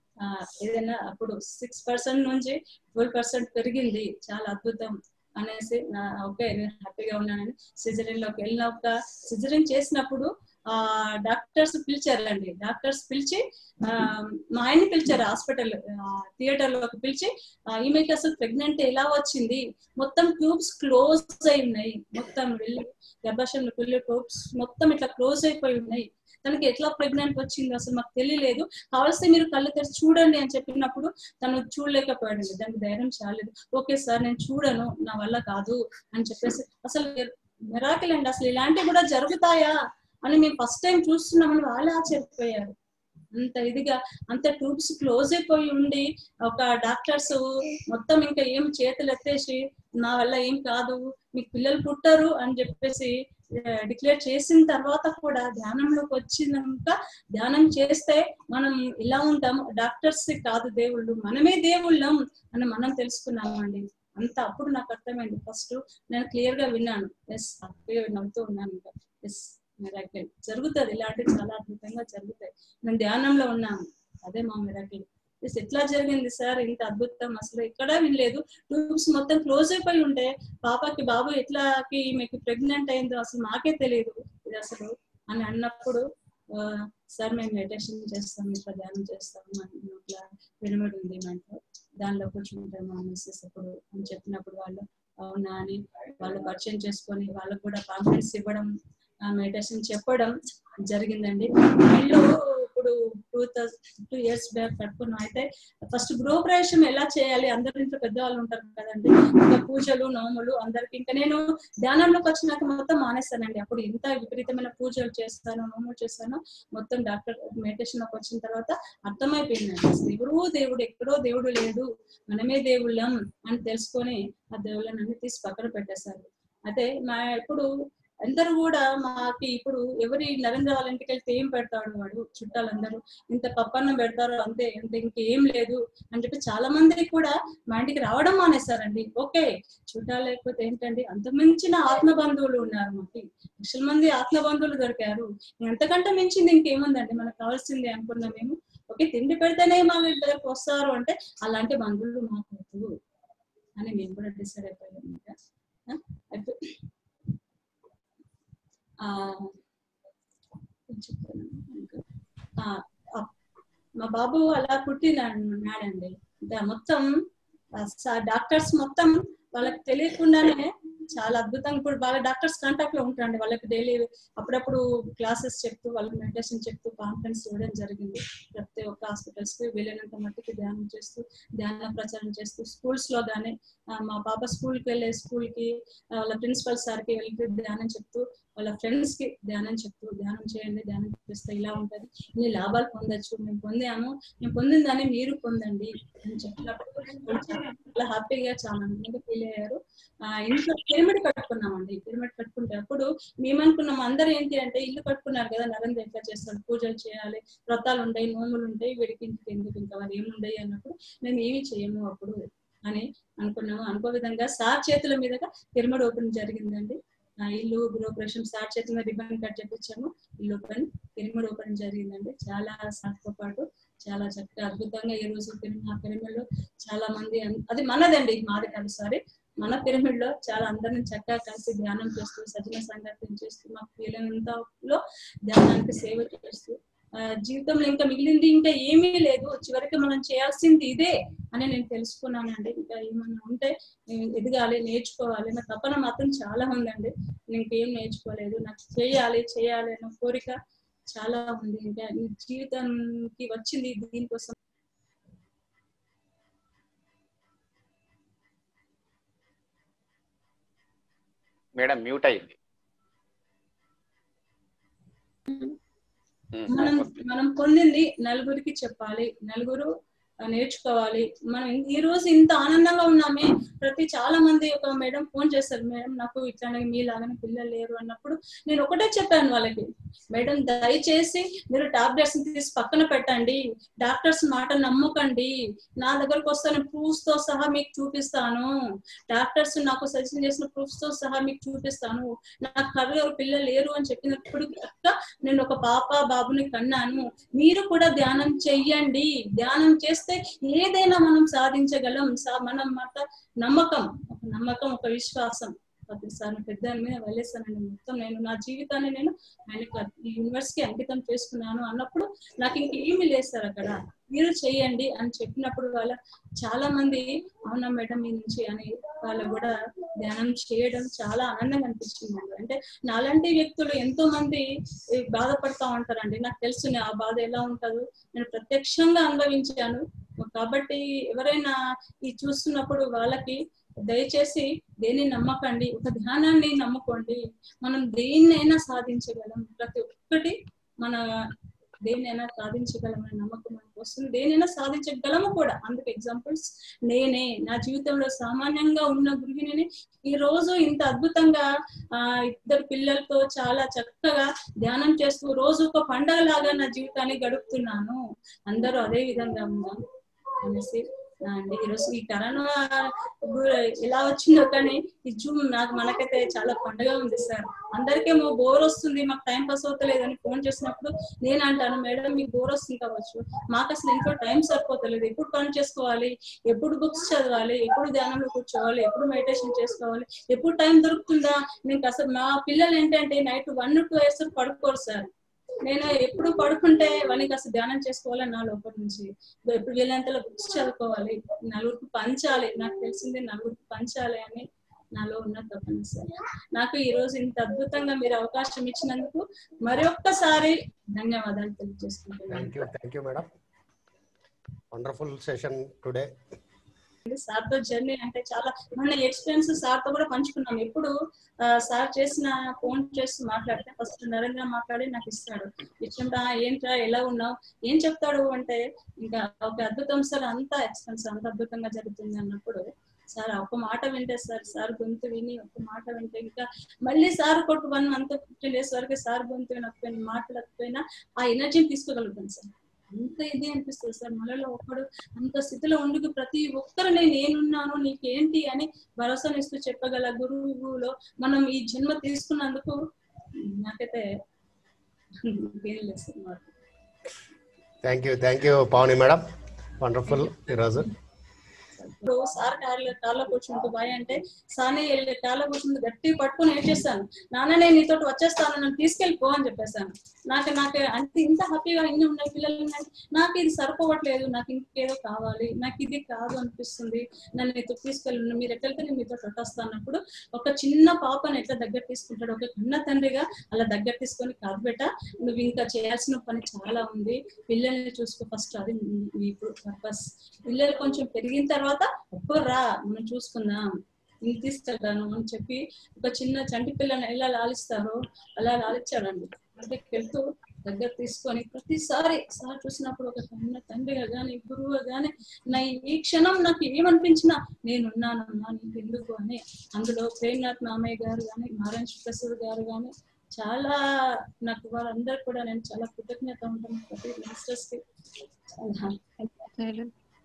Speaker 2: ఏదైనా అప్పుడు సిక్స్ పర్సెంట్ నుంచి ట్వెల్వ్ పర్సెంట్ పెరిగింది చాలా అద్భుతం అనేసి నా ఓకే నేను హ్యాపీగా ఉన్నానని సిజరిన్ లోకి వెళ్ళినాక సిజరిన్ చేసినప్పుడు ఆ డాక్టర్స్ పిలిచారండి డాక్టర్స్ పిలిచి ఆ, మా ఆయన్ని పిలిచారు హాస్పిటల్ థియేటర్ లోకి పిలిచి ఆ, ఈమెకి అసలు ప్రెగ్నెంట్ ఎలా వచ్చింది మొత్తం ట్యూబ్స్ క్లోజ్ అయి ఉన్నాయి మొత్తం వెళ్ళి గర్భాశయంలో వెళ్ళి ట్యూబ్స్ మొత్తం ఇట్లా క్లోజ్ అయిపోయి ఉన్నాయి తనకి ఎట్లా ప్రెగ్నెంట్ వచ్చింది అసలు మాకు తెలియలేదు కావలిస్తే మీరు కళ్ళు తెరిచి చూడండి అని చెప్పినప్పుడు తను చూడలేకపోయాడండి దానికి ధైర్యం చాలేదు ఓకే సార్ నేను చూడను నా వల్ల కాదు అని చెప్పేసి అసలు మిరాకిల్ అండి అసలు ఇలాంటివి కూడా జరుగుతాయా అని మేము ఫస్ట్ టైం చూస్తున్నామని వాళ్ళు ఆశ్చర్యపోయారు అంత ఇదిగా అంత ట్యూబ్స్ క్లోజ్ అయిపోయి ఉండి ఒక డాక్టర్స్ మొత్తం ఇంకా ఏం చేతులు ఎత్తేసి నా వల్ల ఏం కాదు మీకు పిల్లలు పుట్టరు అని చెప్పేసి డిక్లేర్ చేసిన తర్వాత కూడా ధ్యానంలోకి వచ్చినాక ధ్యానం చేస్తే మనం ఇలా ఉంటాం డాక్టర్స్ కాదు దేవుళ్ళు మనమే దేవుళ్ళం అని మనం తెలుసుకున్నామండి అంత అప్పుడు నాకు అర్థమైంది ఫస్ట్ నేను క్లియర్ గా విన్నాను ఎస్ హ్యాపీగా నవ్వుతూ ఉన్నాను ఇంకా ఎస్ మిరాకిల్ జరుగుతుంది ఇలాంటివి చాలా అద్భుతంగా జరుగుతాయి మేము ధ్యానంలో ఉన్నాము అదే మా మిరాకిల్ ఎస్ ఎట్లా జరిగింది సార్ ఇంత అద్భుతం అసలు ఎక్కడా వినలేదు ట్యూబ్స్ మొత్తం క్లోజ్ అయిపోయి ఉంటే పాపకి బాబు ఎట్లాకి మీకు ప్రెగ్నెంట్ అయిందో అసలు మాకే తెలియదు ఇది అసలు అని అన్నప్పుడు ఆ, సార్ మేము మెడిటేషన్ చేస్తాం ఇట్లా ధ్యానం చేస్తాము అని ఇట్లా వినబడి ఉంది మా ఇంట్లో దానిలో కూర్చుంటాము మా మిస్సెస్ అప్పుడు అని చెప్పినప్పుడు వాళ్ళు అవునా అని వాళ్ళు పరిచయం చేసుకొని వాళ్ళకు కూడా కాన్ఫిడెన్స్ ఇవ్వడం మెడిటేషన్ చెప్పడం జరిగిందండి ఇల్లు ఇప్పుడు two thousand two years back కట్టుకున్నాం అయితే ఫస్ట్ గృహప్రవేశం ఎలా చేయాలి అందరి ఇంట్లో పెద్దవాళ్ళు ఉంటారు కదండి ఇంకా పూజలు నోములు అందరికి ఇంకా నేను ధ్యానంలోకి వచ్చినాక మొత్తం మానేస్తానండి అప్పుడు ఎంత విపరీతమైన పూజలు చేస్తాను నోములు చేస్తాను మొత్తం డాక్టర్ మెడిటేషన్ లోకి వచ్చిన తర్వాత అర్థమైపోయిందండి అసలు ఎవరో దేవుడు ఎక్కడో దేవుడు లేడు మనమే దేవుళ్ళం అని తెలుసుకొని ఆ దేవుళ్ళని అన్ని తీసి పక్కన పెట్టేశారు అయితే మా ఇప్పుడు అందరూ కూడా మాకి ఇప్పుడు ఎవరి నరేంద్ర వాళ్ళ ఇంటికి వెళ్తే ఏం పెడతాడు వాడు చుట్టాలందరూ ఇంత పప్పన్నం పెడతారు అంతే ఇంత ఇంకేం లేదు అని చెప్పి చాలా మంది కూడా మా ఇంటికి రావడం మానేశారండి ఓకే చుట్టాలు లేకపోతే ఏంటండి అంత మించిన ఆత్మ బంధువులు ఉన్నారు మాకి లక్షల మంది ఆత్మ బంధువులు దొరికారు ఎంతకంటే మించింది ఇంకేముందండి మనకు కావాల్సింది అనుకున్నాం మేము ఓకే తిండి పెడితేనే మా దగ్గరకు వస్తారు అంటే అలాంటి బంధువులు మాకు వద్దు అని మేము కూడా డిసైడ్ అయిపోయాం ఇంకా ఆ, అయిపో- ఆ, ఏం చెప్పాను ఇంకా? ఆ, ఆ, మా బాబు అలా పుట్టినాడండి దా- మొత్తం డాక్టర్స్ మొత్తం వాళ్ళకి తెలియకుండానే చాలా అద్భుతంగా ఇప్పుడు వాళ్ళ డాక్టర్స్ కాంటాక్ట్ లో ఉంటారండి వాళ్ళకి డైలీ అప్పుడప్పుడు క్లాసెస్ చెప్తూ వాళ్ళకి మెడిటేషన్ చెప్తూ కాన్ఫరెన్స్ ఇవ్వడం జరిగింది ప్రతి ఒక్క హాస్పిటల్స్ కి వీలైనంత మట్టుకు ధ్యానం చేస్తూ ధ్యాన ప్రచారం చేస్తూ స్కూల్స్ లో గానీ ఆ, మా పాప స్కూల్ కి వెళ్ళే స్కూల్ కి ఆ, వాళ్ళ ప్రిన్సిపల్ సార్ కి వెళ్ళి ధ్యానం చెప్తూ వాళ్ళ ఫ్రెండ్స్ కి ధ్యానం చెప్తూ ధ్యానం చేయండి ధ్యానం చేస్తే ఇలా ఉంటది ఇన్ని లాభాలు పొందొచ్చు మేము పొందాము మేము పొందిన దాన్ని మీరు పొందండి అని చెప్పినప్పుడు వాళ్ళు చాలా హ్యాపీగా చాలా ఆనందంగా ఫీల్ అయ్యారు ఆ ఇంట్లో పిరమిడ్ కట్టుకున్నామండి పిరమిడ్ కట్టుకుంటే అప్పుడు మేమనుకున్నాం అందరూ ఏంటి అంటే ఇల్లు కట్టుకున్నారు కదా నరేంద్ర ఎట్లా చేస్తాడు పూజలు చేయాలి వ్రతాలు ఉంటాయి నోములు ఉంటాయి వీడికి ఇంటికి ఎందుకు ఇంకా మరి ఏముండయి అన్నప్పుడు మేము ఏమి చేయము అప్పుడు అని అనుకున్నాము అనుకో విధంగా సార్ చేతుల మీదుగా పిరమిడ్ ఓపెన్ జరిగిందండి ఆ ఇల్లు గృహప్రవేశం సార్ చేతుల మీద రిబ్బన్ కట్ చేపించాము ఇల్లు ఓపెన్ పిరమిడ్ ఓపెన్ జరిగిందండి చాలా సార్తో పాటు చాలా చక్కగా అద్భుతంగా ఈ రోజు పిరమిడ్ ఆ పిరమిడ్ లో చాలా మంది అన్- అది మనదండి మాది కాదు సారీ మన పిరమిడ్ లో చాలా అందరిని చక్కగా కలిసి ధ్యానం చేస్తూ సజన సంఘటన చేస్తూ మాకు వీలైనంతలో ధ్యానానికి సేవ చేస్తూ ఆ, జీవితంలో ఇంకా మిగిలింది ఇంకా ఏమీ లేదు చివరికి మనం చేయాల్సింది ఇదే అని నేను తెలుసుకున్నానండి ఇంకా ఏమన్నా ఉంటే నేను ఎదగాలి నేర్చుకోవాలి నా తపన మాత్రం చాలా ఉందండి నేను ఇంకేం నేర్చుకోలేదు నాకు చేయాలి చేయాలి అన్న కోరిక చాలా ఉంది ఇంకా ఈ జీవితానికి వచ్చింది దీనికోసం
Speaker 4: మేడం మ్యూట్ అయింది ఉమ్,
Speaker 2: మనం
Speaker 4: ఓకే.
Speaker 2: మనం పొందింది నలుగురికి చెప్పాలి నలుగురు ఆ, నేర్చుకోవాలి మనం ఈ రోజు ఇంత ఆనందంగా ఉన్నామే ప్రతి చాలా మంది ఒక మేడం ఫోన్ చేస్తారు మేడం నాకు ఇట్లానే మీ లాగానే పిల్లలు లేరు అన్నప్పుడు నేను ఒకటే చెప్పాను వాళ్ళకి మేడం దయచేసి మీరు టాబ్లెట్స్ తీసి పక్కన పెట్టండి డాక్టర్స్ మాట నమ్మకండి నా దగ్గరకు వస్తాను ప్రూఫ్స్ తో సహా మీకు చూపిస్తాను డాక్టర్స్ నాకు సజెషన్ చేసిన ప్రూఫ్స్ తో సహా మీకు చూపిస్తాను నాకు కర్ర పిల్లలు లేరు అని చెప్పినప్పుడు అక్క నేను ఒక పాప బాబుని కన్నాను మీరు కూడా ధ్యానం చెయ్యండి ధ్యానం చేస్తే ఏదైనా మనం సాధించగలం సా- మనం మాట నమ్మకం ఒక నమ్మకం ఒక విశ్వాసం ప్రతిసారి పెద్ద మీద వెళ్ళేస్తానండి మొత్తం నేను నా జీవితాన్ని నేను ఆయనకు ఈ యూనివర్స్ కి అంకితం చేసుకున్నాను అన్నప్పుడు నాకు ఇంక ఏమి లేదు సార్ అక్కడ మీరు చెయ్యండి అని చెప్పినప్పుడు వాళ్ళ చాలా మంది అవునా మేడం మీ నుంచి అని వాళ్ళు కూడా ధ్యానం చేయడం చాలా ఆనందంగా అనిపించింది అంటే నాలాంటి వ్యక్తులు ఎంతో మంది ఈ బాధపడతా ఉంటారండి నాకు తెలుసు ఆ బాధ ఎలా ఉంటుందో నేను ప్రత్యక్షంగా అనుభవించాను కాబట్టి ఎవరైనా ఈ చూస్తున్నప్పుడు వాళ్ళకి దయచేసి దేన్ని నమ్మకండి ఒక ధ్యానాన్ని నమ్ముకోండి మనం దేన్నైనా సాధించగలం ప్రతి ఒక్కటి మన దేన్నైనా సాధించగలమనే నమ్మకం మనకు వస్తుంది దేనైనా సాధించగలము కూడా అందుకు ఎగ్జాంపుల్స్ నేనే నా జీవితంలో సామాన్యంగా ఉన్న గృహిణిని ఈ రోజు ఇంత అద్భుతంగా ఆ ఇద్దరు పిల్లలతో చాలా చక్కగా ధ్యానం చేస్తూ రోజు ఒక పండగ లాగా నా జీవితాన్ని గడుపుతున్నాను అందరూ అదే విధంగా ఉన్నారు అనేసి ఆ అండి ఈరోజు ఈ కరోనా ఇప్పుడు ఎలా వచ్చిందో కానీ ఈ జూమ్ నాకు మనకైతే చాలా పండుగ ఉంది సార్ అందరికేమో బోర్ వస్తుంది మాకు టైం పాస్ అవుతలేదు అని ఫోన్ చేసినప్పుడు నేను అంటాను మేడం మీకు బోర్ వస్తుంది కావచ్చు మాకు అసలు ఇంట్లో టైం సరిపోతలేదు ఎప్పుడు పని చేసుకోవాలి ఎప్పుడు బుక్స్ చదవాలి ఎప్పుడు ధ్యానంలో కూర్చోవాలి ఎప్పుడు మెడిటేషన్ చేసుకోవాలి ఎప్పుడు టైం దొరుకుతుందా మీకు అసలు మా పిల్లలు ఏంటంటే నైట్ వన్ టూ అవర్స్ పడుకోరు సార్ నేను ఎప్పుడు పడుకుంటే వాళ్ళకి అసలు ధ్యానం చేసుకోవాలని నా లోపల నుంచి ఎప్పుడు వీళ్ళంతలో బుక్స్ చదువుకోవాలి నలుగురికి పంచాలి నాకు తెలిసింది నలుగురికి పంచాలి అని నాలో ఉన్న తపన సార్ నాకు ఈ రోజు ఇంత అద్భుతంగా మీరు అవకాశం ఇచ్చినందుకు మరొక్కసారి ధన్యవాదాలు తెలియజేసుకుంటున్నాను
Speaker 3: thank you thank you madam wonderful session today
Speaker 2: sir తో జర్నీ అంటే చాలా మన ఎక్స్పీరియన్స్ సార్ తో కూడా పంచుకున్నాం ఎప్పుడు ఆ, సార్ చేసిన ఫోన్ చేసి మాట్లాడితే ఫస్ట్ నరేంద్ర మాట్లాడి నాకు ఇస్తాడు ఇచ్చినప్పుడు "ఆ, ఏంట్రా ఎలా ఉన్నావు ఏం చెప్తాడు అంటే ఇంకా ఒక అద్భుతం సార్ అంత ఎక్స్పెన్స్ అంత అద్భుతంగా జరుగుతుంది అన్నప్పుడు సార్ ఒక మాట వింటే సార్ సార్ గొంతు విని ఒక మాట వింటే ఇంకా మళ్ళీ సార్ కొట్టు వన్ మంత్ ఫిఫ్టీన్ డేస్ వరకు సార్ గొంతు వినకపోయినా మాట్లాడకపోయినా ఆ ఎనర్జీని తీసుకోగలుగుతాను సార్ అంత ఇది అనిపిస్తుంది సార్ మనలో ఒకడు అంత స్థితిలో ఉండుకు ప్రతి ఒక్కరిని నేనున్నాను నీకేంటి అని భరోసానిస్తూ చెప్పగల గురువులో మనం ఈ జన్మ తీసుకున్నందుకు నాకైతే ఏం లేదు సార్ మాకు.
Speaker 3: Thank you thank you Pavani madam wonderful ఈరోజు
Speaker 2: ఇప్పుడు సార్ కార్లో కార్లో కూర్చుంటూ బాయ్ అంటే సానే వెళ్ళి కార్లో కూర్చుంటూ గట్టి పట్టుకొని ఏడ్చేస్తాను నాన్న నేను నీతో వచ్చేస్తాను నన్ను తీసుకెళ్ళిపో అని చెప్పేసాను నాకు నాకు అంటే ఇంత హ్యాపీగా ఇన్ని ఉన్నాయి పిల్లలు ఉన్నాయి నాకు ఇది సరిపోవట్లేదు నాకు ఇంకేదో కావాలి నాకు ఇది కాదు అనిపిస్తుంది నన్ను నీతో తీసుకెళ్ళి మీరు ఎక్కడికి నేను మీతో కొట్టొస్తానప్పుడు ఒక చిన్న పాపని ఎట్లా దగ్గర తీసుకుంటాడు ఒక కన్న తండ్రిగా అలా దగ్గర తీసుకొని కాదు బెట నువ్వు ఇంకా చేయాల్సిన పని చాలా ఉంది పిల్లల్ని చూసుకో ఫస్ట్ అది నీ- నీ ఇప్పుడు పర్పస్ పిల్లలు కొంచెం పెరిగిన తర్వాత ఒక్కరు రా మనం చూసుకుందాం ఇంటికి తీసుకెళ్తాను అని చెప్పి ఒక చిన్న చంటి పిల్లని ఎలా లాలిస్తారో అలా లాలిచ్చాడండి అంటే వెళ్తూ దగ్గర తీసుకొని ప్రతిసారి సార్ చూసినప్పుడు ఒక చిన్న తండ్రిగా గాని గురువుగా గాని నా ఈ క్షణం నాకు ఏమనిపించినా నేనున్నానమ్మా నీకు ఎందుకు అని అందులో ప్రేమ్నాథ్ మామయ్య గారు కానీ నారాయణ ప్రసాద్ గారు కానీ చాలా నాకు వాళ్ళందరూ కూడా నేను చాలా కృతజ్ఞత ఉంటాను ప్రతి మాస్టర్స్ కి చాలా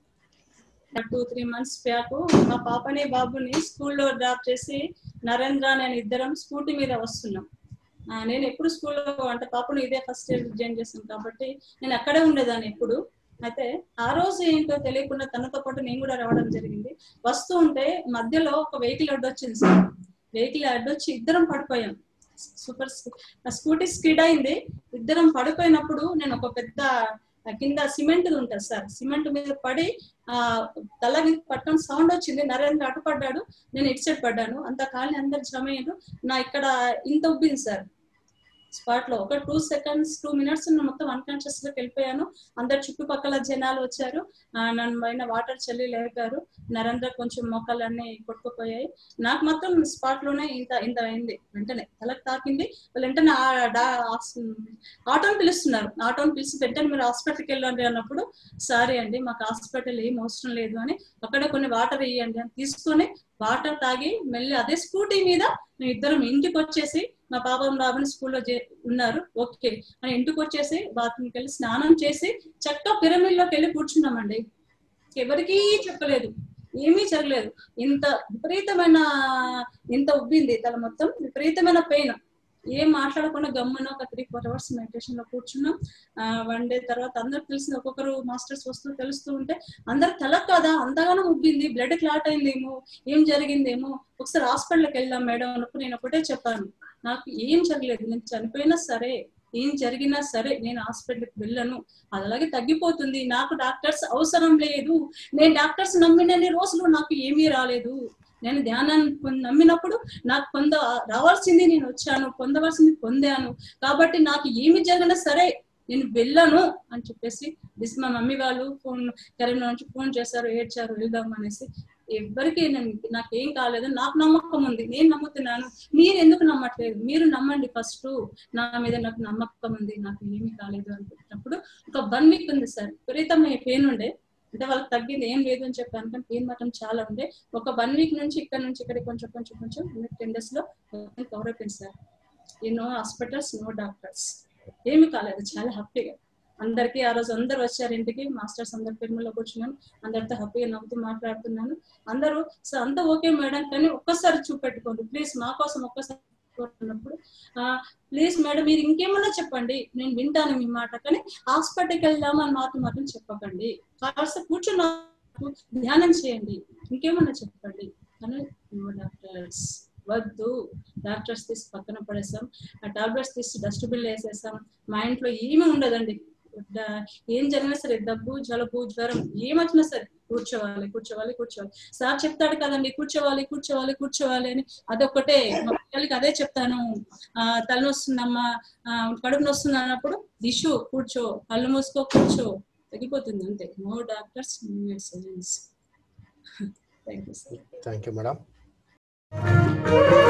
Speaker 2: టూ త్రీ మంత్స్ బ్యాక్ మా పాపని బాబుని స్కూల్లో డ్రాప్ చేసి నరేంద్ర నేను ఇద్దరం స్కూటీ మీద వస్తున్నాం ఆ, నేను ఎప్పుడు స్కూల్లో అంటే పాపను ఇదే ఫస్ట్ ఇయర్ జాయిన్ చేశాను కాబట్టి నేను అక్కడే ఉండేదాన్ని ఎప్పుడు అయితే ఆ రోజు ఏంటో తెలియకుండా తనతో పాటు నేను కూడా రావడం జరిగింది వస్తూ ఉంటే మధ్యలో ఒక వెహికల్ అడ్డొచ్చింది సార్ వెహికల్ అడ్డొచ్చి ఇద్దరం పడిపోయాం సూపర్ స్కూటీ స్కిడ్ అయింది ఇద్దరం పడిపోయినప్పుడు నేను ఒక పెద్ద ఆ కింద సిమెంట్ ఉంటుంది సార్ సిమెంట్ మీద పడి ఆ తలకి పట్టడం సౌండ్ వచ్చింది నరేంద్ర అటు పడ్డాడు నేను ఇటు సైడ్ పడ్డాను అంత కాళ్ళని అందరు జమ అయ్యారు నా ఇక్కడ ఇంత ఉబ్బింది సార్ స్పాట్ లో ఒక టూ సెకండ్స్ టూ మినిట్స్ నేను మొత్తం అన్కాన్షియస్ లోకి వెళ్ళిపోయాను అందరు చుట్టుపక్కల జనాలు వచ్చారు ఆ, నన్ను పైన వాటర్ చల్లి లేపారు నరేంద్ర కొంచెం మొక్కలన్నీ కొట్టుకుపోయాయి నాకు మాత్రం స్పాట్ లోనే ఇంత ఇంత అయింది వెంటనే తలకు తాకింది వాళ్ళు వెంటనే ఆ డా- ఆస్- ఆటోని పిలుస్తున్నారు ఆటోని పిలిచి వెంటనే మీరు హాస్పిటల్కి వెళ్ళండి అన్నప్పుడు సారీ అండి మాకు హాస్పిటల్ ఏం అవసరం లేదు అని అక్కడ కొన్ని వాటర్ ఇవ్వండి అని తీసుకొని వాటర్ తాగి మళ్ళీ అదే స్కూటీ మీద మేము ఇద్దరం ఇంటికి వచ్చేసి మా పాపం బాబుని స్కూల్లో ఉన్నారు ఓకే అని ఇంటికి వచ్చేసి బాత్రూమ్కి వెళ్ళి స్నానం చేసి చక్కగా పిరమిడ్లోకి వెళ్ళి కూర్చున్నామండి ఎవరికీ చెప్పలేదు ఏమీ జరగలేదు ఇంత విపరీతమైన ఇంత ఉబ్బింది తల మొత్తం విపరీతమైన పెయిన్ ఏం మాట్లాడకుండా గమ్మున ఒక త్రీ ఫోర్ అవర్స్ మెడిటేషన్ లో కూర్చున్నాం వన్ డే తర్వాత అందరు తెలిసిన ఒక్కొక్కరు మాస్టర్స్ వస్తూ తెలుస్తూ ఉంటే అందరు తల కదా అంతగానో ఉబ్బింది బ్లడ్ క్లాట్ అయిందేమో ఏం జరిగిందేమో ఒకసారి హాస్పిటల్కి వెళ్దాం మేడం అన్నప్పుడు నేను ఒకటే చెప్పాను నాకు ఏం జరగలేదు నేను చనిపోయినా సరే ఏం జరిగినా సరే నేను హాస్పిటల్కి వెళ్ళను అది అలాగే తగ్గిపోతుంది నాకు డాక్టర్స్ అవసరం లేదు నేను డాక్టర్స్ నమ్మినన్ని రోజులు నాకు ఏమీ రాలేదు నేను ధ్యానాన్ని పొంద- నమ్మినప్పుడు నాకు పొంద రావాల్సింది నేను వచ్చాను పొందవలసింది పొందాను కాబట్టి నాకు ఏమి జరిగినా సరే నేను వెళ్ళను అని చెప్పేసి దిస్ మా మమ్మీ వాళ్ళు ఫోన్ కరీంనగర్ నుంచి ఫోన్ చేశారు ఏడ్చారు వెళ్దాం అనేసి ఎవ్వరికి నేను నాకేం కాలేదు నాకు నమ్మకం ఉంది నేను నమ్ముతున్నాను మీరు ఎందుకు నమ్మట్లేదు మీరు నమ్మండి ఫస్ట్ నా మీద నాకు నమ్మకం ఉంది నాకు ఏమీ కాలేదు అనుకుంటున్నప్పుడు ఒక వన్ వీక్ ఉంది సార్ విపరీతమైన పెయిన్ ఉండే అంటే వాళ్ళకి తగ్గింది ఏం లేదు అని చెప్పాను కానీ పెయిన్ మాత్రం చాలా ఉండే ఒక వన్ వీక్ నుంచి ఇక్కడ నుంచి ఇక్కడ కొంచెం కొంచెం కొంచెం టెన్ డేస్ లో కవర్ అయిపోయింది సార్ ఈ నో హాస్పిటల్స్ నో డాక్టర్స్ ఏమి కాలేదు చాలా హ్యాపీగా అందరికి ఆ రోజు అందరు వచ్చారు ఇంటికి మాస్టర్స్ అందరు పెరుమలో కూర్చున్నాను అందరితో హ్యాపీగా నవ్వుతూ మాట్లాడుతున్నాను అందరూ "సార్, అంతా ఓకే మేడం కానీ ఒక్కసారి చూపెట్టుకోండి ప్లీజ్ మా కోసం ఒక్కసారి అన్నప్పుడు ప్లీజ్ మేడం మీరు ఇంకేమన్నా చెప్పండి నేను వింటాను మీ మాట కానీ హాస్పిటల్కి వెళ్దామని మాత్రం మాత్రం చెప్పకండి కాస్త కూర్చున్న ధ్యానం చేయండి ఇంకేమన్నా చెప్పండి కానీ నో డాక్టర్స్ వద్దు డాక్టర్స్ తీసి పక్కన పడేసాం ఆ టాబ్లెట్స్ తీసి డస్ట్బిన్ వేసేసాం మా ఇంట్లో ఏమీ ఉండదండి డ- ఏం జరిగినా సరే దగ్గు జలుబు జ్వరం ఏమొచ్చినా సరే కూర్చోవాలి కూర్చోవాలి కూర్చోవాలి సార్ చెప్తాడు కదండి కూర్చోవాలి కూర్చోవాలి కూర్చోవాలి అని అదొక్కటే మా పిల్లలకి అదే చెప్తాను ఆ తలనొస్తుందమ్మా ఆ, కడుపు నొస్తుంది అన్నప్పుడు దిషు కూర్చో కళ్ళు మూసుకో కూర్చో తగ్గిపోతుంది అంతే no doctors no medicines thank you sir
Speaker 3: thank you madam